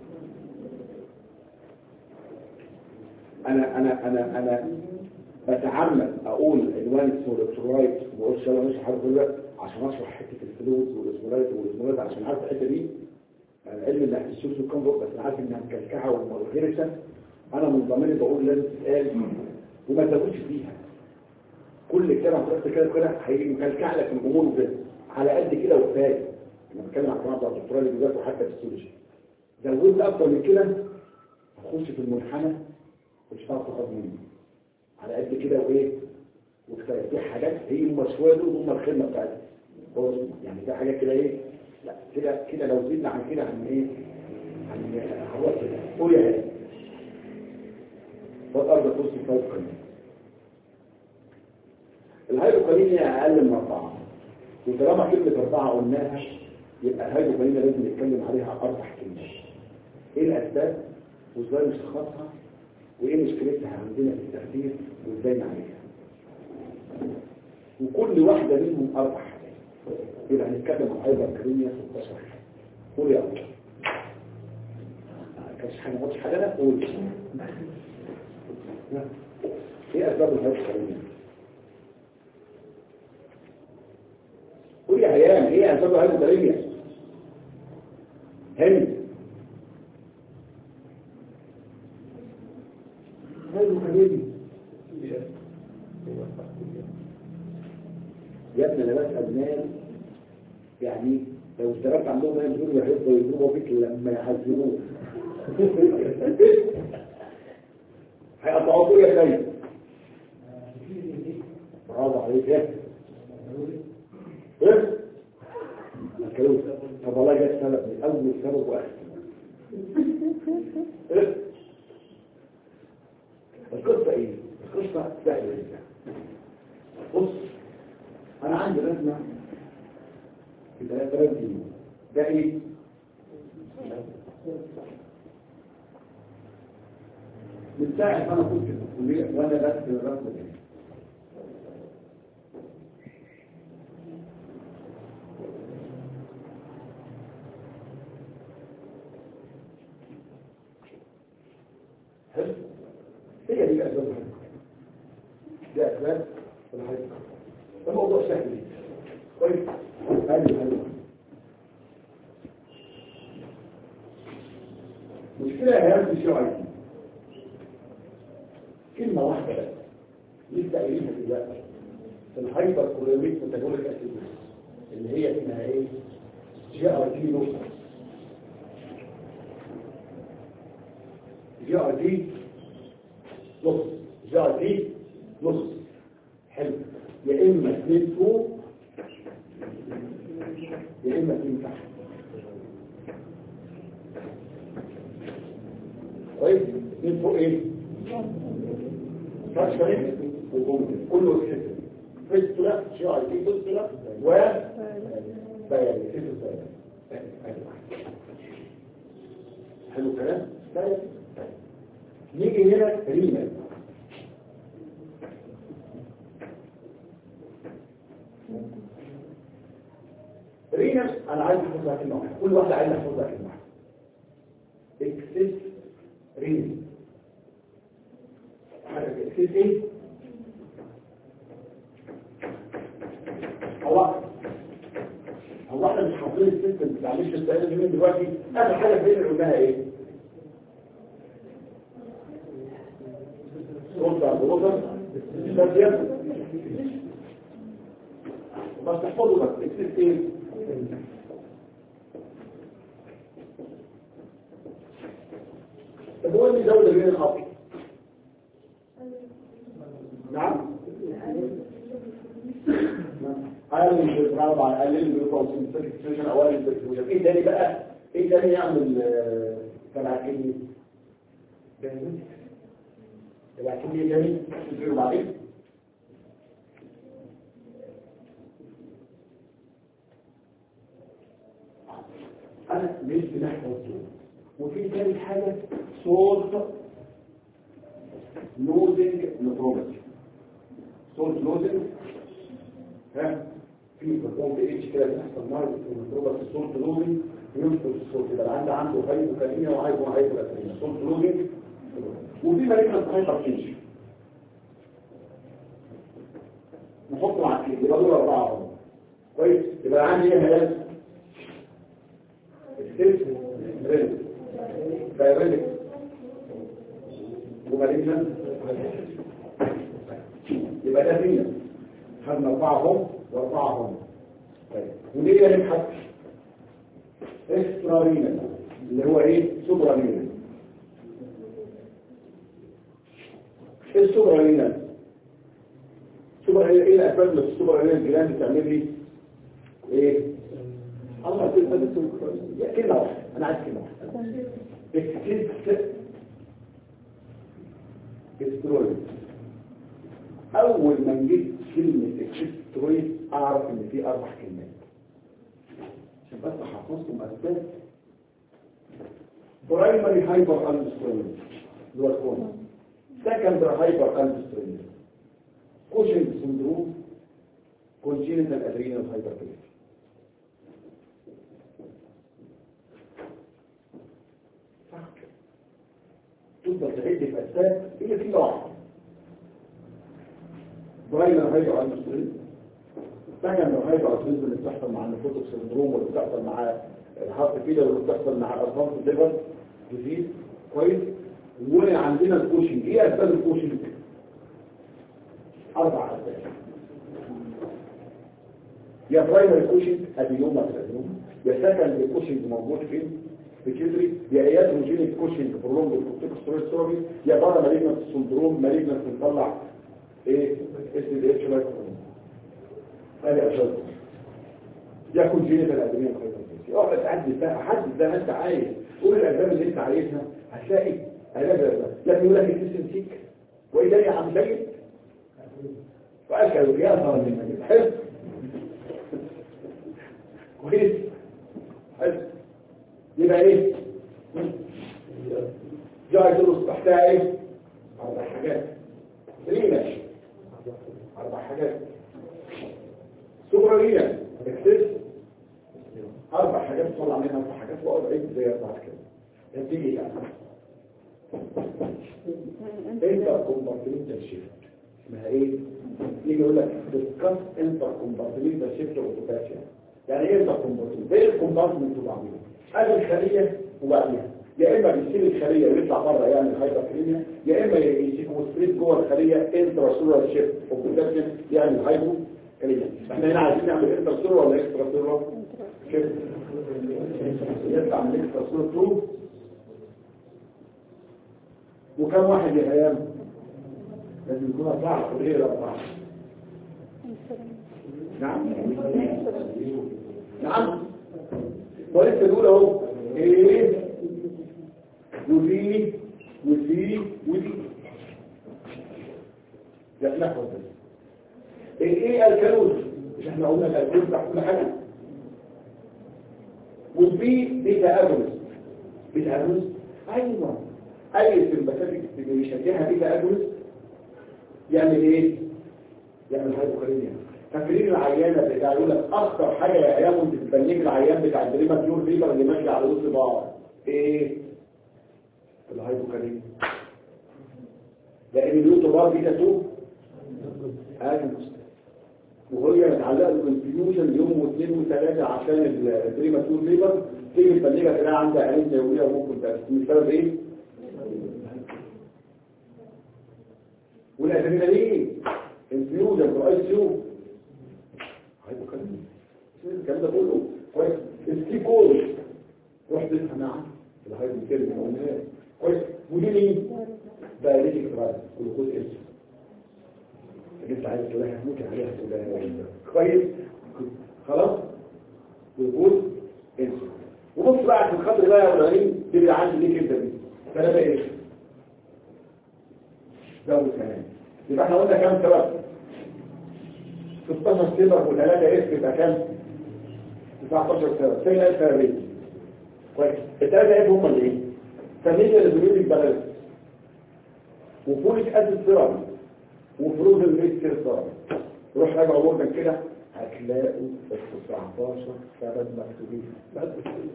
انا انا انا انا بتعمد اقول عنوان اسمه الكترولايت وما اقولش انا مش عارف كل عشان اشرح حته الفلوس والاسمولايت والاسمولايت عشان عارف الحته دي انا علم ان السوس والكم بس انا عارف انها مكلكعه وغيرسه انا من ضمني بقول لازم تتقال وما تزودش فيها كل كلمه هتحط كده كده هيجي مكلكع لك الامور وكده على قد كده وكفايه انا بتكلم عن الجماعه بتوع الدكتوراه اللي بيذاكروا حتى في السيولوجي زودت اكتر من كده هتخش في المنحنى مش هتعرف تاخد منه على قد كده وايه وكفايه في حاجات هي هم شويه دول هم الخدمه بتاعتهم هو يعني في حاجات كده ايه لا كده كده لو زدنا عن كده هن ايه هن هنروح كده قول يا هادي والارض توصل فوق قليل الهيدروكاليميا اقل من اربعه وطالما كلمه اربعه قلناها يبقى الهيدروكاليميا لازم نتكلم عليها اربع كلمات ايه الاسباب وازاي نشخصها وايه مشكلتها عندنا في التخدير وازاي نعالجها وكل واحدة منهم اربع حاجات يبقى هنتكلم عن الهيدروكاليميا 16 حاجة قول يا ابو كانش حاجة ما قلتش حاجة لا قول ايه اسباب الهيدروكاليميا قول يا هيام ايه اسباب الهيدروكاليميا هند هيدروكاليميا يا ابني انا بسأل ناس يعني لو اشتغلت عندهم هينزلوا يحبوا يضربوا فيك لما يحزنوك هيقطعوك يا خير برافو عليك يا ايه الكلام طب والله جاء سبب من اول سبب واحد ايه القصه ايه القصه سهله جدا بص انا عندي رسمه في 3000 جنيه ده ايه من ساعه ما انا كنت في الكليه وانا برسم الرسمه دي حلو هي دي الاسباب الحقيقة. دي اسباب الحقيقة. ده موضوع سهل جدا. كويس حلو حلو مشكلة يا هيام في الشيوعي كلمة واحدة بس لسه قايلينها دلوقتي الهايبر كوليميك ميتابوليك اسيدوس اللي هي اسمها ايه؟ جي ار تي نص جي ار تي نص جي ار تي نص حلو يا اما اثنين فوق يا اما اثنين تحت كويس اثنين فوق ايه؟ فاشل وجمله كله كده فيستولا جي ار تي فيستولا و بيان فيستولا حلو الكلام؟ طيب نيجي هنا رينا رينا انا عايز احفظها كلمه واحده كل واحده عايز احفظها كلمه واحده اكسس رينا عارف اكسس ايه هو هو احنا مش حافظين السيستم بتاع مش السؤال اللي من دلوقتي اخر حاجه فين قلناها ايه سلطة بوضر استاذيات بس تحفظوا بس اكسس ايه طب هو اللي زود بين الخط نعم قلل الرابع قلل الكونسنتريشن اوائل الدكتور ايه تاني بقى ايه تاني يعمل آه، تبع كلمه تبع كلمه تاني تفكروا بعدين انا مش بنحفظ دول وفي تاني حاجه صوت لوزنج نتروباتي صوت لوزنج ها في بيكون في اتش كده بيحصل مرض في النتروباتي صوت لوزنج ينقص الصوت يبقى عنده عنده هايبوكاليميا وهايبو هايبوكاليميا صوت لوزنج وفي مريض هايبرتنشن نحطه مع الكليك يبقى دول اربعه اهو كويس يبقى عندي ايه هلاك السيلف ريل دايريلك ومالينا يبقى ده فينا خدنا اربعه هم واربعه هم طيب وليه نبحث اكسترارينا اللي هو ايه سوبرالينا ايه السوبرالينا سوبرالينا ايه الاسباب اللي السوبرالينا الجيران بتعمل لي ايه الله كلمه كلمه واحده انا عايز كلمه واحده اكسبت استرويد اول ما نجيب كلمه استرويد اعرف ان في اربع كلمات عشان بس احفظكم اسباب برايمري هايبر السترويد اللي هو الكون سكندري هايبر السترويد كوشنج سندروم كونجينيتال ادرينال هايبرتنشن تفضل تعد في اسباب هي في واحده برايمر هايبر السترويد سكندري هايبر السترويد اللي بتحصل مع النفوتك سندروم واللي بتحصل مع الهارت فيلر واللي بتحصل مع الارقام الليفر ديزيز كويس وعندنا الكوشنج ايه اسباب الكوشنج اربع اسباب يا برايمري كوشنج ادينوما في الادينوما يا سكندري كوشنج موجود فين في كيدري يا اياتروجينيك كوشنج برولونج الكورتيكوسترويد ثيرابي يا بره مالجنت سندروم مالجنت بنطلع ايه اس دي اتش لايك هذه اشد يكون جينيتال ادرينال فايبروسيس اقعد تحدد بقى حدد زي ما انت عايز قول الاسباب اللي انت عايزها هتلاقي علاج الاسباب لكن يقول لك الجسم سيك وايه ده يا عم سيد وأكلوا يا ظالم حلو كويس حلو يبقى ايه جاي دروس تحتها ايه اربع حاجات ليه ماشي اربع حاجات سوبرالية اكسس اربع حاجات طلع منها اربع حاجات واقعد عيد زي بعض كده نتيجة يعني انت كومبارتمنتال شيفت اسمها ايه يجي يقول لك ديسكاس انتر كومبارتمنتال شيفت اوتوباشيا يعني ايه انتر كومبارتمنت ايه الكومبارتمنت وبعضيها ادي الخليه وبعديها يا اما بيسيب الخليه ويطلع بره يعني الهايبركليميا يا اما يسيكوستريت جوه الخليه انترا سولار شيفت اوتوباشيا يعني الهايبو كلمه احنا هنا عايزين نعمل انترا سولار ولا اكسترا سولار شيفت يطلع من اكسترا سولار 2 وكم واحد يا ايام لازم يكون أربعة غير أربعة نعم نعم ولسه الأولى اهو ايه ودي ودي ودي لا نحفظ ايه الكالوز مش احنا قلنا الكالوز بتاع كل حاجة والبي بيتا اجونس بيتا اجونس ايوه اي سمباتيك اللي بيشجعها بيتا اجونس يعمل ايه يعمل هايبوكاليميا فاكرين العيانه بتاع يقول لك اخطر حاجه يا عيال كنت بتبنيك العيان بتاع الدريماتيور فيبر اللي ماشي على وسط بعض ايه الهايبوكاليميا لان اليوتيوبر دي تو اجنس وهي متعلقه بالكونفيوجن يوم واثنين وثلاثه عشان الدريماتيور فيبر تيجي تبنيها تلاقي عندها عين زاويه وممكن تبقى بسبب ايه والادرينالين انفيوجن في اي سيو هايبوكاليميا الكلام ده كله كويس السكيكوز روح تفهم معاه الهايبوكاليميا قلناها كويس ودي مين دايريتك ترايس جلوكوز اس اللي انت عايز تقولها ممكن عليها تقولها كويس خلاص جلوكوز اس وبص بقى في الخط بقى يا ابراهيم تبقى عندي ليك انت دي ثلاثه ايه زود كمان يبقى احنا قلنا كام سبب 16 سبب وثلاثة اس يبقى كام 19 سبب فين السببين كويس الثلاثة ايه هم اللي ايه فاميليا البيولوجيك بالانس وفوليك اسيد سيرم وفروزن ميت سيرم روح راجع وردن كده هتلاقوا ال 19 سبب مكتوبين بس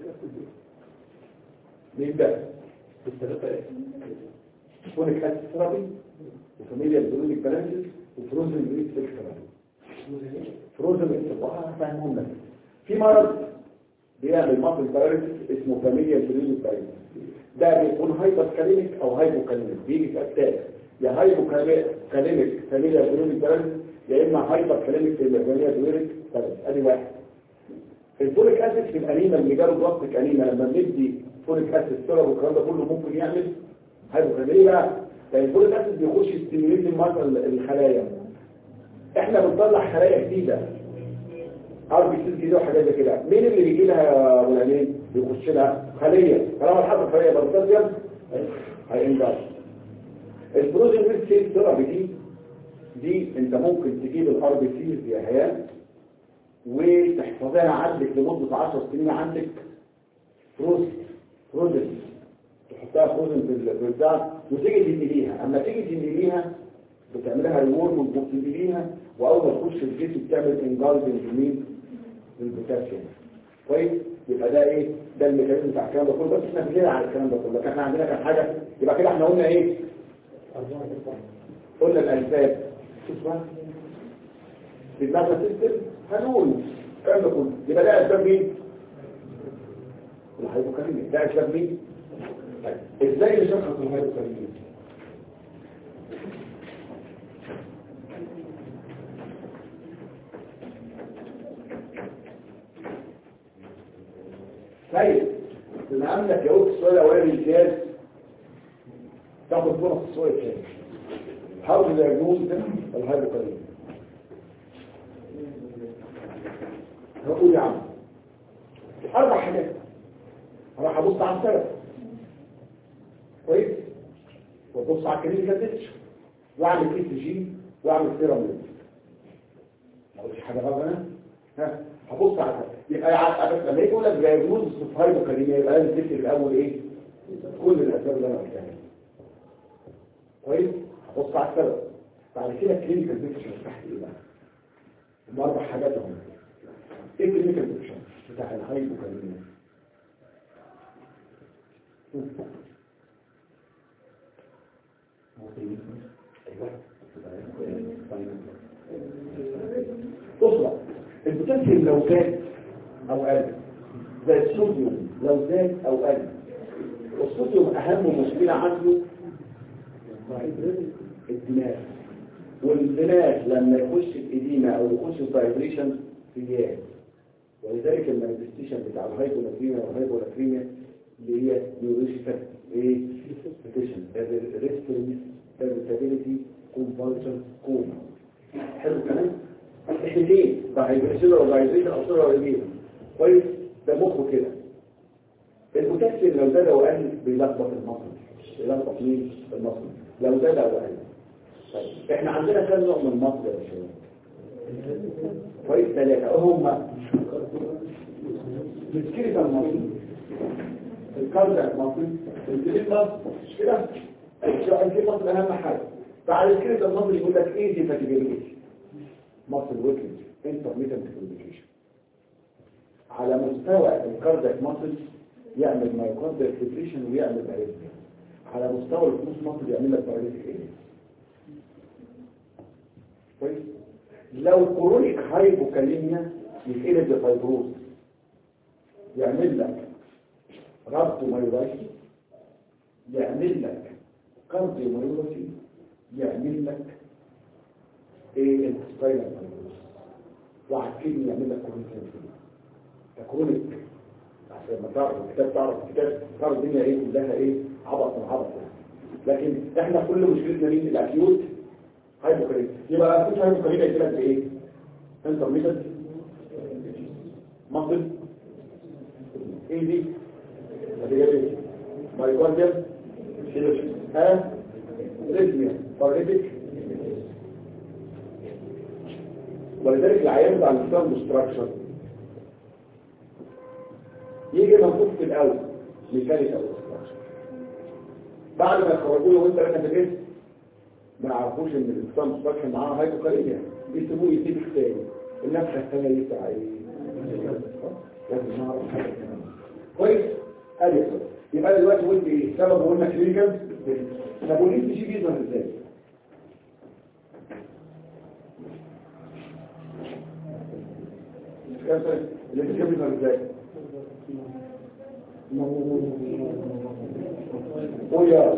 مين ده؟ الثلاثة ايه؟ فوليك اسيد سيرم وفاميليا البيولوجيك بالانس وفروزن ميت سيرم فروزن الصباح فاهمهم لك في مرض بيعمل مصل باراليسيس اسمه فاميليا سيريليك باراليسيس ده بيكون هايبر كاليميك او هايبو كاليميك بيجي في اتاك يا هايبو كاليميك فاميليا سيريليك باراليسيس يا اما هايبر كاليميك فاميليا سيريليك باراليسيس ادي واحد الفوليك اسيد في الانيميا اللي جاله ضغط انيميا لما بندي فوليك اسيد سيرب والكلام ده كله ممكن يعمل هايبو كاليميك بقى يعني الفوليك اسيد بيخش يستيميليت الخلايا احنا بنطلع خلايا جديده ار بي سي جديده وحاجات زي كده مين اللي بيجي لها ولانين بيخش لها خليه طالما الحرب خليه بروتازيوم هينجز البروتين ريد سيل ثيرابي دي دي انت ممكن تجيب الار بي سي يا هيا وتحفظها عندك لمده 10 سنين عندك فروز فروزن تحطها فروزن في البتاع وتيجي تنقليها اما تيجي تنقليها بتعملها ريورد وبتبتديها واول ما تخش الجسم بتعمل انجلد لمين للبوتاسيوم كويس يبقى ده ايه ده الميكانيزم بتاع الكلام ده كله بس احنا بنلعب على الكلام ده كله لكن احنا عندنا كام حاجه يبقى كده احنا قلنا ايه قلنا الالفاب شوف بقى في الداتا سيستم هنقول الكلام ده كله يبقى ده اسباب مين الهايبوكاليميا ده اسباب مين طيب ازاي نشخص الهايبوكاليميا طيب بما انك جاوبت السؤال الاولاني امتياز تاخد فرص السؤال الثاني حاول دياجنوز ده الهايبوكاليميا هقول يا عم اربع حاجات راح ابص على السبب كويس وابص على الكلينيكال بيكتشر واعمل اي سي جي واعمل سيرم ما قلتش حاجه غلط انا ها هبص على يبقى يع- لما يجي يقول لك دايجنوز في هايبوكاليميا يبقى لازم تكتب الاول ايه كل الاسباب اللي انا قلتها كويس هبص على السبب بعد كده الكلينيكال بيكتشر تحت ايه بقى هم اربع حاجات اهم ايه الكلينيكال بيكتشر بتاع الهايبوكاليميا بص بقى البوتاسيوم لو زاد او قل زي الصوديوم لو زاد او قل الصوديوم اهم مشكله عنده الدماغ والدماغ لما يخش الإديمة او يخش الفايبريشن زياد ولذلك المانيفستيشن بتاع الهايبوناتريميا والهايبوناتريميا اللي هي نيوريشيكال ايه ستيشن ريسترنس irritability compulsion كوما حلو كمان الاثنين فايبريشن اورجانيزيشن او صوره قريبه كويس ده مخه كده البوتاسيوم لو زاد او قل بيلخبط المصل بيلخبط مين المصل لو زاد او قل طيب احنا عندنا كام نوع من المصل يا باشا كويس ثلاثه هم السكيليتال مصل الكاردياك مصل الجليد مصل مش كده الجليد مصل اهم حاجه بعد السكيليتال مصل يقول لك ايه دي فاتيبيليتي مصل ويكنج انترميتنت كوميونيكيشن على مستوى الكاردياك مصل يعمل مايوكارديال فيبريشن ويعمل اريثميا على مستوى الفلوس مصل يعمل لك باراليتيك ايه كويس لو كرونيك هايبوكاليميا يتقلب لفايبروز يعمل لك ربط مايورايتي يعمل لك كارديو مايورايتي يعمل لك ايه السباينال مايورايتي واحد كده يعمل لك كرونيك ده كرونيك عشان لما تعرف الكتاب تعرف الكتاب تعرف الدنيا ايه كلها ايه عبط من عبط يعني لكن احنا كل مشكلتنا مين الاكيوت هايبوكاليميا يبقى اكيوت هايبوكاليميا يجي لك بايه انترميتد مصل ايه دي نتيجه مايكارديال ها ريزميا باراليتيك ولذلك العيان بتاع الستار ستراكشر يجي موجود في الاول ميكانيكال ستراكشر بعد ما يخرجوا له وانت ركنت الجسم ما يعرفوش ان الستار ستراكشر معاه هايبوكاليميا يسيبوه يديك تاني النفخه الثانيه يبقى ايه لازم نعرف حاجه كمان كويس ادي كده يبقى دلوقتي قلت ايه سبب قلنا كلينيكال طب والاس جي بيظهر ازاي اللي جي بيظهر ازاي قول يا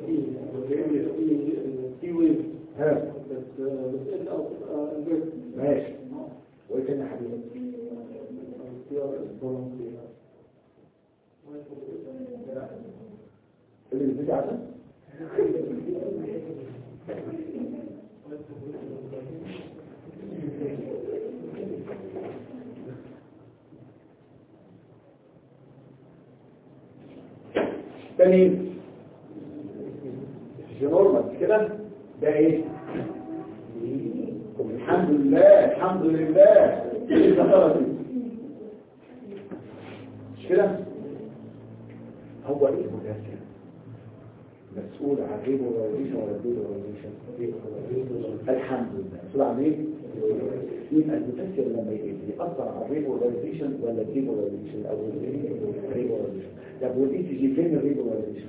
ها ماشي وايه تاني يا حبيبي اللي بيجي عشان تاني نورمال كده ده ايه الحمد لله الحمد لله ايه الزفرة دي مش كده هو ايه المدافع مسؤول عن ايه ولا ولا دول ولا الحمد لله مسؤول عن ايه يبقى المتسر لما يجي يأثر على الريبولاريزيشن ولا الديبولاريزيشن او الريبولاريزيشن طب والاي تي جي فين الريبولاريزيشن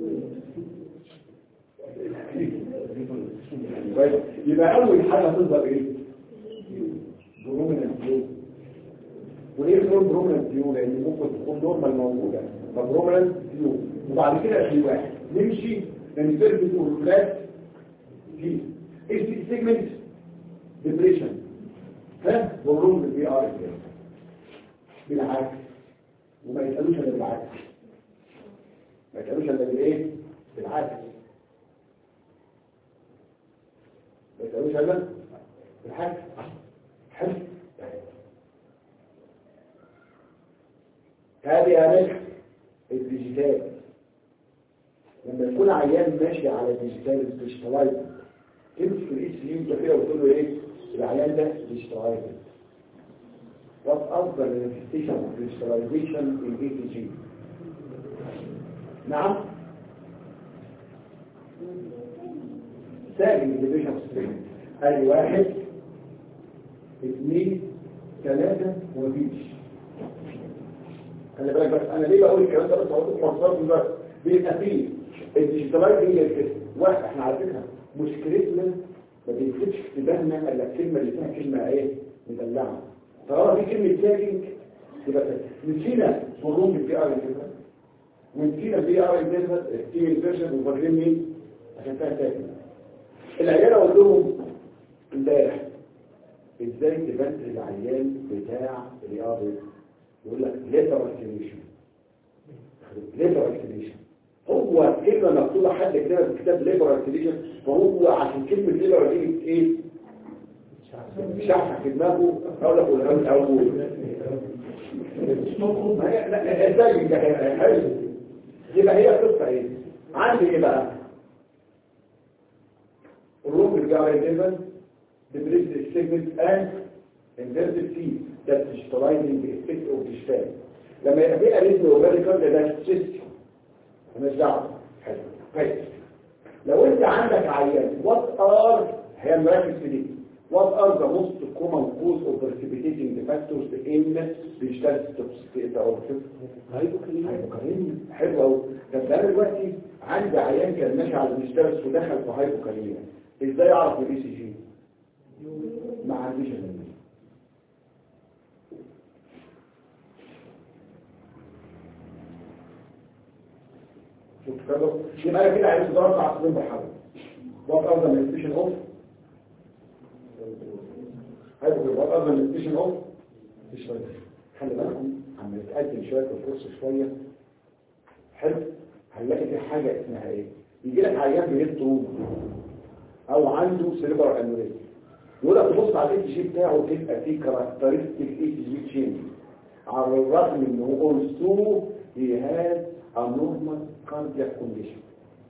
يبقى اول حاجه تظهر ايه برومينانت فيو وليه بنقول برومينانت فيو لان ممكن تكون نورمال موجوده فبرومينانت فيو وبعد كده في واحد نمشي نسيرفيس والفلات دي ايه سيجمنت ديبريشن ها والروم بالبي ار بالعكس وما يسألوش الا بالعكس ما يسألوش الا بالايه بالعكس ما يسألوش الا بالعكس حلو هذه أماكن الديجيتال لما يكون عيان ماشي على الديجيتال الديجيتالايز تمسك الاي سي يو كده وتقول له ايه العيان ده ديجيتالايز What are the manifestations of digitalization in ATG? نعم ثاني ديفيجن ادي واحد اثنين ثلاثة ومفيش خلي بالك بس انا ليه بقول الكلام ده بس هقول لكم مصدر بس بيبقى فيه الديجيتالايز هي كده واحد احنا على فكره مشكلتنا ما بيكتبش في بالنا الا الكلمه اللي فيها كلمه ايه مدلعه طالما في كلمه ساكن يبقى نسينا فروم البي ار كده ونسينا البي ار كده التي الفيرجن وفاكرين مين عشان فيها ساكن العيال اقول لهم امبارح ازاي تبنت العيان بتاع الرياضي يقول لك ليتر اكتيفيشن ليتر اكتيفيشن هو كلمة مكتوبة حد كده في كتاب ليبر اكتيفيشن فهو عشان كلمة ليبر دي ايه شحح في دماغه اقول لك ولا اقول اقول ما هي لا ازاي ده حلو يبقى هي قصة ايه عندي ايه بقى الروم بتاع الجبل دبريد السيجمنت and inverted C that digitalizing the effect of digital لما يبقى في اريزم اوفيريكال ده سيستم مش دعوه حلو كويس لو انت عندك عيان وات ار هي مركز في دي وات ار ذا موست كومن كوز اوف بريسيبيتيتنج فاكتورز ان ديجيتال هايبوكاليميا حلو قوي طب انا دلوقتي عندي عيان كان ماشي على الديجيتال ودخل في هايبوكاليميا ازاي اعرف الاي سي جي ما عنديش انا شوف كده يبقى انا كده عايز ضرب عصبين بحاجه وات ار ذا مانيفستيشن اوف هايبر وات ار ذا مانيفستيشن اوف خلي بالكم عم نتقدم شويه في الكورس شويه حلو هنلاقي في حاجه اسمها ايه يجي لك عيان بيده او عنده سيريبرال انوريزم يقول لك تبص على الاي جي بتاعه تبقى فيه كاركترستيك اي جي تشينج على الرغم ان هو also he has a normal cardiac condition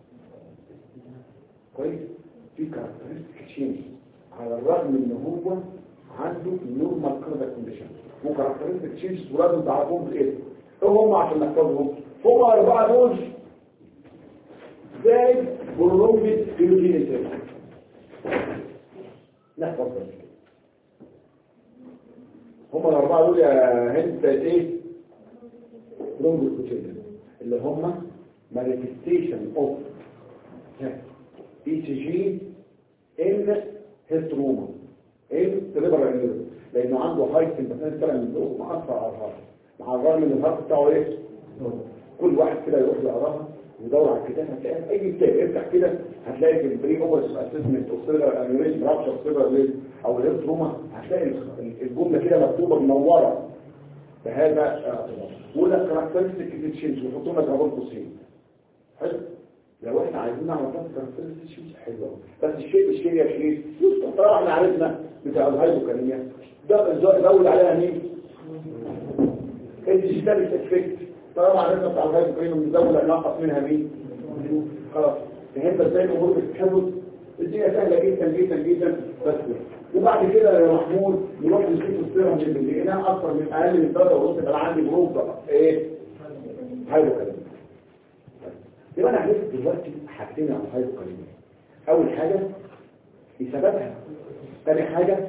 كويس في كاركترستيك تشينج على الرغم ان هو عنده normal cardiac condition وكاركترستيك تشينج ولازم تعرفوهم بالايه ايه هم عشان نحفظهم هم اربعه دول زي برولونجد كيوتينيتيف نحفظ بس هم الأربعة دول يا هند ايه لونج كوتشيزن اللي هم manifestation of ECG in هيستروما in cerebral aneurysm لأنه عنده هاي سمباتيك طلع من فوق مأثر على الهارت مع الرغم ان الهارت بتاعه ايه كل واحد كده يروح يقراها ويدور على الكتاب هتلاقي اي كتاب افتح كده هتلاقي في البري اوبرس اسسمنت اوف سيلر انيوريزم رابشر سيلر ليز او الهيستروما هتلاقي الجمله كده مكتوبه منوره بهذا اعتبار يقول لك كاركترستيك تشينج ويحطوا لك رابط قوسين حلو لو احنا عايزين نعرف كاركترستيك تشينج حلو بس الشيء الشيء يا شريف طبعا احنا عرفنا بتاع الهايبوكاليميا ده زود عليها مين الديجيتال افكت طالما عرفنا بتاع الهايبوكاليميا بنزود نقص منها مين خلاص فهمت ازاي الامور بتتحفظ الدنيا سهله جدا جدا جدا بس وبعد كده يا محمود نروح نشوف السيرم اللي لقيناه اكتر من اقل من درجه ونص يبقى عندي جروب بقى ايه هايبوكاليميا يبقى انا عرفت دلوقتي حاجتين عن الهايبوكاليميا اول حاجه سببها ثاني حاجه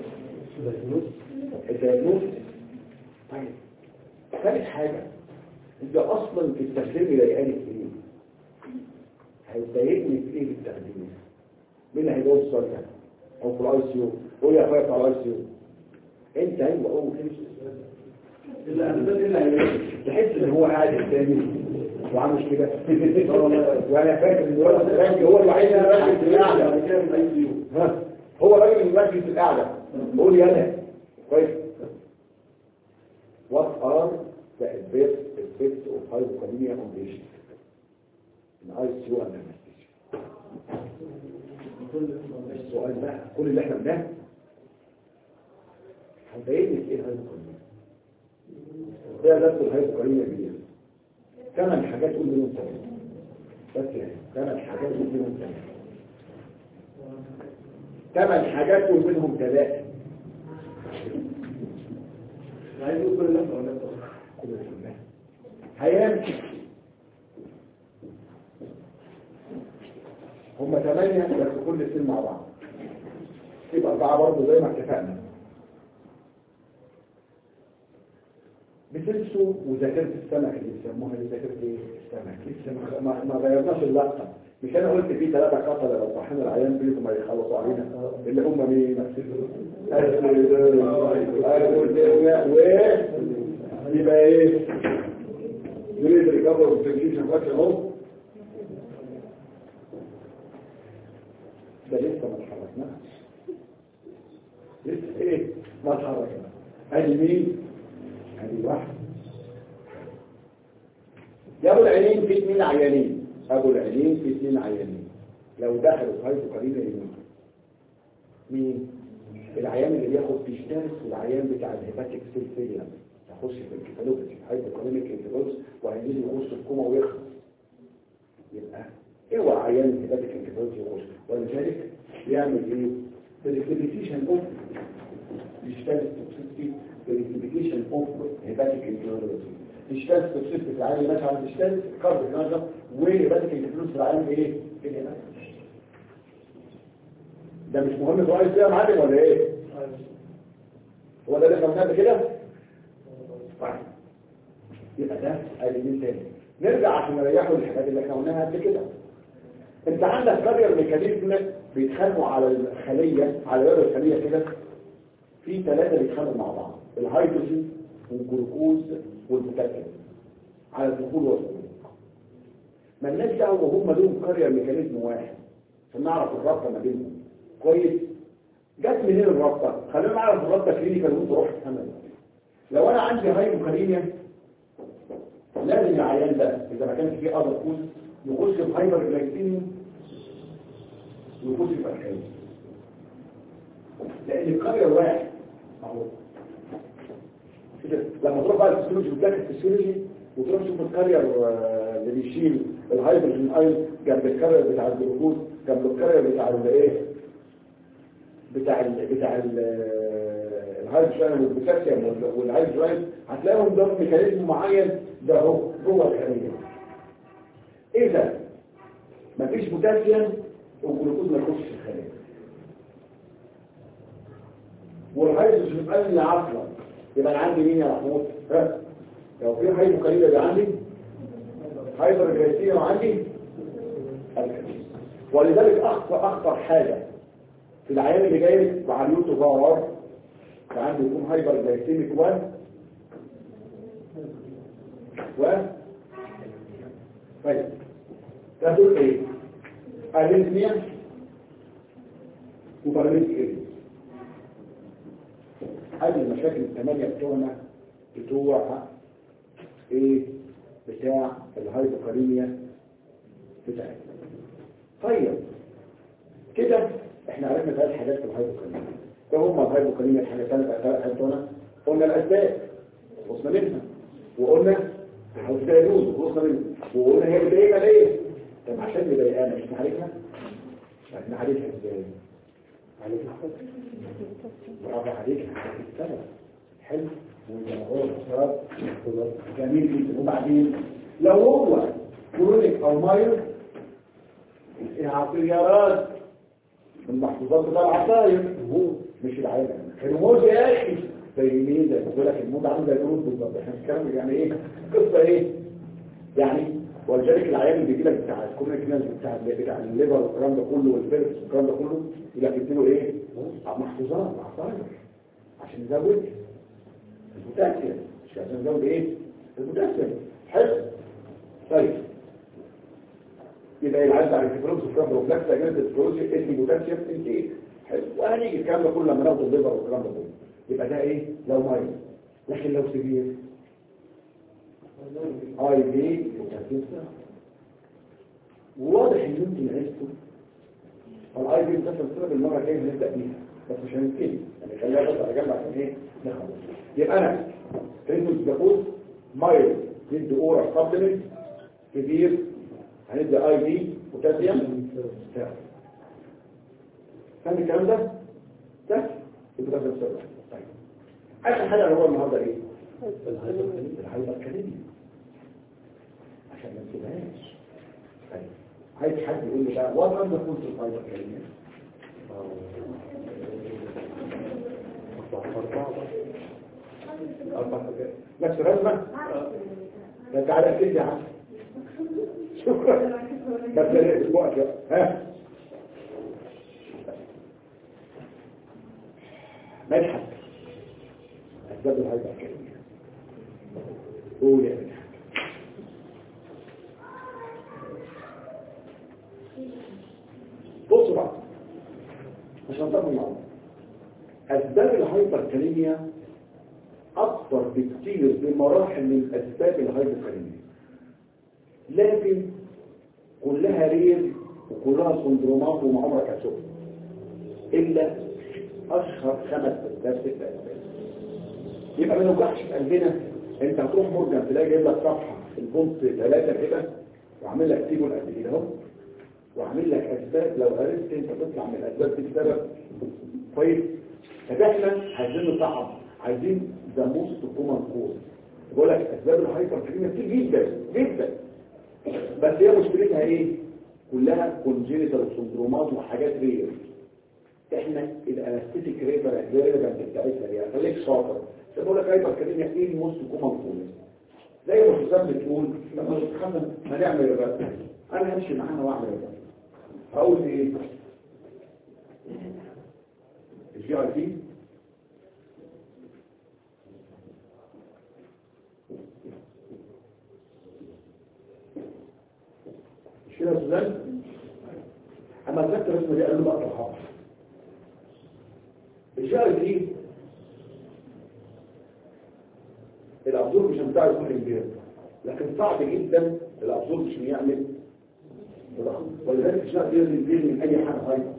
الدياجنوز طيب ثالث حاجه انت اصلا في التخدير ضايقاني في ايه هيضايقني في ايه في التخدير مين اللي هيجاوب السؤال ده او في الاي سي يو قول يا اخويا بتاع الاي سي يو انت ايوه قول اللي اللي تحس ان هو قاعد قدامي وعامل كده وانا فاكر ان الولد الثاني هو الوحيد اللي راكب في القعده هو الراجل اللي راكب في القعده قول لي انا كويس what are the adverse هايبوكاليميا كونديشن الاي سي او السؤال بقى كل اللي احنا بناه هنبين لك ايه الهايبوكاليميا ده درس الهايبوكاليميا دي ثمان حاجات قول منهم ثلاثه بس يعني ثمان حاجات قول منهم ثلاثه ثمان حاجات قول منهم ثلاثه عايز يقول كل ده ولا كل اللي قلناه هيمشي هم ثمانية بس كل سن مع بعض يبقى أربعة برضه زي ما اتفقنا بتلسوا وذاكرة السمك اللي بيسموها دي ذاكرة ايه؟ السمك لسه ما- ما, ما غيرناش اللقطة مش انا قلت في ثلاثة قتلة لو صحينا العيان بيكم ما يخلصوا علينا اللي هم مين؟ أسد و يبقى ايه؟ يريد ريكفر والتنجيشن فاكر اهو ده لسه ما اتحركناش لسه ايه ما اتحركنا ادي مين ادي واحد يا ابو العينين في اثنين عيانين ابو العينين في اثنين عيانين لو دخلوا في هايبو قريبه يمين مين العيان اللي بياخد بيشترس والعيان بتاع الهيباتيك سيل فيلير يخش في الكتالوجي هايبو قريبك انتروز وهيجي يخش في كوما ويخلص يبقى اوعى عيان الهيباتيك انتروز يخش ولذلك بيعمل ايه فيريفيكيشن اوف بيشتغل توكسيستي فيريفيكيشن اوف هيباتيك انتروز بيشتغل توكسيستي في العيان مثلا بيشتغل كارب نظر وهيباتيك انتروز في العيان ايه في الهيباتيك ده مش مهم كويس ده يا معلم ولا ايه هو ده اللي احنا قلناه قبل كده طيب يبقى ده قليلين تاني نرجع عشان نريحوا الحاجات اللي احنا قلناها قبل كده انت عندك كارير ميكانيزم بيتخانقوا على الخليه على باب الخليه كده في ثلاثه بيتخانقوا مع بعض الهيدروجين والجلوكوز والبوتاسيوم على الدخول والخروج مالناش دعوه وهم لهم كارير ميكانيزم واحد عشان نعرف الرابطه ما بينهم كويس جت منين الرابطه خلينا نعرف الرابطه كلينيكال وانت رحت تفهمها لو انا عندي هايبوكاليميا لازم العيان ده اذا ما كانش فيه اذر كوز يخش في هايبر جلايكيميا ويخش في الخيل لان القرية واحد اهو كده لما تروح بقى الفسيولوجي وتذاكر الفسيولوجي وتروح تشوف الكارير آه، اللي بيشيل الهيدروجين ايون جنب الكارير بتاع الجلوكوز جنب الكارير بتاع الايه بتاع ال بتاع ال الهيدروجين والبوتاسيوم وال- والهيدروجين هتلاقيهم ده ميكانيزم معين ده هو جوه الخليه اذا مفيش بوتاسيوم والجلوكوز ما يخش في الخليه والهيدروجين قل عقلا يبقى انا عندي مين يا محمود ها لو في هايبوكاليميا يبقى عندي هايبر جلايسيميا وعندي الكالسيوم ولذلك اخطر اخطر حاجه في العيان اللي جاي مع اليوتو باور فعنده يكون هايبر جلايسيميك 1 و طيب ده دول ايه اريثميا وباراليتيك اريثميا هذه المشاكل الثمانية بتوعنا بتوع ايه بتاع الهايبوكاليميا بتاعتنا طيب كده احنا عرفنا ثلاث حاجات في الهايبوكاليميا ايه هم الهايبوكاليميا الحاجات ثلاث بتوعنا قلنا الاسباب وصلنا منها وقلنا الهوستيروز وصلنا منها وقلنا هي بتضايقنا ليه طب عشان مضايقانا مش نعالجها احنا نعالجها ازاي نعالجها برافو عليك هتعرف السبب حلو والجمهور الشباب جميل جدا وبعدين لو هو كرونيك او ماير العصيرات المحفوظات بتاع العصاير هو مش العالم الموز يا اخي زي مين ده بقول لك الموز عامل زي الرز بالظبط احنا بنتكلم يعني ايه قصه ايه يعني ولذلك العيان اللي بيجي لك بتاع الكورنيك ناس بتاع بتاع الليفر والكلام ده كله والفيرس والكلام ده كله يقول لك اديله ايه محفوظات عصاير عشان يزود البوتاسيوم مش عشان يزود ايه البوتاسيوم حلو طيب يبقى العدد على الكفروز والكلام ده وفلاكس اجنبي الكفروز اسمه بوتاسيوم انت ايه حلو وهنيجي الكلام ده كله لما ناخد الليفر والكلام ده كله يبقى ده ايه لو مايل لكن لو سبير اي بي وواضح ان انت عرفتوا الاي بي بتاعت السبب المره الجايه هنبدا بيها بس مش هنبتدي يعني خليها بس اجمع عشان ايه نخلص يبقى انا تريتمنت بقول مايل ندي اورا سبلمنت كبير هندي اي بي بوتاسيوم فاهم الكلام ده؟ ده يبقى ده السبب طيب اخر حاجه اللي هو النهارده ايه؟ الهايبر كاليميا عشان ما نسيبهاش طيب عايز حد يقول لي بقى وات اندر كنت الهايبر كاليميا نفس الرسمة ده تعالى اكتب يا عم شكرا بس الاسبوع كده ها مدحت اسباب الهايبر كاليميا قول يا مدحت بصوا بقى عشان تفهموا معايا اسباب الهايبركاليميا اكثر بكتير بمراحل من اسباب الهايبركاليميا لكن كلها رير وكلها سندرومات وما عمرك هتشوفها الا اشهر خمس اسباب ست اسباب يبقى ما نوجعش في قلبنا انت هتروح مرجع تلاقي جايب لك صفحه البونت ثلاثه كده وعامل لك تيبل قد كده اهو وعامل لك اسباب لو عرفت انت تطلع من الاسباب دي بسبب طيب طب احنا عايزين نصعب عايزين ذا موست كومن كوز بقول لك اسباب الهايبر كليميا كتير جدا جدا بس هي مشكلتها ايه كلها كونجينيتال سندرومات وحاجات رير احنا الانستيتيك ريبر ريبر بتاعتنا دي خليك شاطر مش بقول لك هايبر كليميا ايه الموست كومن كوز زي ما حسام بتقول لما نتخمن هنعمل الرسم انا همشي معاها واعمل الرسم هقول ايه الجي ار تي مش كده يا سوزان اما ذكرت الرسمه دي قال له بقى الحاضر الجي ار تي الابزوربشن بتاعه يكون كبير لكن صعب جدا الابزوربشن يعمل تضخم ولذلك الشهر ينزل بيه من اي حاجه هايبر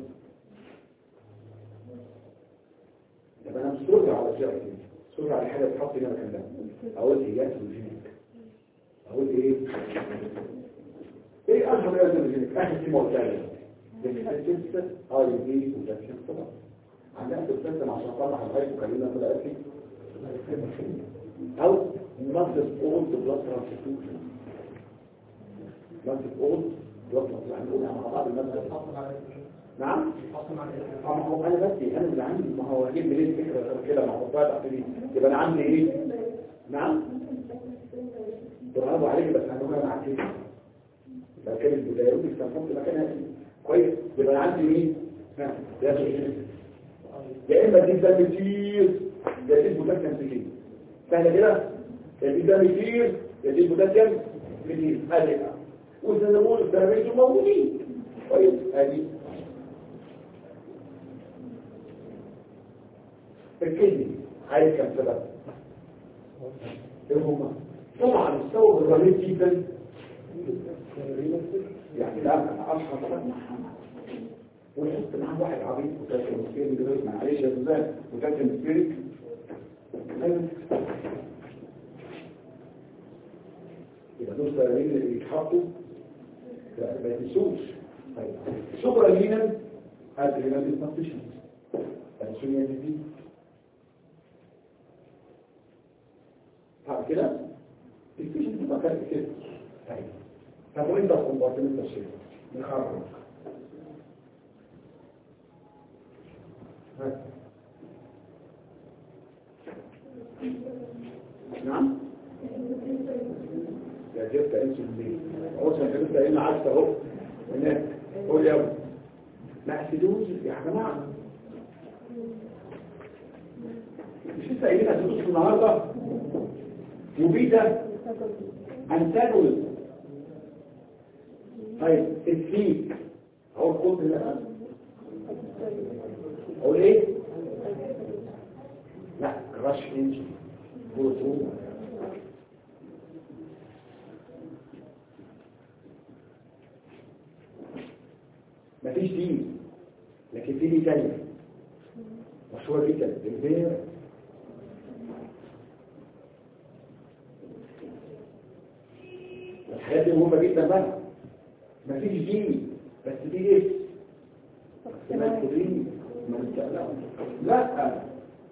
يبقى انا مش سرعه على الشهر دي سرعه على حاجه تحط هنا مكان ده اقول ايه جاس الجينيك اقول ايه ايه اشهر جاس الجينيك اخر كلمه قلتها لك ار دي وتكشف طبعا عندها تستخدم عشان اطلع الهايبر وكلمنا طلعت لي او نقص اولد بلاد ترانسفيوجن نقص اولد يعني نقول مع بعض المبدا نعم ما هو انا بس انا اللي عندي ما هو اجيب منين فكره كده مع بعض اعتبري يبقى انا عندي ايه نعم برافو عليك بس هنقولها مع كده لو كانت البدايه استنفذت مكانها كويس يبقى انا عندي مين ها يا يا اما دي دم كتير يا دي بوتاسيوم كتير سهله كده يا دي دم كتير يا دي بوتاسيوم كتير ادي والزنبول الذهبية موجودين طيب ادي الكلمة عايز كم سبب ايه هما طبعا السبب الرهيب جدا يعني لا انا اشهر طبعا ونحط معاه واحد عبيط وتاكل مسكين دلوقتي معلش يا زلزال وتاكل مسكين ايوه يبقى دول سببين اللي بيتحطوا ما ينسوش طيب شكرا لينا ادرينال ديسبارتيشن الانسولين دي بعد كده الفيشن دي مكان كده طيب طب وانت الكومبارتمنت الشيء نخرج نعم يا جبت انسولين عوزة جبت هنا عكس اهو هناك قول يا ابو ما اسيدوز يا جماعه مش لسه قايلين اسيدوز النهارده وبيتا انتاجوز طيب السيك اهو الكود اللي اقول ايه لا كراش انجن بروتون دي لكن في دي تانية مشهورة جدا البير الحاجات دي مهمة جدا بقى مفيش دي بس دي ايه ما تدري ما انت لا لا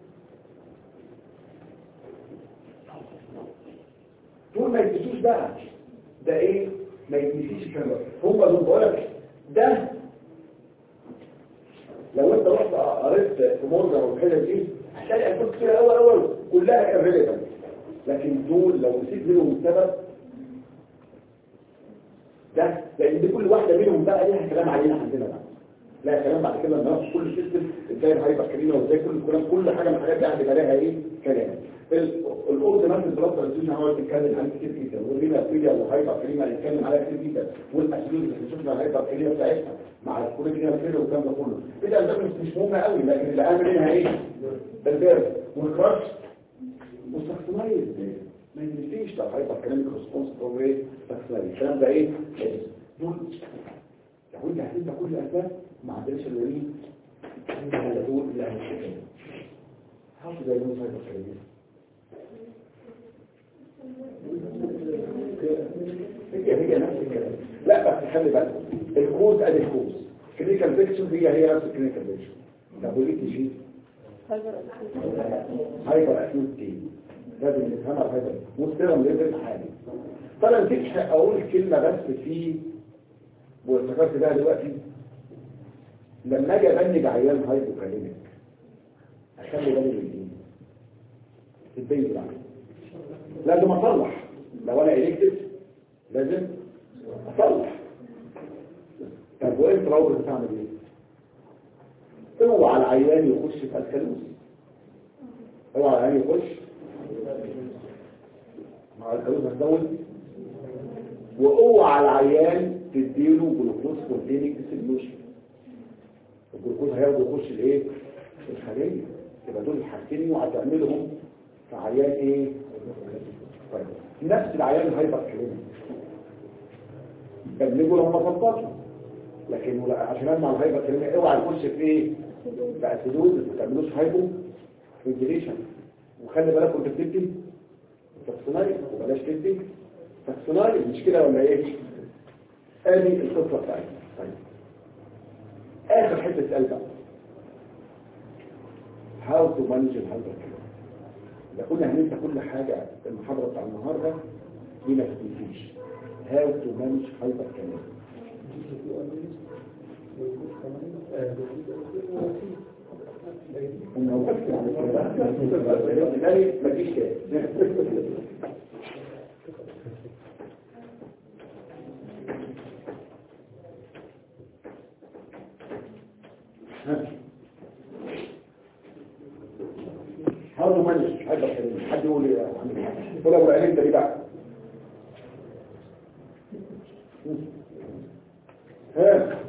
طول ما يدسوش بقى ده ايه ما يدسيش الكلام هم دول بقولك ده لو انت رحت قريت في مرجع والحاجه دي هتلاقي اسباب كتير اول اول كلها irrelevant لكن دول لو نسيت منهم السبب ده لان دي كل واحده منهم بقى ليها كلام علينا عندنا بقى لا كلام بعد كده الناس كل سيستم ازاي الهايبر كريمه وازاي كل الكلام كل حاجه من الحاجات دي هتبقى لها ايه كلام الاورد نفس البلاد ترانزيشن هو بيتكلم عليه كتير جدا والرينا فيليا والهايبر كريمه هنتكلم عليها كتير جدا والاسيوز اللي شفنا الهايبر كريمه بتاعتها مع الكوريجينال فيليا والكلام ده كله كده ده مش مش مهمه قوي لكن اللي اهم منها ايه البيرد والكراش والسكسمايز ما ينسيش لو هايبر كريميك ريسبونس هو ايه سكسمايز الكلام ده ايه دول لو انت هتبدا كل الاسباب ما عندناش الوريد على دول اللي هنشوفهم حاطط زي ما هايبر كريميك هي هي نفس الكلام لا بس خلي بالك الكوز ادي الكوز كلينيكال فيكشن هي هي نفس الكلينيكال فيكشن طب وليه تجي هايبر أكيد هايبر اكيوت تي لازم نفهمها هايبر مستوى ليفل عالي فانا نسيت اقول كلمه بس في وافتكرت بقى دلوقتي لما اجي ابنج عيان هايبوكاليميك اخلي بالي من ايه البيت بقى لازم اصلح لو انا الكتف لازم اصلح طب وانت راوي بتعمل ايه اوعى العيان يخش في الكالوس اوعى العيان يخش مع الكالوس هتزود واوعى العيان تديله جلوكوز كونتيننج سوليوشن الجلوكوز هياخده يخش الايه الخليه يبقى دول الحاجتين وهتعملهم في عيان ايه طيب نفس العيان الهايبر كلينيك بنجوا لما فضلته لكن ولا- عشان اسمع الهايبر كلينيك اوعى يخش في ايه بقى سدود ما تعملوش هايبو فنتيليشن وخلي بالك وانت بتكتب تفصيلي وبلاش تكتب تفصيلي مش كده ولا ايه ادي القصه بتاعتنا طيب اخر حته سؤال بقى هاو تو مانج الهايبر كلينيك ده قلنا هننسى كل حاجه المحاضره بتاع النهارده دي ما تنسيش هاو تو مانج هايبر كلينيك انا وقفت على كده ما تجيش كده هذا مانج هذا الكلام حد يقول لي عندي حاجه ولا ولا انت ليه بقى ها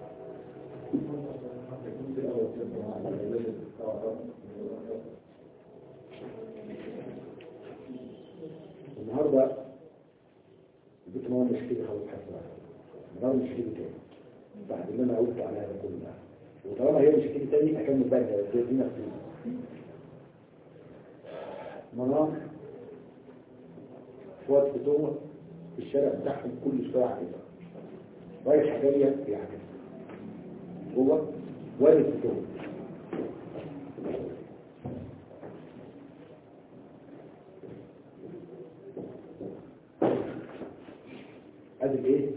النهارده جبت معاهم مشكله خلاص حسنا النهارده مشكله تاني بعد اللي انا قلت عليها ده كله وطالما هي مشكله تاني اكمل بقى دي دي نفسي منار في وقت بتوع في الشارع بتاعهم كل شويه عايزه رايح جايه يعني هو وارد بتوع ادي الايه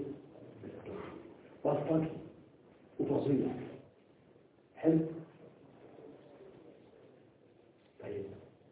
بسطك وفظيع حلو طيب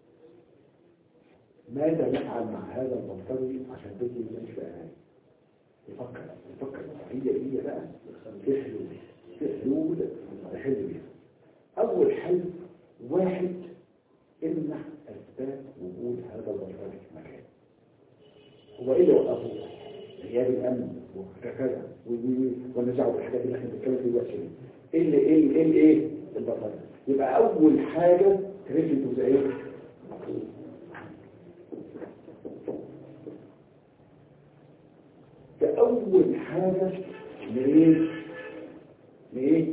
ماذا نفعل مع هذا البلطجي عشان بيتي يمشي في امان يفكر يفكر هي هي بقى في حلول في حلول نحل بيها اول حل واحد امنع اسباب وجود هذا البلطجي في مكان هو ايه اللي وقفه غياب الامن وكذا والنزاع والحاجات اللي احنا بنتكلم فيها دلوقتي دي. ايه اللي ايه اللي ايه اللي ايه البلطجه يبقى اول حاجه تريد زي ايه ده أول حاجة لإيه؟ بايه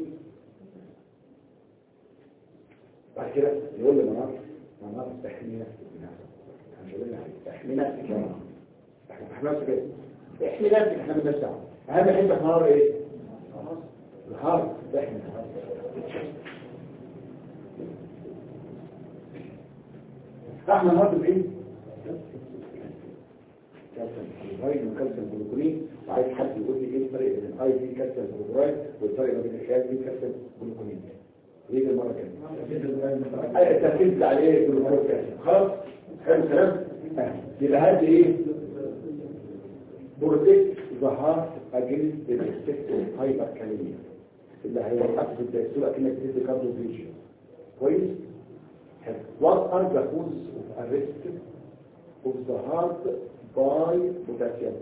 بعد كده يقول لي منار منار احمي نفسك من هذا مش هقول لك احمي نفسك يا منار احنا احنا نفسك ايه احمي نفسك احنا من دعوه اهم حاجه في منار ايه الهارد احمي احنا النهارده بايه كالسيوم كلورايد وكالسيوم جلوكونين وعايز حد يقول لي ايه الفرق بين الاي في كالسيوم كلورايد والفرق بين الخيال في كالسيوم جلوكونين ايه المره كده اي التركيز عليه جلوكوز كالسيوم خلاص حلو الكلام آه. يبقى هذه ايه بروتكت ظهار اجنس الافكتيف هايبر كاليميا اللي هيوقف في الدكتور اكنك بتدي كارديو فيجن كويس What are the causes of arrest of the heart by potassium?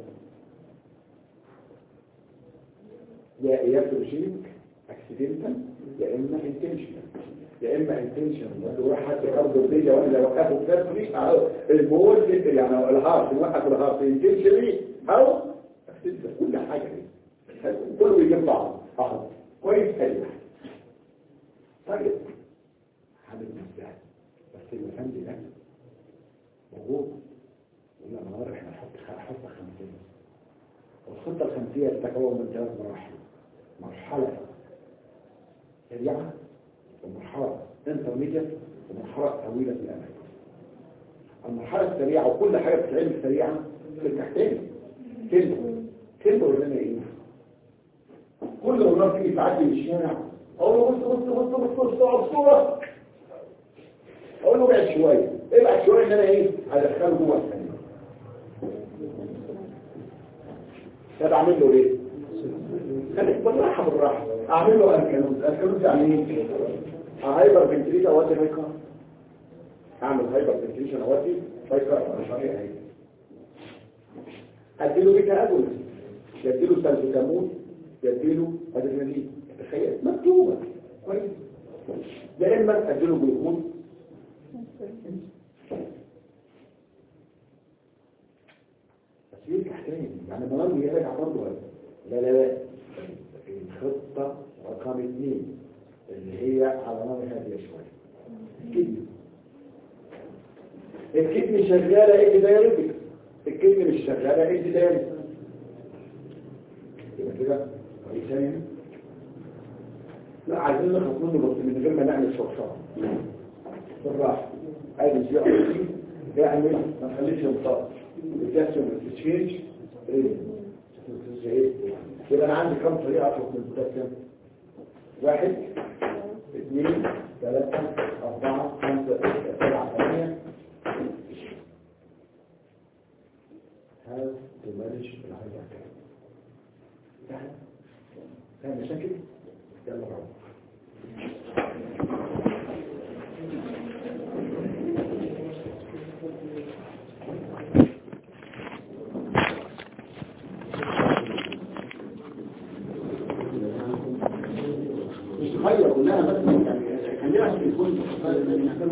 يا ياتروجينيك اكسيدنتال يا اما انتنشنال يا اما انتنشنال لو واحد حد كارديو فيجن ولا وقفه بيرفري او المول يعني الهارت نوقف الهارت انتنشنالي او اكسيدنتال كل حاجه دي كله يجيب بعض اهو كويس حلو طيب حابب نفسها بس المفندي ده موجود ولا نهار احنا نحط نحط خمسين والخطة الخمسية تتكون من ثلاث مراحل مرحلة سريعة ومرحلة انترميديت ومرحلة طويلة الأمد المرحلة السريعة وكل حاجة بتتعمل سريعة في التحتين كلمة كلمة ولا انا ايه كل ما النار تيجي تعدي من الشارع اقول له بص بص بص بص بص بص بص اقول له ابعد شويه ابعد شويه ان انا ايه هدخله جوه الثانيه طب اعمل له ايه خليك بالراحه بالراحه اعمل له الكالوز الكالوز يعني ايه هايبر فنتريشن اوتي هايكر اعمل هايبر فنتريشن اوتي هايكر مش عارف ايه اديله بيتا اجول يديله سلفيتامول يديله ادرينالين تخيل مكتوبه كويس يا اما اديله جلوكوز بس يرجع تاني يعني مرض يرجع برضه لا لا لا الخطة رقم اثنين اللي هي على نار هادية شوية الكدني الكدني شغالة ايه دايرتك الكدني مش شغالة ايه دايرتك يبقى كده رئيس ثاني لا عايزين نخلص منه بس من غير ما نعمل شرشرة بالراحة ادي جي ار سي يعني ما نخليش ينطق الكالسيوم اكسشينج ايه يبقى انا عندي كم طريقه اخرج من البوتاسيوم واحد اثنين ثلاثة أربعة خمسة ستة سبعة ثمانية هذا تمارس العيادة سهل سهل مشاكل يلا روح مش تغير كلها بس يعني خليها في الكل